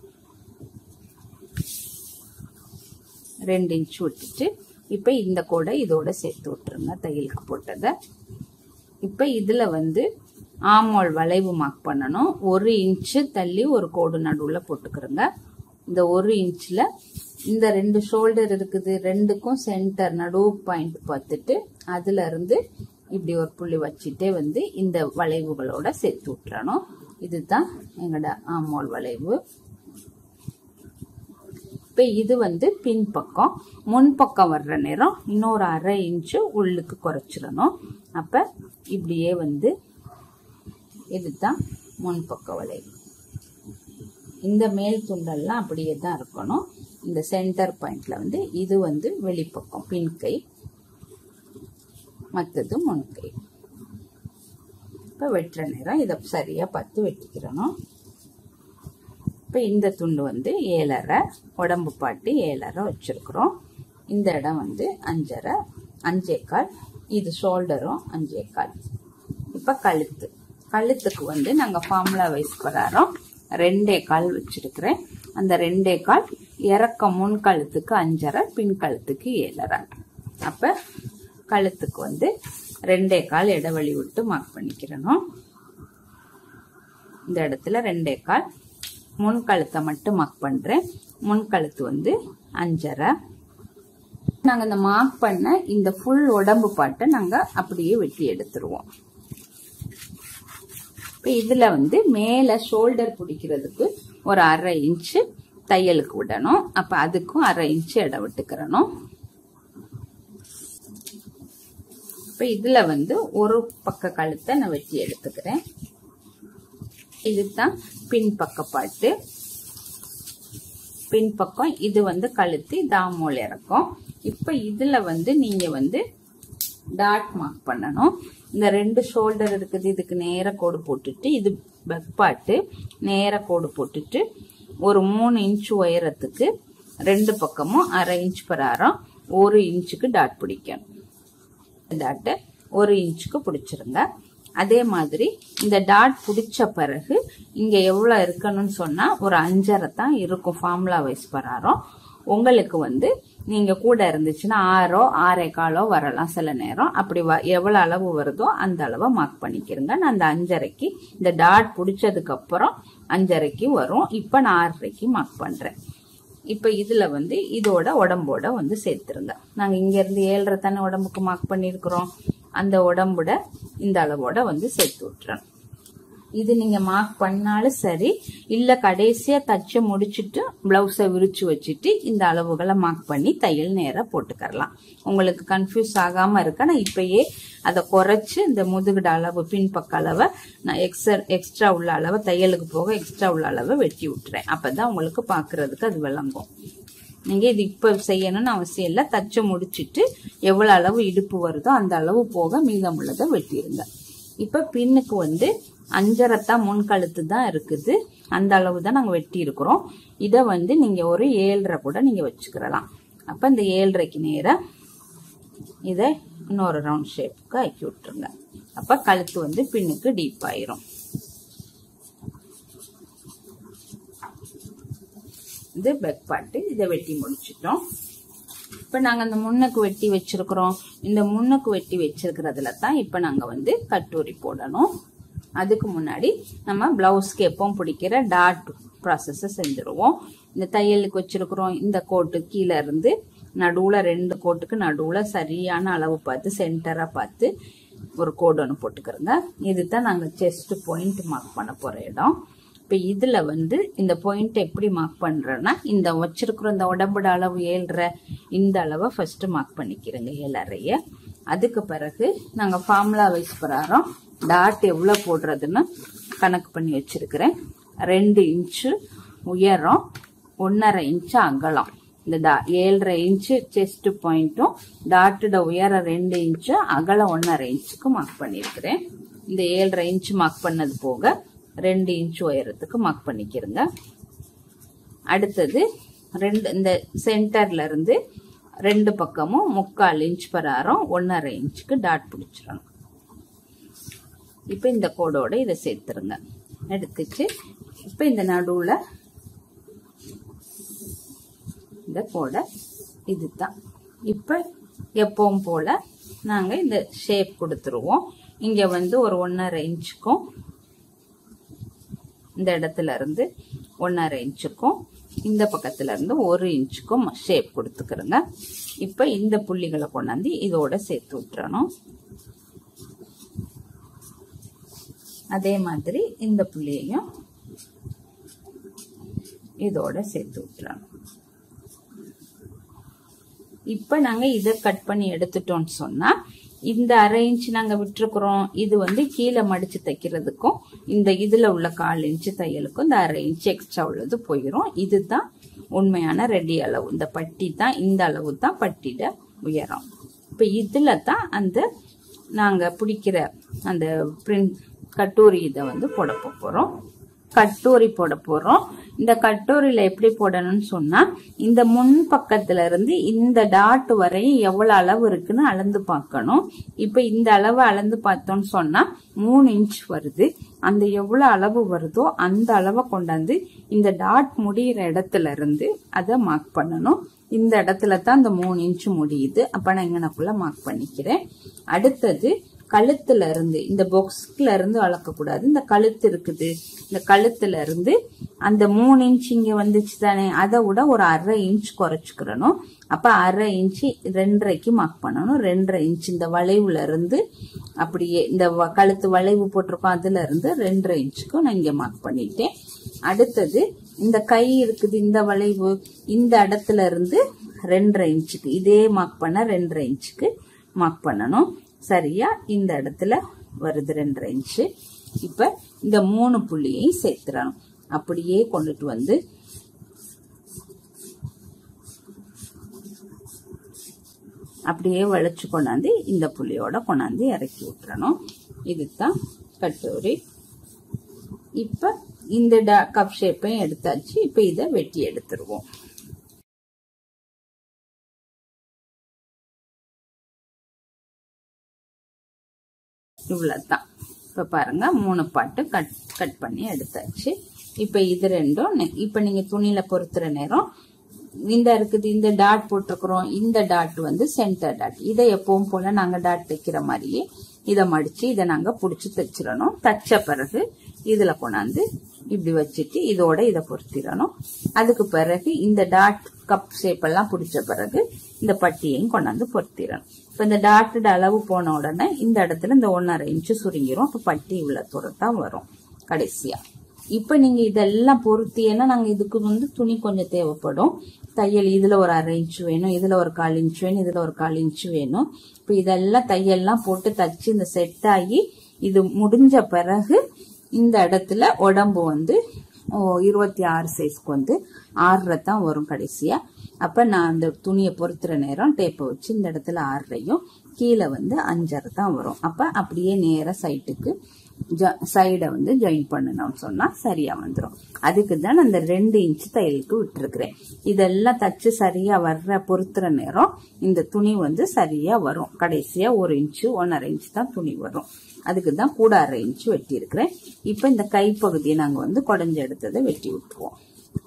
ரெண்டு இன்ச்சு விட்டுட்டு இப்ப இந்த கோடை இதோட சேர்த்து விட்டுருங்க தையலுக்கு போட்டதை இப்ப இதுல வந்து ஆமோல் வளைவு மார்க் பண்ணணும் ஒரு இன்ச்சு தள்ளி ஒரு கோடு நடுவில் போட்டுக்கிறோங்க இந்த ஒரு இன்ச்சில் இந்த ரெண்டு ஷோல்டர் இருக்குது ரெண்டுக்கும் சென்டர் நடுவு பாயிண்ட் பார்த்துட்டு அதுல இருந்து இப்படி ஒரு புள்ளி வச்சுட்டே வந்து இந்த வளைவுகளோட சேர்த்து விட்டுறணும் இதுதான் எங்களோட ஆமோல் வளைவு இப்போ இது வந்து பின்பக்கம் முன்பக்கம் வர்ற நேரம் இன்னொரு அரை இன்ச்சு உள்ளுக்கு குறைச்சிடணும் அப்போ இப்படியே வந்து இதுதான் முன்பக்க வளைவு இந்த மேல் துண்டெல்லாம் அப்படியே தான் இருக்கணும் இந்த சென்டர் பாயிண்ட்ல வந்து இது வந்து வெளிப்பக்கம் பின்கை மற்றது முன்கை இப்போ வெட்டுற நேரம் இதை சரியாக பார்த்து வெட்டிக்கிறணும் இப்போ இந்த துண்டு வந்து ஏழரை உடம்பு பாட்டு ஏழரை வச்சிருக்கிறோம் இந்த இடம் வந்து அஞ்சரை அஞ்சேக்கால் இது ஷோல்டரும் அஞ்சேக்கால் இப்போ கழுத்து கழுத்துக்கு வந்து நாங்கள் ஃபார்முலா வைஸ் பிரகாரம் ரெண்டே கால் வச்சிருக்கிறேன் அந்த ரெண்டே கால் இறக்க முன் கழுத்துக்கு அஞ்சரை பின் கழுத்துக்கு ஏழரை அப்போ கழுத்துக்கு வந்து ரெண்டே கால் இடைவெளி விட்டு மார்க் பண்ணிக்கிறணும் இந்த இடத்துல ரெண்டே கால் முன் கழுத்தை மட்டும் மார்க் பண்றேன் முன் கழுத்து வந்து அஞ்சரை நாங்க இந்த மார்க் பண்ண இந்த ஃபுல் உடம்பு பாட்டை நாங்க அப்படியே வெட்டி எடுத்துருவோம் இப்போ இதுல வந்து மேல ஷோல்டர் பிடிக்கிறதுக்கு ஒரு அரை இன்ச்சு தையலுக்கு விடணும் அப்ப அதுக்கும் அரை இன்ச்சு இடம் விட்டுக்கிறணும் இப்ப இதுல வந்து ஒரு பக்க கழுத்தை நான் வெட்டி எடுத்துக்கிறேன் இதுதான் பின்பக்க பாட்டு பின்பக்கம் இது வந்து கழுத்து தாமோல் இறக்கும் இப்ப இதுல வந்து நீங்க வந்து டாட் மார்க் பண்ணணும் இந்த ரெண்டு ஷோல்டர் இருக்குது இதுக்கு நேர கோடு போட்டுட்டு இது பேக் பாட்டு நேர கோடு போட்டுட்டு ஒரு மூணு இன்ச் உயரத்துக்கு ரெண்டு பக்கமும் அரை இன்ச் பராரம் ஒரு இன்ச்சுக்கு டாட் பிடிக்கணும் டாட்டு ஒரு இன்ச்சுக்கு பிடிச்சிருங்க அதே மாதிரி இந்த டாட் பிடிச்ச பிறகு இங்க எவ்வளவு இருக்கணும்னு சொன்னா ஒரு அஞ்சரை தான் இருக்கும் ஃபார்முலா வைஸ் பராரம் உங்களுக்கு வந்து நீங்க கூட இருந்துச்சுன்னா ஆறோ ஆறே காலோ வரலாம் சில நேரம் அப்படி வ- எவ்வளவு அளவு வருதோ அந்த அளவை மார்க் பண்ணிக்கிறங்க நான் அந்த அஞ்சரைக்கு இந்த டாட் பிடிச்சதுக்கு அப்புறம் அஞ்சரைக்கு வரும் இப்ப நான் ஆறரைக்கு மார்க் பண்றேன் இப்ப இதுல வந்து இதோட உடம்போட வந்து சேர்த்துருங்க நாங்க இங்க இருந்து ஏழரை தானே உடம்புக்கு மார்க் பண்ணிருக்கிறோம் அந்த உடம்போட இந்த அளவோட வந்து சேர்த்து விட்டுறணும் இது நீங்க மார்க் பண்ணாலும் சரி இல்ல கடைசியா தச்சு முடிச்சிட்டு பிளவுஸை விரிச்சு வச்சுட்டு இந்த அளவுகளை மார்க் பண்ணி தையல் நேரா போட்டுக்கறலாம் உங்களுக்கு கன்ஃபியூஸ் ஆகாம இருக்க நான் இப்பயே அதை குறைச்சு இந்த முதுகுட அளவு பின்பக்க அளவை நான் எக்ஸ்ட்ரா எக்ஸ்ட்ரா உள்ள அளவை தையலுக்கு போக எக்ஸ்ட்ரா உள்ள அளவை வெட்டி விட்டுறேன் அப்பதான் உங்களுக்கு பாக்குறதுக்கு அது விளங்கும் நீங்க இது இப்ப செய்யணும்னு அவசியம் இல்லை தச்சு முடிச்சிட்டு எவ்வளவு அளவு இடுப்பு வருதோ அந்த அளவு போக மீதம் உள்ளதை வெட்டிடுங்க இப்ப பின்னுக்கு வந்து அஞ்சரைத்தான் முன் கழுத்து தான் இருக்குது அந்த அளவு தான் நாங்க வெட்டி இருக்கிறோம் இதை வந்து நீங்க ஒரு ஏழரை கூட நீங்க வச்சுக்கிறலாம் அப்ப இந்த ஏழரைக்கு நேரா இதை இன்னொரு ரவுண்ட் ஷேப்புக்கு ஆக்கி விட்டுருங்க அப்ப கழுத்து வந்து பின்னுக்கு டீப் ஆயிரும் இது பெக் பாட்டு இதை வெட்டி முடிச்சிட்டோம் இப்ப நாங்க அந்த முன்னுக்கு வெட்டி வச்சிருக்கிறோம் இந்த முன்னுக்கு வெட்டி வச்சிருக்கிறதுல தான் இப்ப நாங்க வந்து கட்டூரி போடணும் அதுக்கு முன்னாடி நம்ம பிளவுஸ்க்கு எப்பவும் பிடிக்கிற டாட் ப்ராசஸ செஞ்சுருவோம் இந்த தையலுக்கு வச்சிருக்கிறோம் இந்த கோட்டு கீழே இருந்து நடுவுல ரெண்டு கோட்டுக்கு நடுவுல சரியான அளவு பார்த்து சென்டரா பார்த்து ஒரு கோடு ஒன்று போட்டுக்கிறோங்க இதுதான் நாங்க செஸ்ட் பாயிண்ட் மார்க் பண்ண போற இடம் இப்ப இதுல வந்து இந்த பாயிண்ட் எப்படி மார்க் பண்றோம்னா இந்த வச்சிருக்கிற இந்த உடம்போட அளவு ஏழ்ற இந்த அளவை ஃபர்ஸ்ட் மார்க் பண்ணிக்கிறோங்க ஏழரைய அதுக்கு பிறகு நாங்க ஃபார்முலா வைஸ் பிரகாரம் டாட் எவ்வளவு போடுறதுன்னு கணக்கு பண்ணி வச்சிருக்கிறேன் ரெண்டு இன்ச்சு உயரம் ஒன்னரை இன்ச்சு அகலம் இந்த டா ஏழரை இன்ச்சு செஸ்ட் பாயிண்ட்டும் டாட்டோட உயரம் ரெண்டு இன்ச்சு அகலம் ஒன்னரை இன்ச்சுக்கு மார்க் பண்ணியிருக்கிறேன் இந்த ஏழரை இன்ச்சு மார்க் பண்ணது போக ரெண்டு இன்ச் உயரத்துக்கு மார்க் பண்ணிக்கிறங்க அடுத்தது ரெண்டு இந்த சென்டர்ல இருந்து ரெண்டு பக்கமும் முக்கால் இன்ச் பராரம் ஒன்னரை இன்ச்சுக்கு டாட் பிடிச்சிடணும் இப்ப இந்த கோடோட இதை சேர்த்துருங்க எடுத்துச்சு இப்ப இந்த நடுவுல இந்த கோடை இதுதான் இப்ப எப்பவும் போல நாங்க இந்த ஷேப் கொடுத்துருவோம் இங்க வந்து ஒரு ஒன்னரை இன்ச்சுக்கும் இந்த இடத்துல இருந்து ஒன்னரை இன்ச்சுக்கும் இந்த பக்கத்துல இருந்து ஒரு இன்ச்சுக்கும் ஷேப் கொடுத்துக்கிறோங்க இப்ப இந்த புள்ளிகளை கொண்டாந்து இதோட சேர்த்து விட்டுறணும் அதே மாதிரி இந்த புள்ளியையும் இதோட சேர்த்து விட்டுறணும் இப்ப நாங்க இதை கட் பண்ணி எடுத்துட்டோம்னு சொன்னா இந்த அரை இன்ச் நாங்க விட்டுருக்குறோம் இது வந்து கீழே மடிச்சு தைக்கிறதுக்கும் இந்த இதுல உள்ள கால் இன்ச்சு தையலுக்கும் இந்த அரை இன்ச் எக்ஸ்ட்ரா உள்ளது போயிடும் இதுதான் உண்மையான ரெடி அளவு இந்த பட்டி தான் இந்த அளவு தான் பட்டிட உயரம் இப்ப இதுல தான் அந்த நாங்க பிடிக்கிற அந்த பிரிண்ட் கட்டூரி இதை வந்து போட போறோம் கட்டூரி போட போறோம் இந்த கட்டூரியில எப்படி போடணும்னு சொன்னா இந்த முன் பக்கத்துல இருந்து இந்த டாட் வரையும் எவ்வளவு அளவு இருக்குன்னு அளந்து பார்க்கணும் இப்ப இந்த அளவு அளந்து பார்த்தோம்னு சொன்னா மூணு இன்ச் வருது அந்த எவ்வளவு அளவு வருதோ அந்த அளவை கொண்டாந்து இந்த டாட் முடியிற இடத்துல இருந்து அதை மார்க் பண்ணணும் இந்த இடத்துல தான் இந்த மூணு இன்ச் முடியுது அப்ப நான் இங்கனக்குள்ள மார்க் பண்ணிக்கிறேன் அடுத்தது கழுத்துல இருந்து இந்த பாக்ஸ்ல இருந்து அளக்க கூடாது இந்த கழுத்து இருக்குது இந்த கழுத்துல இருந்து அந்த மூணு இன்ச் இங்க வந்துச்சு தானே அதை விட ஒரு அரை இன்ச் குறைச்சுக்கிறணும் அப்ப அரை இன்ச் ரெண்டரைக்கு மார்க் பண்ணணும் ரெண்டரை இன்ச் இந்த வளைவுல இருந்து அப்படியே இந்த வ- கழுத்து வளைவு போட்டிருக்கோம் அதுல இருந்து ரெண்டரை இன்ச்சுக்கு நான் இங்க மார்க் பண்ணிட்டேன் அடுத்தது இந்த கை இருக்குது இந்த வளைவு இந்த இடத்துல இருந்து ரெண்டரை இன்ச்சுக்கு இதே மார்க் பண்ண ரெண்டரை இன்ச்சுக்கு மார்க் பண்ணணும் சரியா இந்த இடத்துல வருது ரெண்டரை இன்ச்சு இப்ப இந்த மூணு புள்ளியையும் சேர்த்துறணும் அப்படியே கொண்டுட்டு வந்து அப்படியே வளைச்சு கொண்டாந்து இந்த புள்ளியோட கொண்டாந்து இறக்கி விட்டுறணும் இதுதான் கட்டோரி இப்ப இந்த டா- கப் ஷேப்பையும் எடுத்தாச்சு இப்ப இதை வெட்டி எடுத்துருவோம் இவ்வளவுதான் இப்ப பாருங்க மூணு பாட்டு கட் கட் பண்ணி எடுத்தாச்சு இப்ப இது ரெண்டும் நெ- இப்ப நீங்க துணியில பொறுத்துற நேரம் இந்த இருக்குது இந்த டாட் போட்டிருக்கிறோம் இந்த டாட் வந்து சென்டர் டாட் இதை எப்பவும் போல நாங்க டாட் தைக்கிற மாதிரியே இதை மடிச்சு இதை நாங்க புடிச்சு தைச்சிடணும் தச்ச பிறகு இதுல கொண்டாந்து இப்படி வச்சுட்டு இதோட இதை பொருத்திடணும் அதுக்கு பிறகு இந்த டாட் கப் ஷேப் எல்லாம் பிடிச்ச பிறகு இந்த பட்டியையும் கொண்டாந்து பொருத்திடணும் இப்ப இந்த டாட்டோட அளவு போன உடனே இந்த இடத்துல இந்த ஒன்னரை இன்ச்சு சுருங்கிரும் அப்ப பட்டி உள்ள தூரம் தான் வரும் கடைசியா இப்ப நீங்க இதெல்லாம் பொருத்தியன்னா நாங்க இதுக்கு வந்து துணி கொஞ்சம் தேவைப்படும் தையல் இதுல ஒரு அரை இன்ச்சு வேணும் இதுல ஒரு கால் இன்ச்சு வேணும் இதுல ஒரு கால் இன்ச்சு வேணும் இப்ப இதெல்லாம் தையல்லாம் போட்டு தச்சு இந்த செட் ஆகி இது முடிஞ்ச பிறகு இந்த இடத்துல உடம்பு வந்து ஓ, இருபத்தி ஆறு சைஸ்க்கு வந்து ஆறரை தான் வரும் கடைசியா அப்ப நான் அந்த துணியை பொறுத்துற நேரம் டேப்பை வச்சு இந்த இடத்துல ஆறரையும் கீழே வந்து அஞ்சரை தான் வரும் அப்ப அப்படியே நேரா சைட்டுக்கு சைடை வந்து ஜாயின் பண்ணணும்னு சொன்னா சரியா வந்துடும் அதுக்கு தான் அந்த ரெண்டு இன்ச் தையலுக்கு விட்டுருக்கிறேன் இதெல்லாம் தச்சு சரியா வர்ற பொறுத்துற நேரம் இந்த துணி வந்து சரியா வரும் கடைசியா ஒரு இன்ச்சு ஒன்னரை இன்ச் தான் துணி வரும் அதுக்கு தான் கூட அரை இன்ச்சு வெட்டி இருக்கிறேன் இப்ப இந்த கைப்பகுதியை நாங்க வந்து குடஞ்சு எடுத்ததை வெட்டி விட்டுருவோம்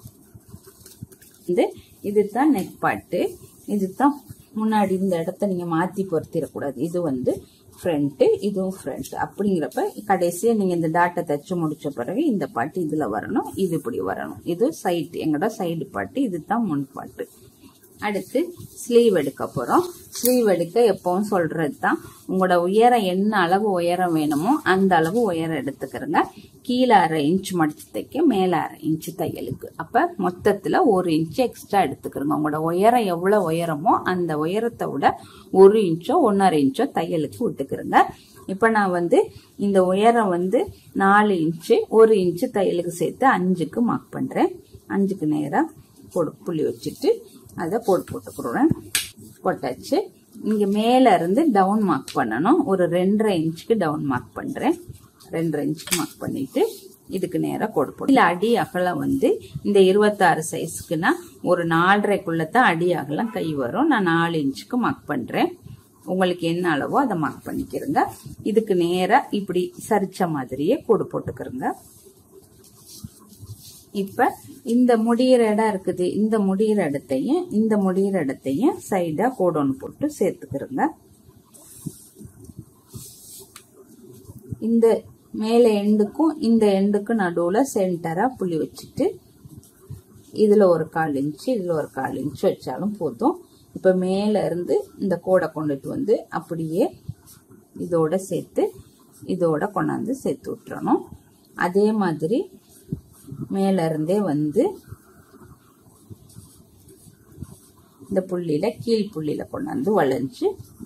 இது இதுதான் நெக் பாட்டு இதுதான் முன்னாடி இந்த இடத்த நீங்க மாத்தி பொருத்திடக்கூடாது இது வந்து ஃப்ரண்ட் இதுவும் ஃப்ரண்ட் அப்படிங்கிறப்ப கடைசியா நீங்க இந்த டாட்டை தச்சு முடிச்ச பிறகு இந்த பாட்டு இதுல வரணும் இது இப்படி வரணும் இது சைடு எங்கட சைடு பாட்டு இதுதான் முன் பாட்டு அடுத்து ஸ்லீவ் எடுக்க போறோம் ஸ்லீவ் எடுக்க எப்பவும் சொல்றது தான் உங்களோட உயரம் என்ன அளவு உயரம் வேணுமோ அந்த அளவு உயரம் எடுத்துக்கிறங்க கீழே அரை இன்ச் மடிச்சு தைக்க மேல அரை இன்ச் தையலுக்கு அப்ப மொத்தத்துல ஒரு இன்ச் எக்ஸ்ட்ரா எடுத்துக்கிறோங்க உங்களோட உயரம் எவ்வளவு உயரமோ அந்த உயரத்தை விட ஒரு இன்ச்சோ ஒன்னரை இன்ச்சோ தையலுக்கு விட்டுக்கிறங்க இப்ப நான் வந்து இந்த உயரம் வந்து நாலு இன்ச்சு ஒரு இன்ச்சு தையலுக்கு சேர்த்து அஞ்சுக்கு மார்க் பண்றேன் அஞ்சுக்கு நேரா போடு புள்ளி வச்சுட்டு அதை போட்டு போட்டுக்கிறேன் போட்டாச்சு இங்க மேல இருந்து டவுன் மார்க் பண்ணணும் ஒரு ரெண்டரை இன்ச்சுக்கு டவுன் மார்க் பண்றேன் ரெண்டரை இன்ச்சுக்கு மார்க் பண்ணிட்டு இதுக்கு நேரா கோடு போடும் இல்ல அடி அகலம் வந்து இந்த இருபத்தாறு சைஸ்க்குன்னா ஒரு நாலரைக்குள்ள தான் அடி அகலம் கை வரும் நான் நாலு இன்ச்சுக்கு மார்க் பண்றேன் உங்களுக்கு என்ன அளவோ அதை மார்க் பண்ணிக்கிறங்க இதுக்கு நேரா இப்படி சரிச்ச மாதிரியே கோடு போட்டுக்கிறங்க இப்ப இந்த முடியிற இடம் இருக்குது இந்த முடியிற இடத்தையும் இந்த முடியிற இடத்தையும் சைடா கோடொன்னு போட்டு சேர்த்துக்கிறோங்க இந்த மேல எண்டுக்கும் இந்த எண்டுக்கும் நடுவுல சென்டரா புள்ளி வச்சுட்டு இதுல ஒரு கால் இன்ச்சு இதுல ஒரு கால் இன்ச்சு வச்சாலும் போதும் இப்ப மேல இருந்து இந்த கோடை கொண்டுட்டு வந்து அப்படியே இதோட சேர்த்து இதோட கொண்டாந்து சேர்த்து விட்டுறணும் அதே மாதிரி மேல இருந்தே வந்து இந்த புள்ளியில கீழ் புள்ளியில கொண்டாந்து வளைஞ்சு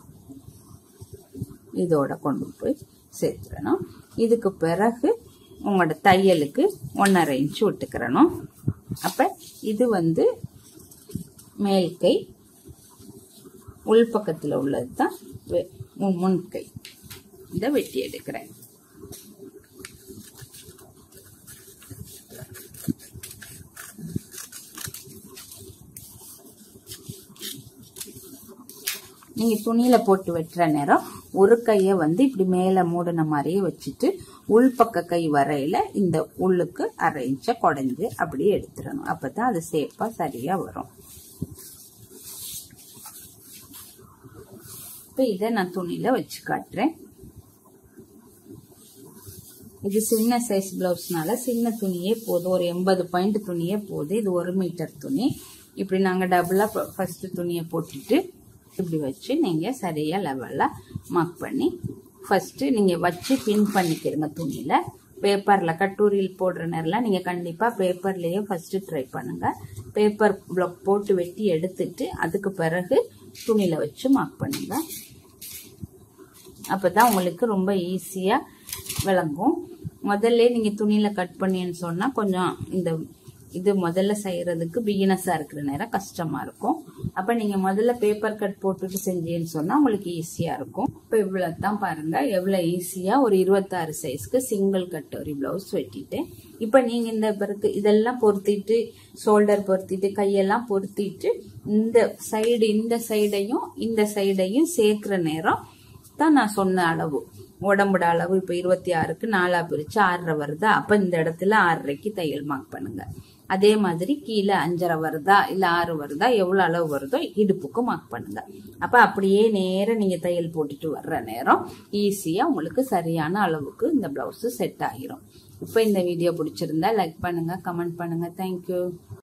இதோட கொண்டு போய் சேர்த்துடணும் இதுக்கு பிறகு உங்களோட தையலுக்கு ஒன்றரை இன்ச்சு விட்டுக்கிறணும் அப்ப இது வந்து மேல் கை உள்பக்கத்தில் உள்ளது தான் முன் கை இதை வெட்டி எடுக்கிறேன் நீங்க துணியில போட்டு வெட்டுற நேரம் ஒரு கைய வந்து இப்படி மேல மூடின மாதிரியே வச்சுட்டு உள்பக்க கை வரையில இந்த உள்ளுக்கு அரை இன்ச்ச குடஞ்சு அப்படியே எடுத்துடணும் அப்பதான் அது சேப்பா சரியா வரும் இப்ப இதை நான் துணியில வச்சு காட்டுறேன் இது சின்ன சைஸ் பிளவுஸ்னால சின்ன துணியே போதும் ஒரு எண்பது பாயிண்ட் துணியே போதும் இது ஒரு மீட்டர் துணி இப்படி நாங்க டபுளா ஃபர்ஸ்ட் துணியை போட்டுட்டு இப்படி வச்சு நீங்க சரியா லெவல்ல மார்க் பண்ணி ஃபர்ஸ்ட் நீங்க வச்சு பின் பண்ணிக்கிறங்க துணியில பேப்பர்ல கட்டூரியில் போடுற நேரம்லாம் நீங்க கண்டிப்பா பேப்பர்லயே ஃபர்ஸ்ட் ட்ரை பண்ணுங்க பேப்பர் பிளாக் போட்டு வெட்டி எடுத்துட்டு அதுக்கு பிறகு துணியில வச்சு மார்க் பண்ணுங்க அப்பதான் உங்களுக்கு ரொம்ப ஈஸியா விளங்கும் முதல்ல நீங்க துணியில கட் பண்ணின்னு சொன்னா கொஞ்சம் இந்த இது முதல்ல செய்யறதுக்கு பிகினஸா இருக்கிற நேரம் கஷ்டமா இருக்கும் அப்ப நீங்க முதல்ல பேப்பர் கட் போட்டுட்டு செஞ்சீங்கன்னு சொன்னா உங்களுக்கு ஈஸியா இருக்கும் இப்ப இவ்வளவு தான் பாருங்க எவ்வளவு ஈஸியா ஒரு இருபத்தாறு சைஸ்க்கு சிங்கிள் கட்டோரி பிளவுஸ் வெட்டிட்டேன் இப்ப நீங்க இந்த பிறகு இதெல்லாம் பொருத்திட்டு ஷோல்டர் பொருத்திட்டு கையெல்லாம் பொருத்திட்டு இந்த சைடு இந்த சைடையும் இந்த சைடையும் சேர்க்கிற நேரம் தான் நான் சொன்ன அளவு உடம்போட அளவு இப்ப இருபத்தி ஆறுக்கு நாலா பிரிச்சு ஆறரை வருதா அப்ப இந்த இடத்துல ஆறரைக்கு தையல் மார்க் பண்ணுங்க அதே மாதிரி கீழே அஞ்சரை வருதா இல்ல ஆறு வருதா எவ்வளவு அளவு வருதோ இடுப்புக்கு மார்க் பண்ணுங்க அப்ப அப்படியே நேரம் நீங்க தையல் போட்டுட்டு வர்ற நேரம் ஈஸியா உங்களுக்கு சரியான அளவுக்கு இந்த பிளவுஸ் செட் ஆகிரும் இப்போ இந்த வீடியோ பிடிச்சிருந்தா லைக் பண்ணுங்க கமெண்ட் பண்ணுங்க தேங்க்யூ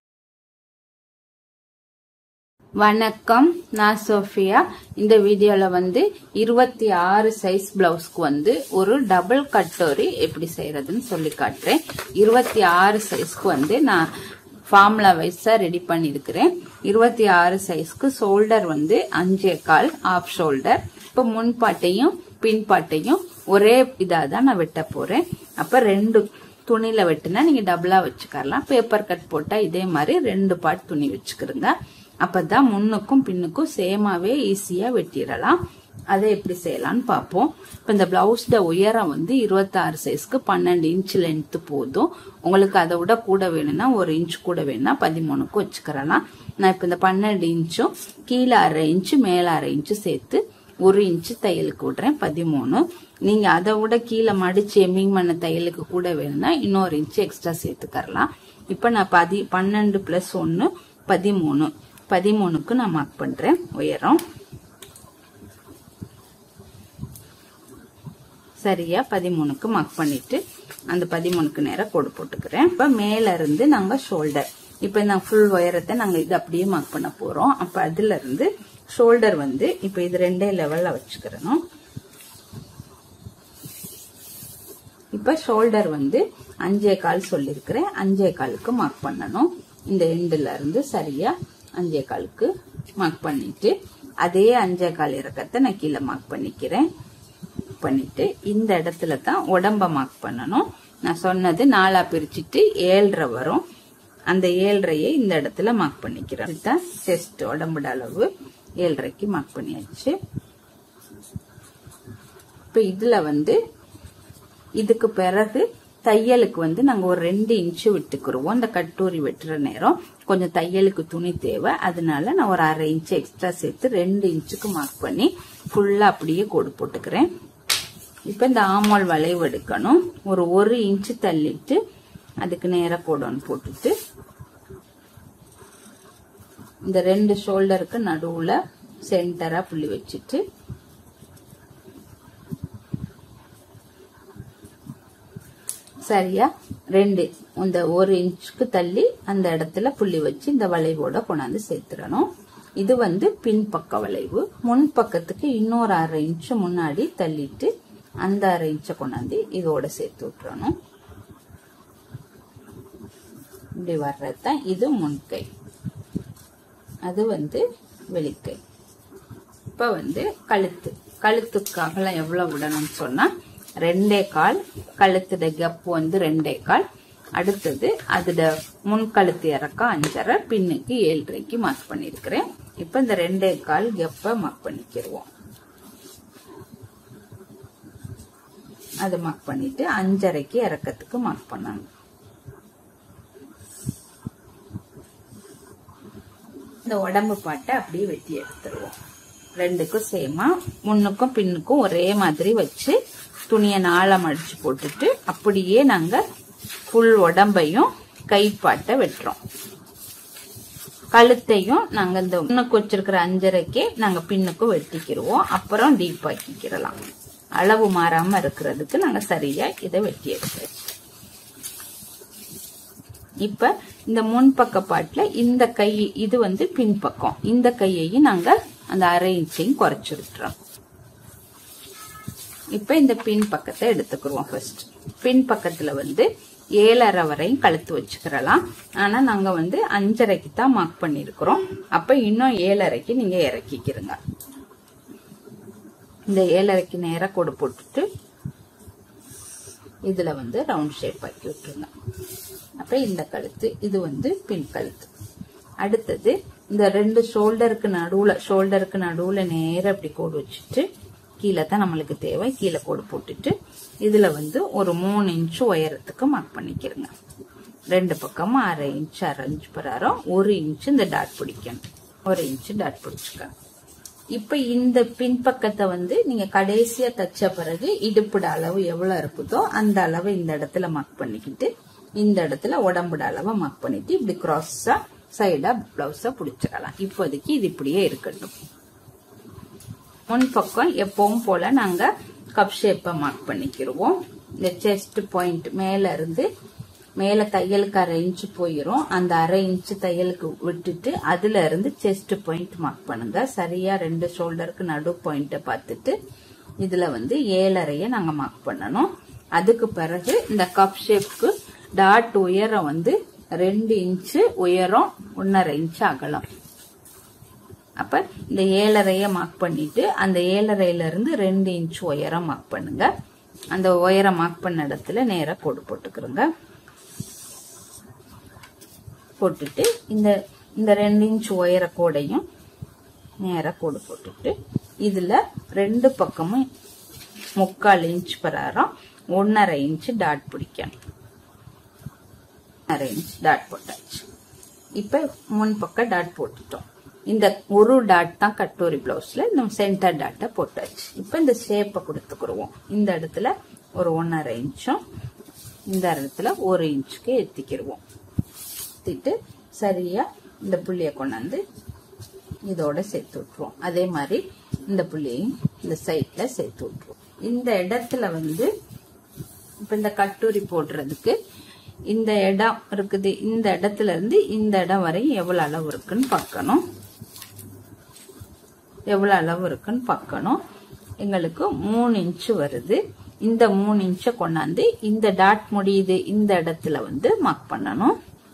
வணக்கம் நான் சோஃபியா இந்த வீடியோல வந்து இருபத்தி ஆறு சைஸ் பிளவுஸ்க்கு வந்து ஒரு டபுள் கட்டோரி எப்படி செய்யறதுன்னு சொல்லி காட்டுறேன் இருபத்தி ஆறு சைஸ்க்கு வந்து நான் ஃபார்முலா வைஸா ரெடி பண்ணிருக்கிறேன் இருபத்தி ஆறு சைஸ்க்கு ஷோல்டர் வந்து அஞ்சே கால் ஆஃப் ஷோல்டர் இப்போ முன்பாட்டையும் பின்பாட்டையும் ஒரே இதா தான் நான் வெட்ட போறேன் அப்ப ரெண்டு துணியில வெட்டினா நீங்க டபுளா வச்சுக்கலாம் பேப்பர் கட் போட்டா இதே மாதிரி ரெண்டு பார்ட் துணி வச்சுக்கிறோங்க அப்பதான் முன்னுக்கும் பின்னுக்கும் சேமாவே ஈஸியா வெட்டிடலாம் அதை எப்படி செய்யலாம்னு பார்ப்போம் இப்போ இந்த பிளவுஸ்ட உயரம் வந்து இருபத்தாறு சைஸ்க்கு பன்னெண்டு இன்ச் லென்த் போதும் உங்களுக்கு அதை விட கூட வேணும்னா ஒரு இன்ச் கூட வேணும்னா பதிமூணுக்கு வச்சுக்கிறலாம் நான் இப்போ இந்த பன்னெண்டு இன்ச்சும் கீழே அரை இன்ச்சு மேலே அரை இன்ச்சு சேர்த்து ஒரு இன்ச்சு தையலுக்கு விடுறேன் பதிமூணு நீங்க அதை விட கீழே மடிச்சு எம்மிங் பண்ண தையலுக்கு கூட வேணும்னா இன்னொரு இன்ச்சு எக்ஸ்ட்ரா சேர்த்துக்கறலாம் இப்போ நான் பதி பன்னெண்டு பிளஸ் ஒன்று பதிமூணு பதிமூணுக்கு நான் மார்க் பண்றேன் உயரம் சரியா பதிமூணுக்கு மார்க் பண்ணிட்டு அந்த பதிமூணுக்கு நேரம் கோடு போட்டுக்கிறேன் இப்ப மேல இருந்து நாங்க ஷோல்டர் இப்ப நான் ஃபுல் உயரத்தை நாங்க இது அப்படியே மார்க் பண்ண போறோம் அப்ப அதுல இருந்து ஷோல்டர் வந்து இப்ப இது ரெண்டே லெவல்ல வச்சுக்கிறணும் இப்ப ஷோல்டர் வந்து அஞ்சே கால் சொல்லிருக்கிறேன் அஞ்சே காலுக்கு மார்க் பண்ணணும் இந்த எண்டுல இருந்து சரியா அஞ்சே காலுக்கு மார்க் பண்ணிட்டு அதே அஞ்சே கால் இறக்கத்தை நான் கீழே மார்க் பண்ணிக்கிறேன் பண்ணிட்டு இந்த இடத்துல தான் உடம்ப மார்க் பண்ணணும் நான் சொன்னது நாலா பிரிச்சுட்டு ஏழ்ரை வரும் அந்த ஏழ்ரையை இந்த இடத்துல மார்க் பண்ணிக்கிறேன் இதுதான் செஸ்ட் உடம்போட அளவு ஏழ்ரைக்கு மார்க் பண்ணியாச்சு இப்ப இதுல வந்து இதுக்கு பிறகு தையலுக்கு வந்து நாங்க ஒரு ரெண்டு இன்ச்சு விட்டுக்குருவோம் இந்த கட்டூரி வெட்டுற நேரம் கொஞ்சம் தையலுக்கு துணி தேவை அதனால நான் ஒரு அரை இன்ச்சு எக்ஸ்ட்ரா சேர்த்து ரெண்டு இன்ச்சுக்கு மார்க் பண்ணி ஃபுல்லா அப்படியே கோடு போட்டுக்கிறேன் இப்ப இந்த ஆமால் வளைவு எடுக்கணும் ஒரு ஒரு இன்ச்சு தள்ளிட்டு அதுக்கு நேர கோடோன் போட்டுட்டு இந்த ரெண்டு ஷோல்டருக்கு நடுவுல சென்டரா புள்ளி வச்சுட்டு சரியா ரெண்டு இந்த ஒரு இன்ச்சுக்கு தள்ளி அந்த இடத்துல புள்ளி வச்சு இந்த வளைவோட கொண்டாந்து சேர்த்துடணும் இது வந்து பின்பக்க வளைவு முன் பக்கத்துக்கு இன்னொரு அரை இன்ச்சு முன்னாடி தள்ளிட்டு அந்த அரை இன்ச்சை கொண்டாந்து இதோட சேர்த்து விட்டுறணும் இப்படி வர்றதுதான் இது முன்கை அது வந்து வெளிக்கை இப்ப வந்து கழுத்து கழுத்துக்கு அகலம் எவ்வளவு விடணும்னு சொன்னா ரெண்டே கால் கழுத்துட கப் வந்து ரெண்டே கால் அடுத்தது அதோட முன் கழுத்து இறக்கம் அஞ்சரை பின்னுக்கு ஏழரைக்கு மார்க் பண்ணிருக்கிறேன் இப்ப இந்த ரெண்டே கால் கெப்ப மார்க் பண்ணிக்கிருவோம் அது மார்க் பண்ணிட்டு அஞ்சரைக்கு இறக்கத்துக்கு மார்க் பண்ணணும் இந்த உடம்பு பாட்டை அப்படியே வெட்டி எடுத்துருவோம் ரெண்டுக்கும் சேமா முன்னுக்கும் பின்னுக்கும் ஒரே மாதிரி வச்சு துணியை நாளா மடிச்சு போட்டுட்டு அப்படியே நாங்க ஃபுல் உடம்பையும் கைப்பாட்டை வெட்டுறோம் கழுத்தையும் நாங்க இந்த முன்னுக்கு வச்சிருக்கிற அஞ்சரைக்கே நாங்க பின்னுக்கும் வெட்டிக்கிருவோம் அப்புறம் டீப் ஆக்கிக்கிறலாம் அளவு மாறாம இருக்கிறதுக்கு நாங்க சரியா இதை வெட்டி எடுக்கிறோம் இப்ப இந்த முன்பக்க பாட்டுல இந்த கை இது வந்து பின்பக்கம் இந்த கையையும் நாங்க அந்த அரை இன்ச்சையும் குறைச்சு விட்டுறோம் இப்ப இந்த பின் பக்கத்தை எடுத்துக்கிறோம் ஃபர்ஸ்ட் பின் பக்கத்துல வந்து ஏழரை வரையும் கழுத்து வச்சுக்கிறலாம் ஆனா நாங்க வந்து அஞ்சரைக்கு தான் மார்க் பண்ணிருக்கிறோம் அப்ப இன்னும் ஏழரைக்கு நீங்க இறக்கிக்கிறங்க இந்த ஏழரைக்கு நேரம் கொடு போட்டுட்டு இதுல வந்து ரவுண்ட் ஷேப் ஆக்கி விட்டுருங்க அப்ப இந்த கழுத்து இது வந்து பின் கழுத்து அடுத்தது இந்த ரெண்டு ஷோல்டருக்கு நடுவுல ஷோல்டருக்கு நடுவுல நேரம் இப்படி கோடு வச்சுட்டு கீழே தான் நம்மளுக்கு தேவை கீழே கோடு போட்டுட்டு இதுல வந்து ஒரு மூணு இன்ச்சு உயரத்துக்கு மார்க் பண்ணிக்கிறங்க ரெண்டு பக்கமும் அரை இன்ச் அரை இன்ச் பிரகாரம் ஒரு இன்ச் இந்த டாட் பிடிக்கணும் ஒரு இன்ச் டாட் பிடிச்சுக்கணும் இப்ப இந்த பின்பக்கத்தை வந்து நீங்க கடைசியா தச்ச பிறகு இடுப்புட அளவு எவ்வளவு இருக்குதோ அந்த அளவை இந்த இடத்துல மார்க் பண்ணிக்கிட்டு இந்த இடத்துல உடம்புட அளவை மார்க் பண்ணிட்டு இப்படி கிராஸா சைடா பிளவுஸ பிடிச்சிடலாம் இப்போதைக்கு இது இப்படியே இருக்கட்டும் முன் பக்கம் எப்பவும் போல நாங்க கப் ஷேப்பை மார்க் பண்ணிக்கிருவோம் இந்த செஸ்ட் பாயிண்ட் மேல இருந்து மேல தையலுக்கு அரை இன்ச்சு போயிரும் அந்த அரை இன்ச்சு தையலுக்கு விட்டுட்டு அதுல இருந்து செஸ்ட் பாயிண்ட் மார்க் பண்ணுங்க சரியா ரெண்டு ஷோல்டருக்கு நடு பாயிண்ட பார்த்துட்டு இதுல வந்து ஏழரைய நாங்க மார்க் பண்ணணும் அதுக்கு பிறகு இந்த கப் ஷேப்க்கு டாட் உயரம் வந்து ரெண்டு இன்ச்சு உயரம் ஒன்னரை இன்ச்சு அகலம் அப்ப இந்த ஏழரைய மார்க் பண்ணிட்டு அந்த ஏழரையில இருந்து ரெண்டு இன்ச் உயரம் மார்க் பண்ணுங்க அந்த உயரம் மார்க் பண்ண இடத்துல நேரா கோடு போட்டுக்கிறோங்க போட்டுட்டு இந்த இந்த ரெண்டு இன்ச் உயர கோடையும் நேரா கோடு போட்டுட்டு இதுல ரெண்டு பக்கமும் முக்கால் இன்ச் பிரகாரம் ஒன்னரை இன்ச் டாட் பிடிக்கணும் அரை இன்ச் டாட் போட்டாச்சு இப்ப முன் பக்கம் டாட் போட்டுட்டோம் இந்த ஒரு டாட் தான் கட்டோரி பிளவுஸ்ல நம்ம சென்டர் டாட்டை போட்டாச்சு இப்ப இந்த ஷேப்பை கொடுத்துக்குருவோம் இந்த இடத்துல ஒரு ஒன்னரை இன்ச்சும் இந்த இடத்துல ஒரு இன்ச்சுக்கு எத்திக்கிருவோம் எத்திட்டு சரியா இந்த புள்ளிய கொண்டாந்து இதோட சேர்த்து விட்டுருவோம் அதே மாதிரி இந்த புள்ளியையும் இந்த சைட்ல சேர்த்து விட்டுருவோம் இந்த இடத்துல வந்து இப்ப இந்த கட்டூரி போடுறதுக்கு இந்த இடம் இருக்குது இந்த இடத்துல இருந்து இந்த இடம் வரை எவ்வளவு அளவு இருக்குன்னு பார்க்கணும் எவ்வளவு அளவு இருக்குன்னு பார்க்கணும் எங்களுக்கு மூணு இன்ச்சு வருது இந்த மூணு இன்ச்சை கொண்டாந்து இந்த டாட் முடியுது இந்த இடத்துல வந்து மார்க் பண்ணணும்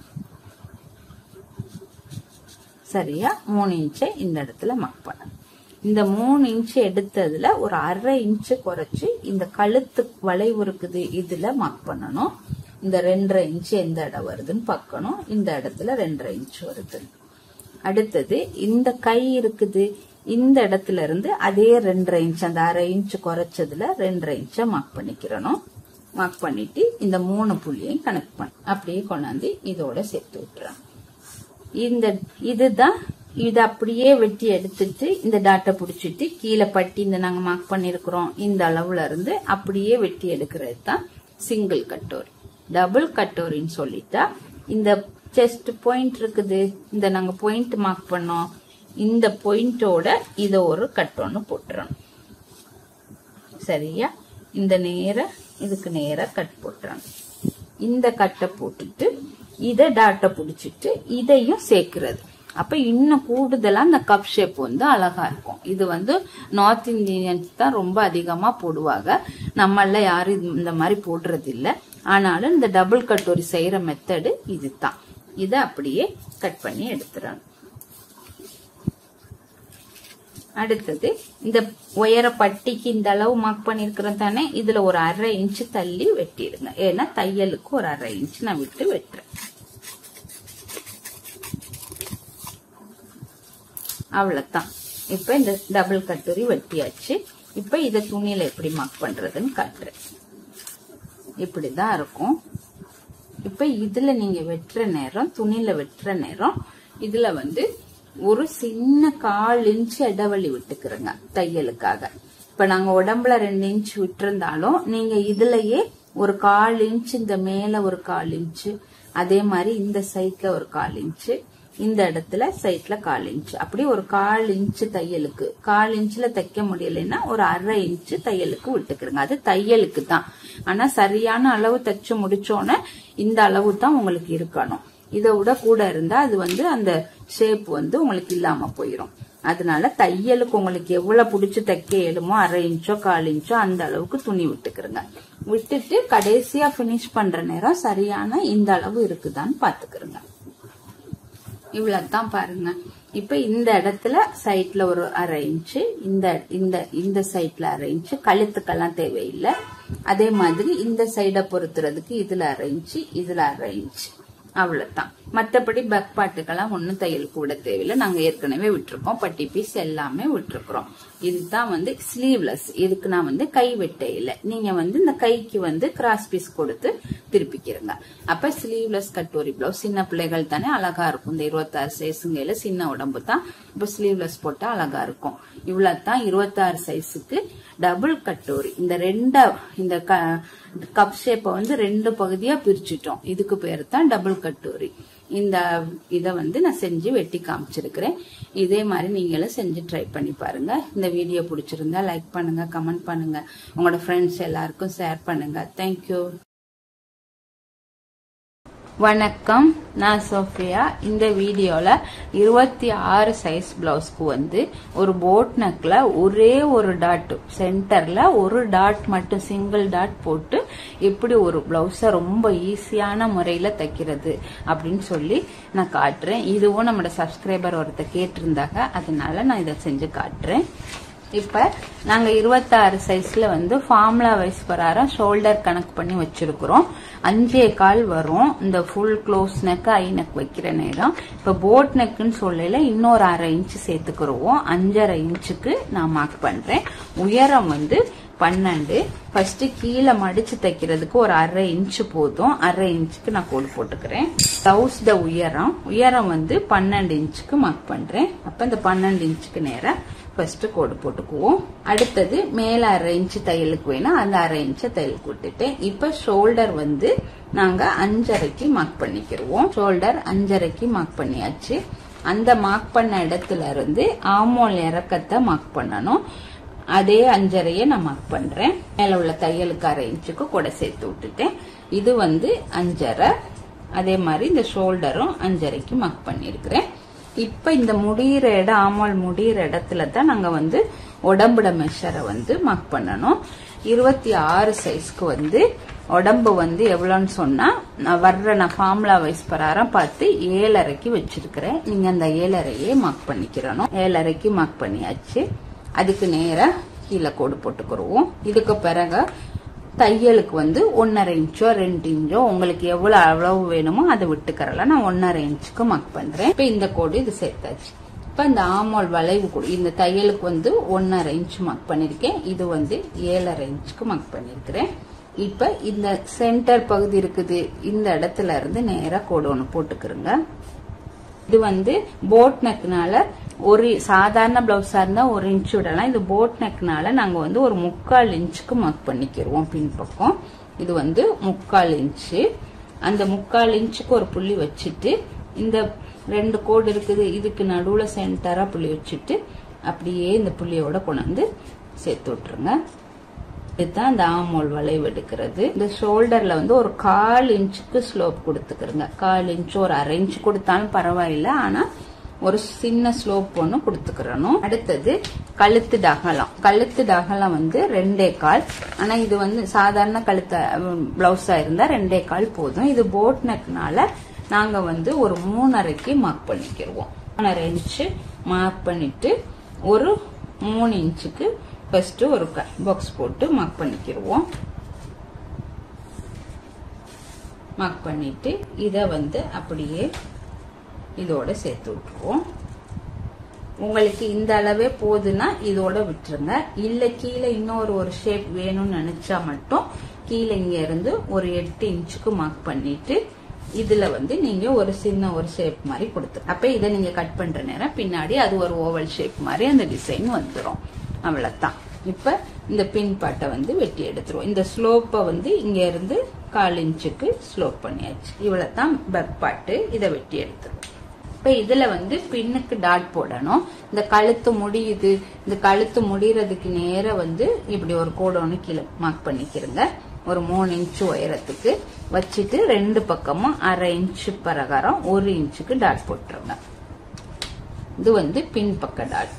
சரியா மூணு இன்ச்சை இந்த இடத்துல மார்க் பண்ணணும் இந்த மூணு இன்ச்சு எடுத்ததுல ஒரு அரை இன்ச்சு குறைச்சு இந்த கழுத்து வளைவு இருக்குது இதுல மார்க் பண்ணணும் இந்த ரெண்டரை இன்ச்சு எந்த இடம் வருதுன்னு பார்க்கணும் இந்த இடத்துல ரெண்டரை இன்ச்சு வருது அடுத்தது இந்த கை இருக்குது இந்த இடத்துல இருந்து அதே ரெண்டரை இன்ச் அந்த அரை இன்ச் குறைச்சதுல ரெண்டரை இன்ச்சை மார்க் பண்ணிக்கிறணும் மார்க் பண்ணிட்டு இந்த மூணு புள்ளியையும் கனெக்ட் பண்ண அப்படியே கொண்டாந்து இதோட சேர்த்து விட்டுறோம் இந்த இதுதான் இது அப்படியே வெட்டி எடுத்துட்டு இந்த டாட்டை பிடிச்சிட்டு கீழே பட்டி இந்த நாங்க மார்க் பண்ணிருக்கிறோம் இந்த அளவுல இருந்து அப்படியே வெட்டி எடுக்கிறது தான் சிங்கிள் கட்டோரி டபுள் கட்டோரின்னு சொல்லிட்டா இந்த செஸ்ட் பாயிண்ட் இருக்குது இந்த நாங்க பாயிண்ட் மார்க் பண்ணோம் இந்த பாயிண்டோட இத ஒரு கட் ஒன்று போட்டுறணும் சரியா இந்த நேர இதுக்கு நேர கட் போட்டுறணும் இந்த கட்டை போட்டுட்டு இதை டாட்டை பிடிச்சிட்டு இதையும் சேர்க்கிறது அப்ப இன்னும் கூடுதலா இந்த கப் ஷேப் வந்து அழகா இருக்கும் இது வந்து நார்த் இந்தியன்ஸ் தான் ரொம்ப அதிகமா போடுவாங்க நம்மள யாரும் இது- இந்த மாதிரி போடுறது இல்ல ஆனாலும் இந்த டபுள் கட்டோரி செய்யற மெத்தடு இதுதான் இதை அப்படியே கட் பண்ணி எடுத்துறணும் அடுத்தது இந்த உயர பட்டிக்கு இந்த அளவு மார்க் பண்ணிருக்கிறோம் தானே இதுல ஒரு அரை இன்ச் தள்ளி வெட்டிடுங்க ஏன்னா தையலுக்கு ஒரு அரை இன்ச் நான் விட்டு வெட்டுறேன் அவ்வளவுதான் இப்ப இந்த டபுள் கட்டுரி வெட்டியாச்சு இப்ப இத துணியில எப்படி மார்க் பண்றதுன்னு காட்டுறேன் இப்படிதான் இருக்கும் இப்ப இதுல நீங்க வெட்டுற நேரம் துணியில வெட்டுற நேரம் இதுல வந்து ஒரு சின்ன கால் இன்ச் இடைவெளி விட்டுக்கிறோங்க தையலுக்காக இப்ப நாங்க உடம்புல ரெண்டு இன்ச் விட்டிருந்தாலும் நீங்க இதுலயே ஒரு கால் இன்ச் இந்த மேல ஒரு கால் இன்ச் அதே மாதிரி இந்த சைட்ல ஒரு கால் இன்ச் இந்த இடத்துல சைட்ல கால் இன்ச் அப்படி ஒரு கால் இன்ச் தையலுக்கு கால் இன்ச்ல தைக்க முடியலைன்னா ஒரு அரை இன்ச் தையலுக்கு விட்டுக்கிறங்க அது தையலுக்கு தான் ஆனா சரியான அளவு தைச்சு முடிச்சோன்னே இந்த அளவு தான் உங்களுக்கு இருக்கணும் இதை விட கூட இருந்தா அது வந்து அந்த ஷேப் வந்து உங்களுக்கு இல்லாம போயிடும் அதனால தையலுக்கு உங்களுக்கு எவ்வளவு பிடிச்சு தைக்க இயலுமோ அரை இன்ச்சோ கால் இன்ச்சோ அந்த அளவுக்கு துணி விட்டுக்கிறங்க விட்டுட்டு கடைசியா பினிஷ் பண்ற நேரம் சரியான இந்த அளவு இருக்குதான்னு பாத்துக்கிறங்க இவ்வளவுதான் பாருங்க இப்ப இந்த இடத்துல சைட்ல ஒரு அரை இன்ச்சு இந்த இந்த இந்த சைட்ல அரை இன்ச்சு கழுத்துக்கெல்லாம் தேவையில்லை அதே மாதிரி இந்த சைட பொறுத்துறதுக்கு இதுல அரை இன்ச்சு இதுல அரை இன்ச்சு அவ்வளவுதான் மத்தபடி பேக் பாட்டுக்கெல்லாம் ஒன்னும் தையல் கூட தேவையில்லை நாங்க ஏற்கனவே விட்டுருக்கோம் பட்டி பீஸ் எல்லாமே விட்டுருக்குறோம் இதுதான் வந்து ஸ்லீவ்லெஸ் இதுக்கு நான் வந்து கை வெட்ட இல்லை நீங்க வந்து இந்த கைக்கு வந்து கிராஸ் பீஸ் கொடுத்து திருப்பிக்கிறங்க அப்ப ஸ்லீவ்லெஸ் கட்டோரி பிளவுஸ் சின்ன பிள்ளைகள் தானே அழகா இருக்கும் இந்த இருபத்தாறு சைஸுங்கையில சின்ன உடம்பு தான் இப்ப ஸ்லீவ்லெஸ் போட்டா அழகா இருக்கும் இவ்வளவுதான் இருபத்தாறு சைஸுக்கு டபுள் கட்டோரி இந்த ரெண்ட இந்த கப் ஷேப்பை வந்து ரெண்டு பகுதியா பிரிச்சுட்டோம் இதுக்கு பேரு தான் டபுள் கட்டோரி இந்த இதை வந்து நான் செஞ்சு வெட்டி காமிச்சிருக்கிறேன் இதே மாதிரி நீங்களும் செஞ்சு ட்ரை பண்ணி பாருங்க இந்த வீடியோ பிடிச்சிருந்தா லைக் பண்ணுங்க கமெண்ட் பண்ணுங்க உங்களோட ஃப்ரெண்ட்ஸ் எல்லாருக்கும் ஷேர் பண்ணுங்க தேங்க்யூ வணக்கம் நான் சோஃபியா இந்த வீடியோல இருபத்தி ஆறு சைஸ் பிளவுஸ்க்கு வந்து ஒரு போட் நெக்ல ஒரே ஒரு டாட் சென்டர்ல ஒரு டாட் மட்டும் சிங்கிள் டாட் போட்டு எப்படி ஒரு பிளவுஸ ரொம்ப ஈஸியான முறையில தைக்கிறது அப்படின்னு சொல்லி நான் காட்டுறேன் இதுவும் நம்மளோட சப்ஸ்கிரைபர் ஒருத்தர் கேட்டிருந்தாங்க அதனால நான் இதை செஞ்சு காட்டுறேன் இப்ப நாங்க இருபத்தாறு சைஸ்ல வந்து ஃபார்முலா வைஸ் பிரகாரம் ஷோல்டர் கணக்கு பண்ணி வச்சிருக்கிறோம் அஞ்சே கால் வரும் இந்த ஃபுல் க்ளோஸ் நெக் ஐ நெக் வைக்கிற நேரம் இப்ப போட் நெக்குன்னு சொல்லல இன்னொரு அரை இன்ச் சேர்த்துக்கிறோம் அஞ்சரை இன்ச்சுக்கு நான் மார்க் பண்றேன் உயரம் வந்து பன்னெண்டு ஃபர்ஸ்ட் கீழே மடிச்சு தைக்கிறதுக்கு ஒரு அரை இன்ச்சு போதும் அரை இன்ச்சுக்கு நான் கோடு போட்டுக்கிறேன் பிளவுஸ் த உயரம் உயரம் வந்து பன்னெண்டு இன்ச்சுக்கு மார்க் பண்றேன் அப்ப இந்த பன்னெண்டு இன்ச்சுக்கு நேரம் ஃபர்ஸ்ட் கோடு போட்டுக்குவோம் அடுத்தது மேல அரை இன்ச்சு தையலுக்கு வேணா அந்த அரை இன்ச்சை தையலுக்கு விட்டுட்டேன் இப்ப ஷோல்டர் வந்து நாங்க அஞ்சரைக்கு மார்க் பண்ணிக்கிருவோம் ஷோல்டர் அஞ்சரைக்கு மார்க் பண்ணியாச்சு அந்த மார்க் பண்ண இடத்துல இருந்து ஆமோல் இறக்கத்தை மார்க் பண்ணணும் அதே அஞ்சரைய நான் மார்க் பண்றேன் மேல உள்ள தையலுக்கு அரை இன்ச்சுக்கு கூட சேர்த்து விட்டுட்டேன் இது வந்து அஞ்சரை அதே மாதிரி இந்த ஷோல்டரும் அஞ்சரைக்கு மார்க் பண்ணிருக்கிறேன் இப்ப இந்த முடியிற இடம் ஆமால் முடியிற இடத்துல தான் நாங்க வந்து உடம்புட மெஷரை வந்து மார்க் பண்ணணும் இருபத்தி ஆறு சைஸ்க்கு வந்து உடம்பு வந்து எவ்வளோன்னு சொன்னா நான் வர்ற நான் ஃபார்முலா வைஸ் பிரகாரம் பார்த்து ஏழரைக்கு வச்சிருக்கிறேன் நீங்க அந்த ஏழரையே மார்க் பண்ணிக்கிறணும் ஏழரைக்கு மார்க் பண்ணியாச்சு அதுக்கு நேரா கீழே கோடு போட்டுக்கிறோம் இதுக்கு பிறகு தையலுக்கு வந்து ஒன்னரை இன்ச்சோ ரெண்டு இன்ச்சோ உங்களுக்கு எவ்வளவு அளவு வேணுமோ அதை விட்டுக்கறலாம் நான் ஒன்னரை இன்ச்சுக்கு மார்க் பண்றேன் இப்ப இந்த கோடு இது சேர்த்தாச்சு இப்ப இந்த ஆமோல் வளைவு கூட இந்த தையலுக்கு வந்து ஒன்னரை இன்ச் மார்க் பண்ணிருக்கேன் இது வந்து ஏழரை இன்ச்சுக்கு மார்க் பண்ணிருக்கிறேன் இப்ப இந்த சென்டர் பகுதி இருக்குது இந்த இடத்துல இருந்து நேரா கோடு ஒன்று போட்டுக்கிறோங்க இது வந்து போட் நெக்னால ஒரு சாதாரண பிளவுஸா இருந்தா ஒரு இன்ச் விடலாம் இது போட் நெக்னால நாங்க வந்து ஒரு முக்கால் இன்ச்சுக்கு மார்க் பண்ணிக்கிருவோம் பின்பக்கம் இது வந்து முக்கால் இன்ச்சு அந்த முக்கால் இன்ச்சுக்கு ஒரு புள்ளி வச்சுட்டு இந்த ரெண்டு கோடு இருக்குது இதுக்கு நடுவுல சென்டரா புள்ளி வச்சுட்டு அப்படியே இந்த புள்ளியோட கொண்டாந்து சேர்த்து விட்டுருங்க இதுதான் இந்த ஆமோல் வளைவு எடுக்கிறது இந்த ஷோல்டர்ல வந்து ஒரு கால் இன்ச்சுக்கு ஸ்லோப் கொடுத்துக்கிறங்க கால் இன்ச் ஒரு அரை இன்ச் கொடுத்தாலும் பரவாயில்ல ஆனா ஒரு சின்ன ஸ்லோப் ஒன்று கொடுத்துக்கிறணும் அடுத்தது கழுத்து டகலம் கழுத்து டகலம் வந்து ரெண்டே கால் ஆனா இது வந்து சாதாரண கழுத்த பிளவுஸா இருந்தா ரெண்டே கால் போதும் இது போட் நெக்னால நாங்க வந்து ஒரு மூணரைக்கு மார்க் பண்ணிக்கிருவோம் மூணரை இன்ச்சு மார்க் பண்ணிட்டு ஒரு மூணு இன்ச்சுக்கு ஃபர்ஸ்ட் ஒரு பாக்ஸ் போட்டு மார்க் பண்ணிக்கிருவோம் மார்க் பண்ணிட்டு இத வந்து அப்படியே இதோட சேர்த்து விட்டுருவோம் உங்களுக்கு இந்த அளவே போதுன்னா இதோட விட்டுருங்க இல்ல கீழே இன்னொரு ஒரு ஷேப் வேணும்னு நினைச்சா மட்டும் கீழே இங்க இருந்து ஒரு எட்டு இன்ச்சுக்கு மார்க் பண்ணிட்டு இதுல வந்து நீங்க ஒரு சின்ன ஒரு ஷேப் மாதிரி கொடுத்து அப்ப இதை நீங்க கட் பண்ற நேரம் பின்னாடி அது ஒரு ஓவல் ஷேப் மாதிரி அந்த டிசைன் வந்துடும் அவ்வளவுதான் இப்ப இந்த பின் பாட்டை வந்து வெட்டி எடுத்துருவோம் இந்த ஸ்லோப்பை வந்து இங்க இருந்து கால் இன்ச்சுக்கு ஸ்லோப் பண்ணியாச்சு இவ்வளவுதான் பேக் பாட்டு இதை வெட்டி எடுத்துருவோம் இப்ப இதுல வந்து பின்னுக்கு டாட் போடணும் இந்த கழுத்து முடியுது இந்த கழுத்து முடியறதுக்கு நேர வந்து இப்படி ஒரு கோடு ஒன்று கீழே மார்க் பண்ணிக்கிறங்க ஒரு மூணு இன்ச்சு உயரத்துக்கு வச்சுட்டு ரெண்டு பக்கமும் அரை இன்ச்சு பிரகாரம் ஒரு இன்ச்சுக்கு டாட் போட்டுருங்க இது வந்து பின் பக்க டாட்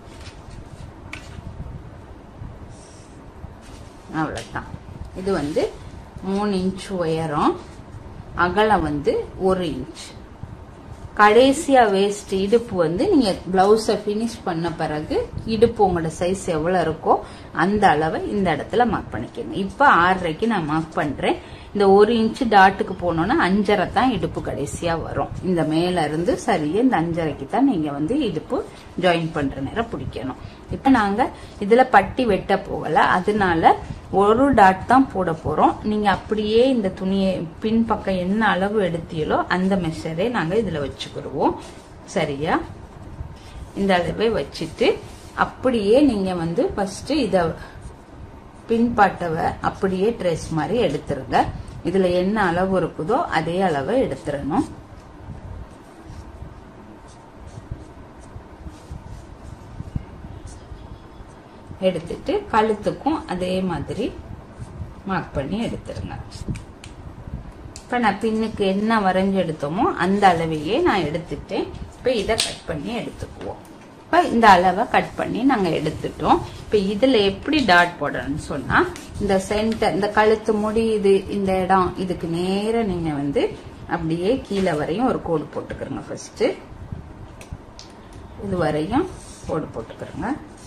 அவ்வளவுதான் இது வந்து மூணு இன்ச் உயரம் அகலம் வந்து ஒரு இன்ச் கடைசியா வேஸ்ட் இடுப்பு வந்து நீங்க பிளவுஸ பினிஷ் பண்ண பிறகு இடுப்பு உங்களோட சைஸ் எவ்வளவு இருக்கோ அந்த அளவை இந்த இடத்துல மார்க் பண்ணிக்கோங்க இப்ப ஆறரைக்கு நான் மார்க் பண்றேன் இந்த ஒரு இன்ச் டாட்டுக்கு போனோம்னா அஞ்சரை தான் இடுப்பு கடைசியா வரும் இந்த மேல இருந்து சரியா இந்த அஞ்சரைக்கு தான் நீங்க வந்து இடுப்பு ஜாயின் பண்ற நேரம் பிடிக்கணும் இப்ப நாங்க இதுல பட்டி வெட்ட போகல அதனால ஒரு டாட் தான் போட போறோம் நீங்க அப்படியே இந்த துணியை பின் பக்கம் என்ன அளவு எடுத்தீங்களோ அந்த மெஷரே நாங்க இதுல வச்சுக்கிடுவோம் சரியா இந்த அளவை வச்சுட்டு அப்படியே நீங்க வந்து ஃபர்ஸ்ட் இத பின்பாட்டவை அப்படியே ட்ரெஸ் மாதிரி எடுத்துருங்க இதுல என்ன அளவு இருக்குதோ அதே அளவை எடுத்துடணும் எடுத்துட்டு கழுத்துக்கும் அதே மாதிரி மார்க் பண்ணி எடுத்துருங்க இப்போ நான் பின்னுக்கு என்ன வரைஞ்சி எடுத்தோமோ அந்த அளவையே நான் எடுத்துட்டேன் இப்போ இதை கட் பண்ணி எடுத்துக்குவோம் இப்போ இந்த அளவை கட் பண்ணி நாங்கள் எடுத்துட்டோம் இப்போ இதில் எப்படி டாட் போடணும்னு சொன்னால் இந்த சென்டர் இந்த கழுத்து முடியுது இந்த இடம் இதுக்கு நேராக நீங்கள் வந்து அப்படியே கீழே வரையும் ஒரு கோடு போட்டுக்கிறோங்க ஃபர்ஸ்ட் இது வரையும் கோடு போட்டுக்கிறோங்க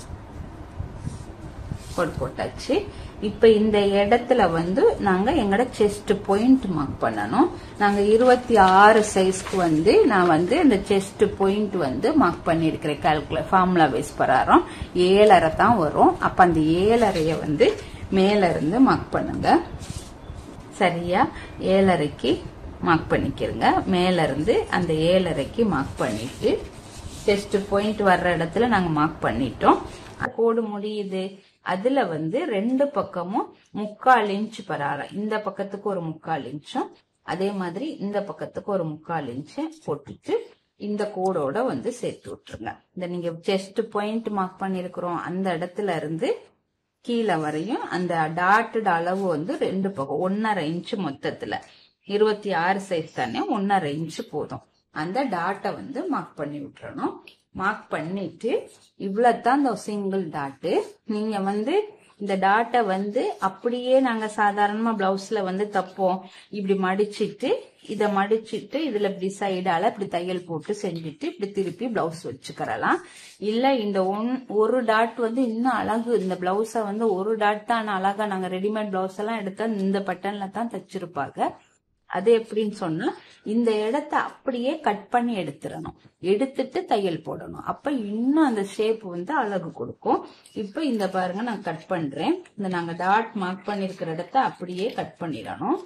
கோடு போட்டாச்சு இப்ப இந்த இடத்துல வந்து நாங்க எங்கட செஸ்ட் பாயிண்ட் மார்க் பண்ணணும் நாங்க இருபத்தி ஆறு சைஸ்க்கு வந்து நான் வந்து இந்த செஸ்ட் பாயிண்ட் வந்து மார்க் பண்ணிருக்கிறேன் கால்குலேட் ஃபார்முலா வைஸ் பிரகாரம் ஏழரை தான் வரும் அப்ப அந்த ஏழரைய வந்து மேல இருந்து மார்க் பண்ணுங்க சரியா ஏழரைக்கு மார்க் பண்ணிக்கிறங்க மேல இருந்து அந்த ஏழரைக்கு மார்க் பண்ணிட்டு டெஸ்ட் பாயிண்ட் வர்ற இடத்துல நாங்க மார்க் பண்ணிட்டோம் கோடு முடியுது அதுல வந்து ரெண்டு பக்கமும் முக்கால் இன்ச் பராரம் இந்த பக்கத்துக்கு ஒரு முக்கால் இன்ச்சும் அதே மாதிரி இந்த பக்கத்துக்கு ஒரு முக்கால் இன்ச்சு போட்டுட்டு இந்த கோடோட வந்து சேர்த்து விட்டுருங்க இந்த நீங்க செஸ்ட் பாயிண்ட் மார்க் பண்ணிருக்கிறோம் அந்த இடத்துல இருந்து கீழே வரையும் அந்த டாட்டட் அளவு வந்து ரெண்டு பக்கம் ஒன்னரை இன்ச்சு மொத்தத்துல இருபத்தி ஆறு சைஸ் தானே ஒன்னரை இன்ச்சு போதும் அந்த டாட்டை வந்து மார்க் பண்ணி விட்டுறணும் மார்க் பண்ணிட்டு இவ்வளவுதான் இந்த சிங்கிள் டாட்டு நீங்க வந்து இந்த டாட்டை வந்து அப்படியே நாங்க சாதாரணமா பிளவுஸ்ல வந்து தப்போம் இப்படி மடிச்சிட்டு இத மடிச்சிட்டு இதுல இப்படி சைடால இப்படி தையல் போட்டு செஞ்சுட்டு இப்படி திருப்பி பிளவுஸ் வச்சுக்கிறலாம் இல்ல இந்த ஒன் ஒரு டாட் வந்து இன்னும் அழகு இந்த பிளவுஸ வந்து ஒரு டாட் தான் அழகா நாங்க ரெடிமேட் பிளவுஸ் எல்லாம் எடுத்தா இந்த பட்டன்ல தான் தச்சிருப்பாங்க அது எப்படின்னு சொன்னா இந்த இடத்த அப்படியே கட் பண்ணி எடுத்துடணும் எடுத்துட்டு தையல் போடணும் அப்ப இன்னும் அந்த ஷேப் வந்து அழகு கொடுக்கும் இப்ப இந்த பாருங்க நான் கட் பண்றேன் இந்த நாங்க டாட் மார்க் பண்ணிருக்கிற இடத்த அப்படியே கட் பண்ணிடணும்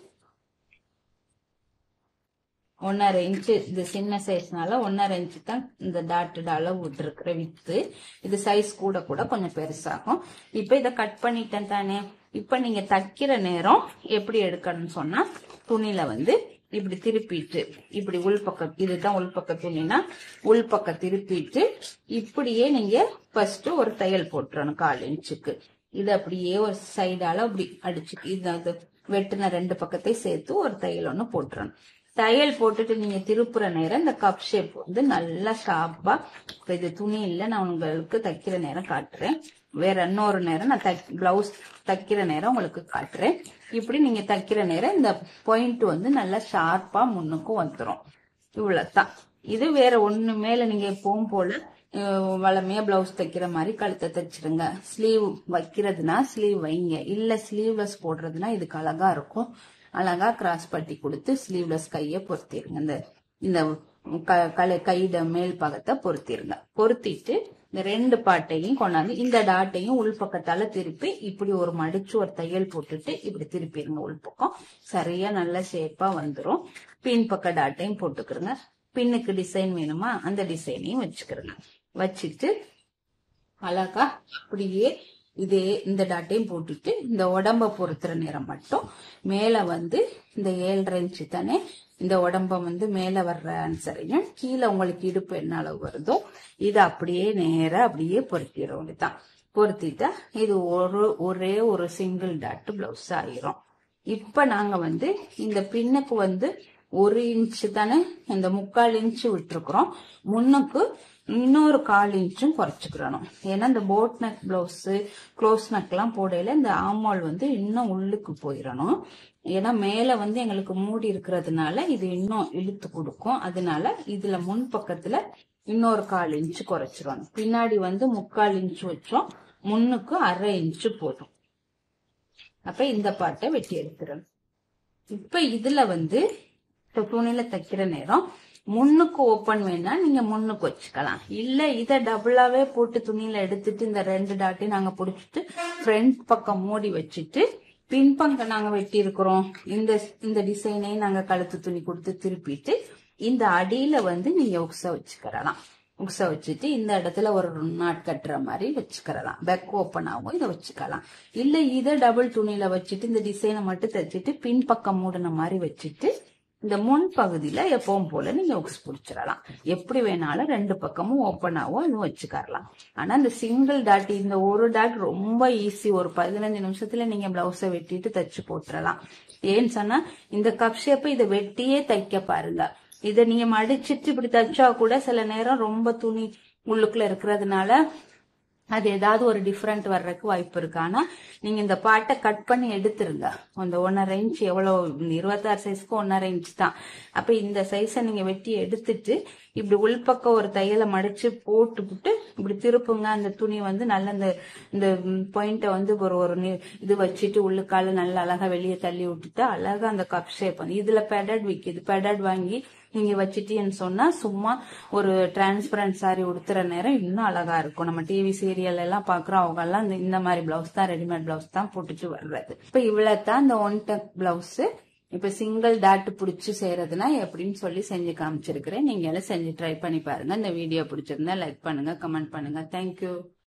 ஒன்னரை இன்ச்சு இது சின்ன சைஸ்னால ஒன்னரை இன்ச்சு தான் இந்த டாட்டட் அளவு விட்டுருக்கிற வித்து இது சைஸ் கூட கூட கொஞ்சம் பெருசாகும் இப்ப இதை கட் பண்ணிட்டேன் தானே இப்ப நீங்க தைக்கிற நேரம் எப்படி எடுக்கணும்னு சொன்னா துணியில வந்து இப்படி திருப்பிட்டு இப்படி உள்பக்கம் இதுதான் உள்பக்க துணினா உள்பக்க திருப்பிட்டு இப்படியே நீங்க ஃபர்ஸ்ட் ஒரு தையல் போட்டுறணும் கால் இன்ச்சுக்கு இது அப்படியே ஒரு சைடால அப்படி அடிச்சு இது அது வெட்டின ரெண்டு பக்கத்தை சேர்த்து ஒரு தையல் ஒண்ணு போட்டுறணும் தையல் போட்டுட்டு நீங்க திருப்புற நேரம் இந்த கப் ஷேப் வந்து நல்லா ஷார்ப்பா இப்ப இது துணி இல்ல நான் உங்களுக்கு தைக்கிற நேரம் காட்டுறேன் வேற இன்னொரு நேரம் நான் பிளவுஸ் தைக்கிற நேரம் உங்களுக்கு காட்டுறேன் இப்படி நீங்க தைக்கிற நேரம் இந்த பாயிண்ட் வந்து நல்லா ஷார்ப்பா முன்னுக்கும் வந்துடும் இவ்வளவுதான் இது வேற ஒண்ணு மேல நீங்க எப்பவும் போல அஹ், வளமையா பிளவுஸ் தைக்கிற மாதிரி கழுத்தை தைச்சிடுங்க ஸ்லீவ் வைக்கிறதுனா ஸ்லீவ் வைங்க இல்ல ஸ்லீவ்லெஸ் போடுறதுனா இதுக்கு அழகா இருக்கும் அழகா கிராஸ் பட்டி கொடுத்து ஸ்லீவ்லெஸ் கைய பொருத்திருங்க இந்த இந்த க- கலை கையிட மேல் பாகத்தை பொருத்திருங்க பொருத்திட்டு இந்த ரெண்டு பாட்டையும் கொண்டாந்து இந்த டாட்டையும் உள்பக்கத்தால திருப்பி இப்படி ஒரு மடிச்சு ஒரு தையல் போட்டுட்டு இப்படி திருப்பிடுங்க உள்பக்கம் சரியா நல்ல ஷேப்பா வந்துரும் பின் பக்க டாட்டையும் போட்டுக்கிறங்க பின்னுக்கு டிசைன் வேணுமா அந்த டிசைனையும் வச்சுக்கிறங்க வச்சுட்டு அழகா அப்படியே இதே இந்த டாட்டையும் போட்டுட்டு இந்த உடம்ப பொறுத்துற நேரம் மட்டும் மேல வந்து இந்த ஏழரை இன்ச்சு தானே இந்த உடம்ப வந்து மேல வர்ற ஆன்சரையும் கீழே உங்களுக்கு இடுப்பு என்ன அளவு வருதோ இதை அப்படியே நேரா அப்படியே பொருத்திட வேண்டியதுதான் பொருத்திட்டா இது ஒரு ஒரே ஒரு சிங்கிள் டாட் பிளவுஸ் ஆயிரும் இப்ப நாங்க வந்து இந்த பின்னுக்கு வந்து ஒரு இன்ச்சு தானே இந்த முக்கால் இன்ச்சு விட்டுருக்குறோம் முன்னுக்கு இன்னொரு கால் இன்ச்சும் குறைச்சிக்கிறணும் ஏன்னா இந்த boat neck blouse close neck எல்லாம் போடையில இந்த ஆமால் வந்து இன்னும் உள்ளுக்கு போயிடணும் ஏன்னா மேல வந்து எங்களுக்கு மூடி இருக்கிறதுனால இது இன்னும் இழுத்து கொடுக்கும் அதனால இதுல முன் பக்கத்துல இன்னொரு கால் இன்ச்சு குறைச்சிடணும் பின்னாடி வந்து முக்கால் இன்ச்சு வச்சோம் முன்னுக்கு அரை இன்ச்சு போதும் அப்ப இந்த பாட்டை வெட்டி எடுத்துறணும் இப்ப இதுல வந்து இப்ப துணியில தைக்கிற நேரம் முன்னுக்கு ஓபன் வேணா நீங்க முன்னுக்கு வச்சுக்கலாம் இல்ல இத டபுளாவே போட்டு துணியில எடுத்துட்டு இந்த ரெண்டு டாட்டையும் நாங்க புடிச்சிட்டு ஃப்ரண்ட் பக்கம் மூடி வச்சுட்டு பின்பக்கம் நாங்க வெட்டி இருக்கிறோம் இந்த இந்த டிசைனையும் நாங்க கழுத்து துணி கொடுத்து திருப்பிட்டு இந்த அடியில வந்து நீங்க உக்ஸ வச்சுக்கிறலாம் உக்ஸ வச்சுட்டு இந்த இடத்துல ஒரு நாட் கட்டுற மாதிரி வச்சுக்கிறலாம் பேக் ஓப்பன் ஆகும் இதை வச்சுக்கலாம் இல்ல இதை டபுள் துணியில வச்சுட்டு இந்த டிசைனை மட்டும் தைச்சிட்டு பின்பக்கம் மூடின மாதிரி வச்சுட்டு இந்த முன் பகுதியில எப்பவும் போல நீங்க உக்ஸ் பிடிச்சிடலாம் எப்படி வேணாலும் ரெண்டு பக்கமும் ஓப்பனாகவும் அதுவும் வச்சுக்கரலாம் ஆனா இந்த சிங்கிள் டாட் இந்த ஒரு டாட் ரொம்ப ஈஸி ஒரு பதினஞ்சு நிமிஷத்துல நீங்க பிளவுஸை வெட்டிட்டு தச்சு போட்டுறலாம் ஏன்னு சொன்னா இந்த கப் ஷேப் இதை வெட்டியே தைக்க பாருங்க இதை நீங்க மடிச்சிட்டு இப்படி தச்சா கூட சில நேரம் ரொம்ப துணி உள்ளுக்குள்ள இருக்கிறதுனால அது ஏதாவது ஒரு டிஃப்ரெண்ட் வர்றதுக்கு வாய்ப்பு இருக்கு ஆனா நீங்க இந்த பாட்டை கட் பண்ணி எடுத்துருங்க அந்த ஒன்னரை இன்ச் எவ்வளவு இருபத்தாறு சைஸ்க்கு ஒன்னரை இன்ச் தான் அப்ப இந்த சைஸை நீங்க வெட்டி எடுத்துட்டு இப்படி உள்பக்கம் ஒரு தையலை மடிச்சு போட்டுவிட்டு இப்படி திருப்புங்க அந்த துணி வந்து நல்ல இந்த இந்த பாயிண்ட்டை வந்து ஒரு ஒரு நி- இது வச்சுட்டு உள்ளுக்கால நல்லா அழகா வெளியே தள்ளி விட்டுட்டு அழகா அந்த கப் ஷேப் வந்து இதுல பெடட் விக்குது பெடட் வாங்கி நீங்க வச்சிட்டீன்னு சொன்னா சும்மா ஒரு டிரான்ஸ்பரண்ட் சாரி உடுத்துற நேரம் இன்னும் அழகா இருக்கும் நம்ம டிவி சீரியல் எல்லாம் பாக்குறோம் அவங்க எல்லாம் இந்த- இந்த மாதிரி பிளவுஸ் தான் ரெடிமேட் பிளவுஸ் தான் போட்டுட்டு வர்றது இப்ப இவ்வளவு தான் இந்த ஒன் டக் பிளவுஸ் இப்ப சிங்கிள் டாட் பிடிச்சு செய்யறதுனா எப்படின்னு சொல்லி செஞ்சு காமிச்சிருக்கிறேன் நீங்க எல்லாம் செஞ்சு ட்ரை பண்ணி பாருங்க இந்த வீடியோ பிடிச்சிருந்தா லைக் பண்ணுங்க கமெண்ட் பண்ணுங்க தேங்க்யூ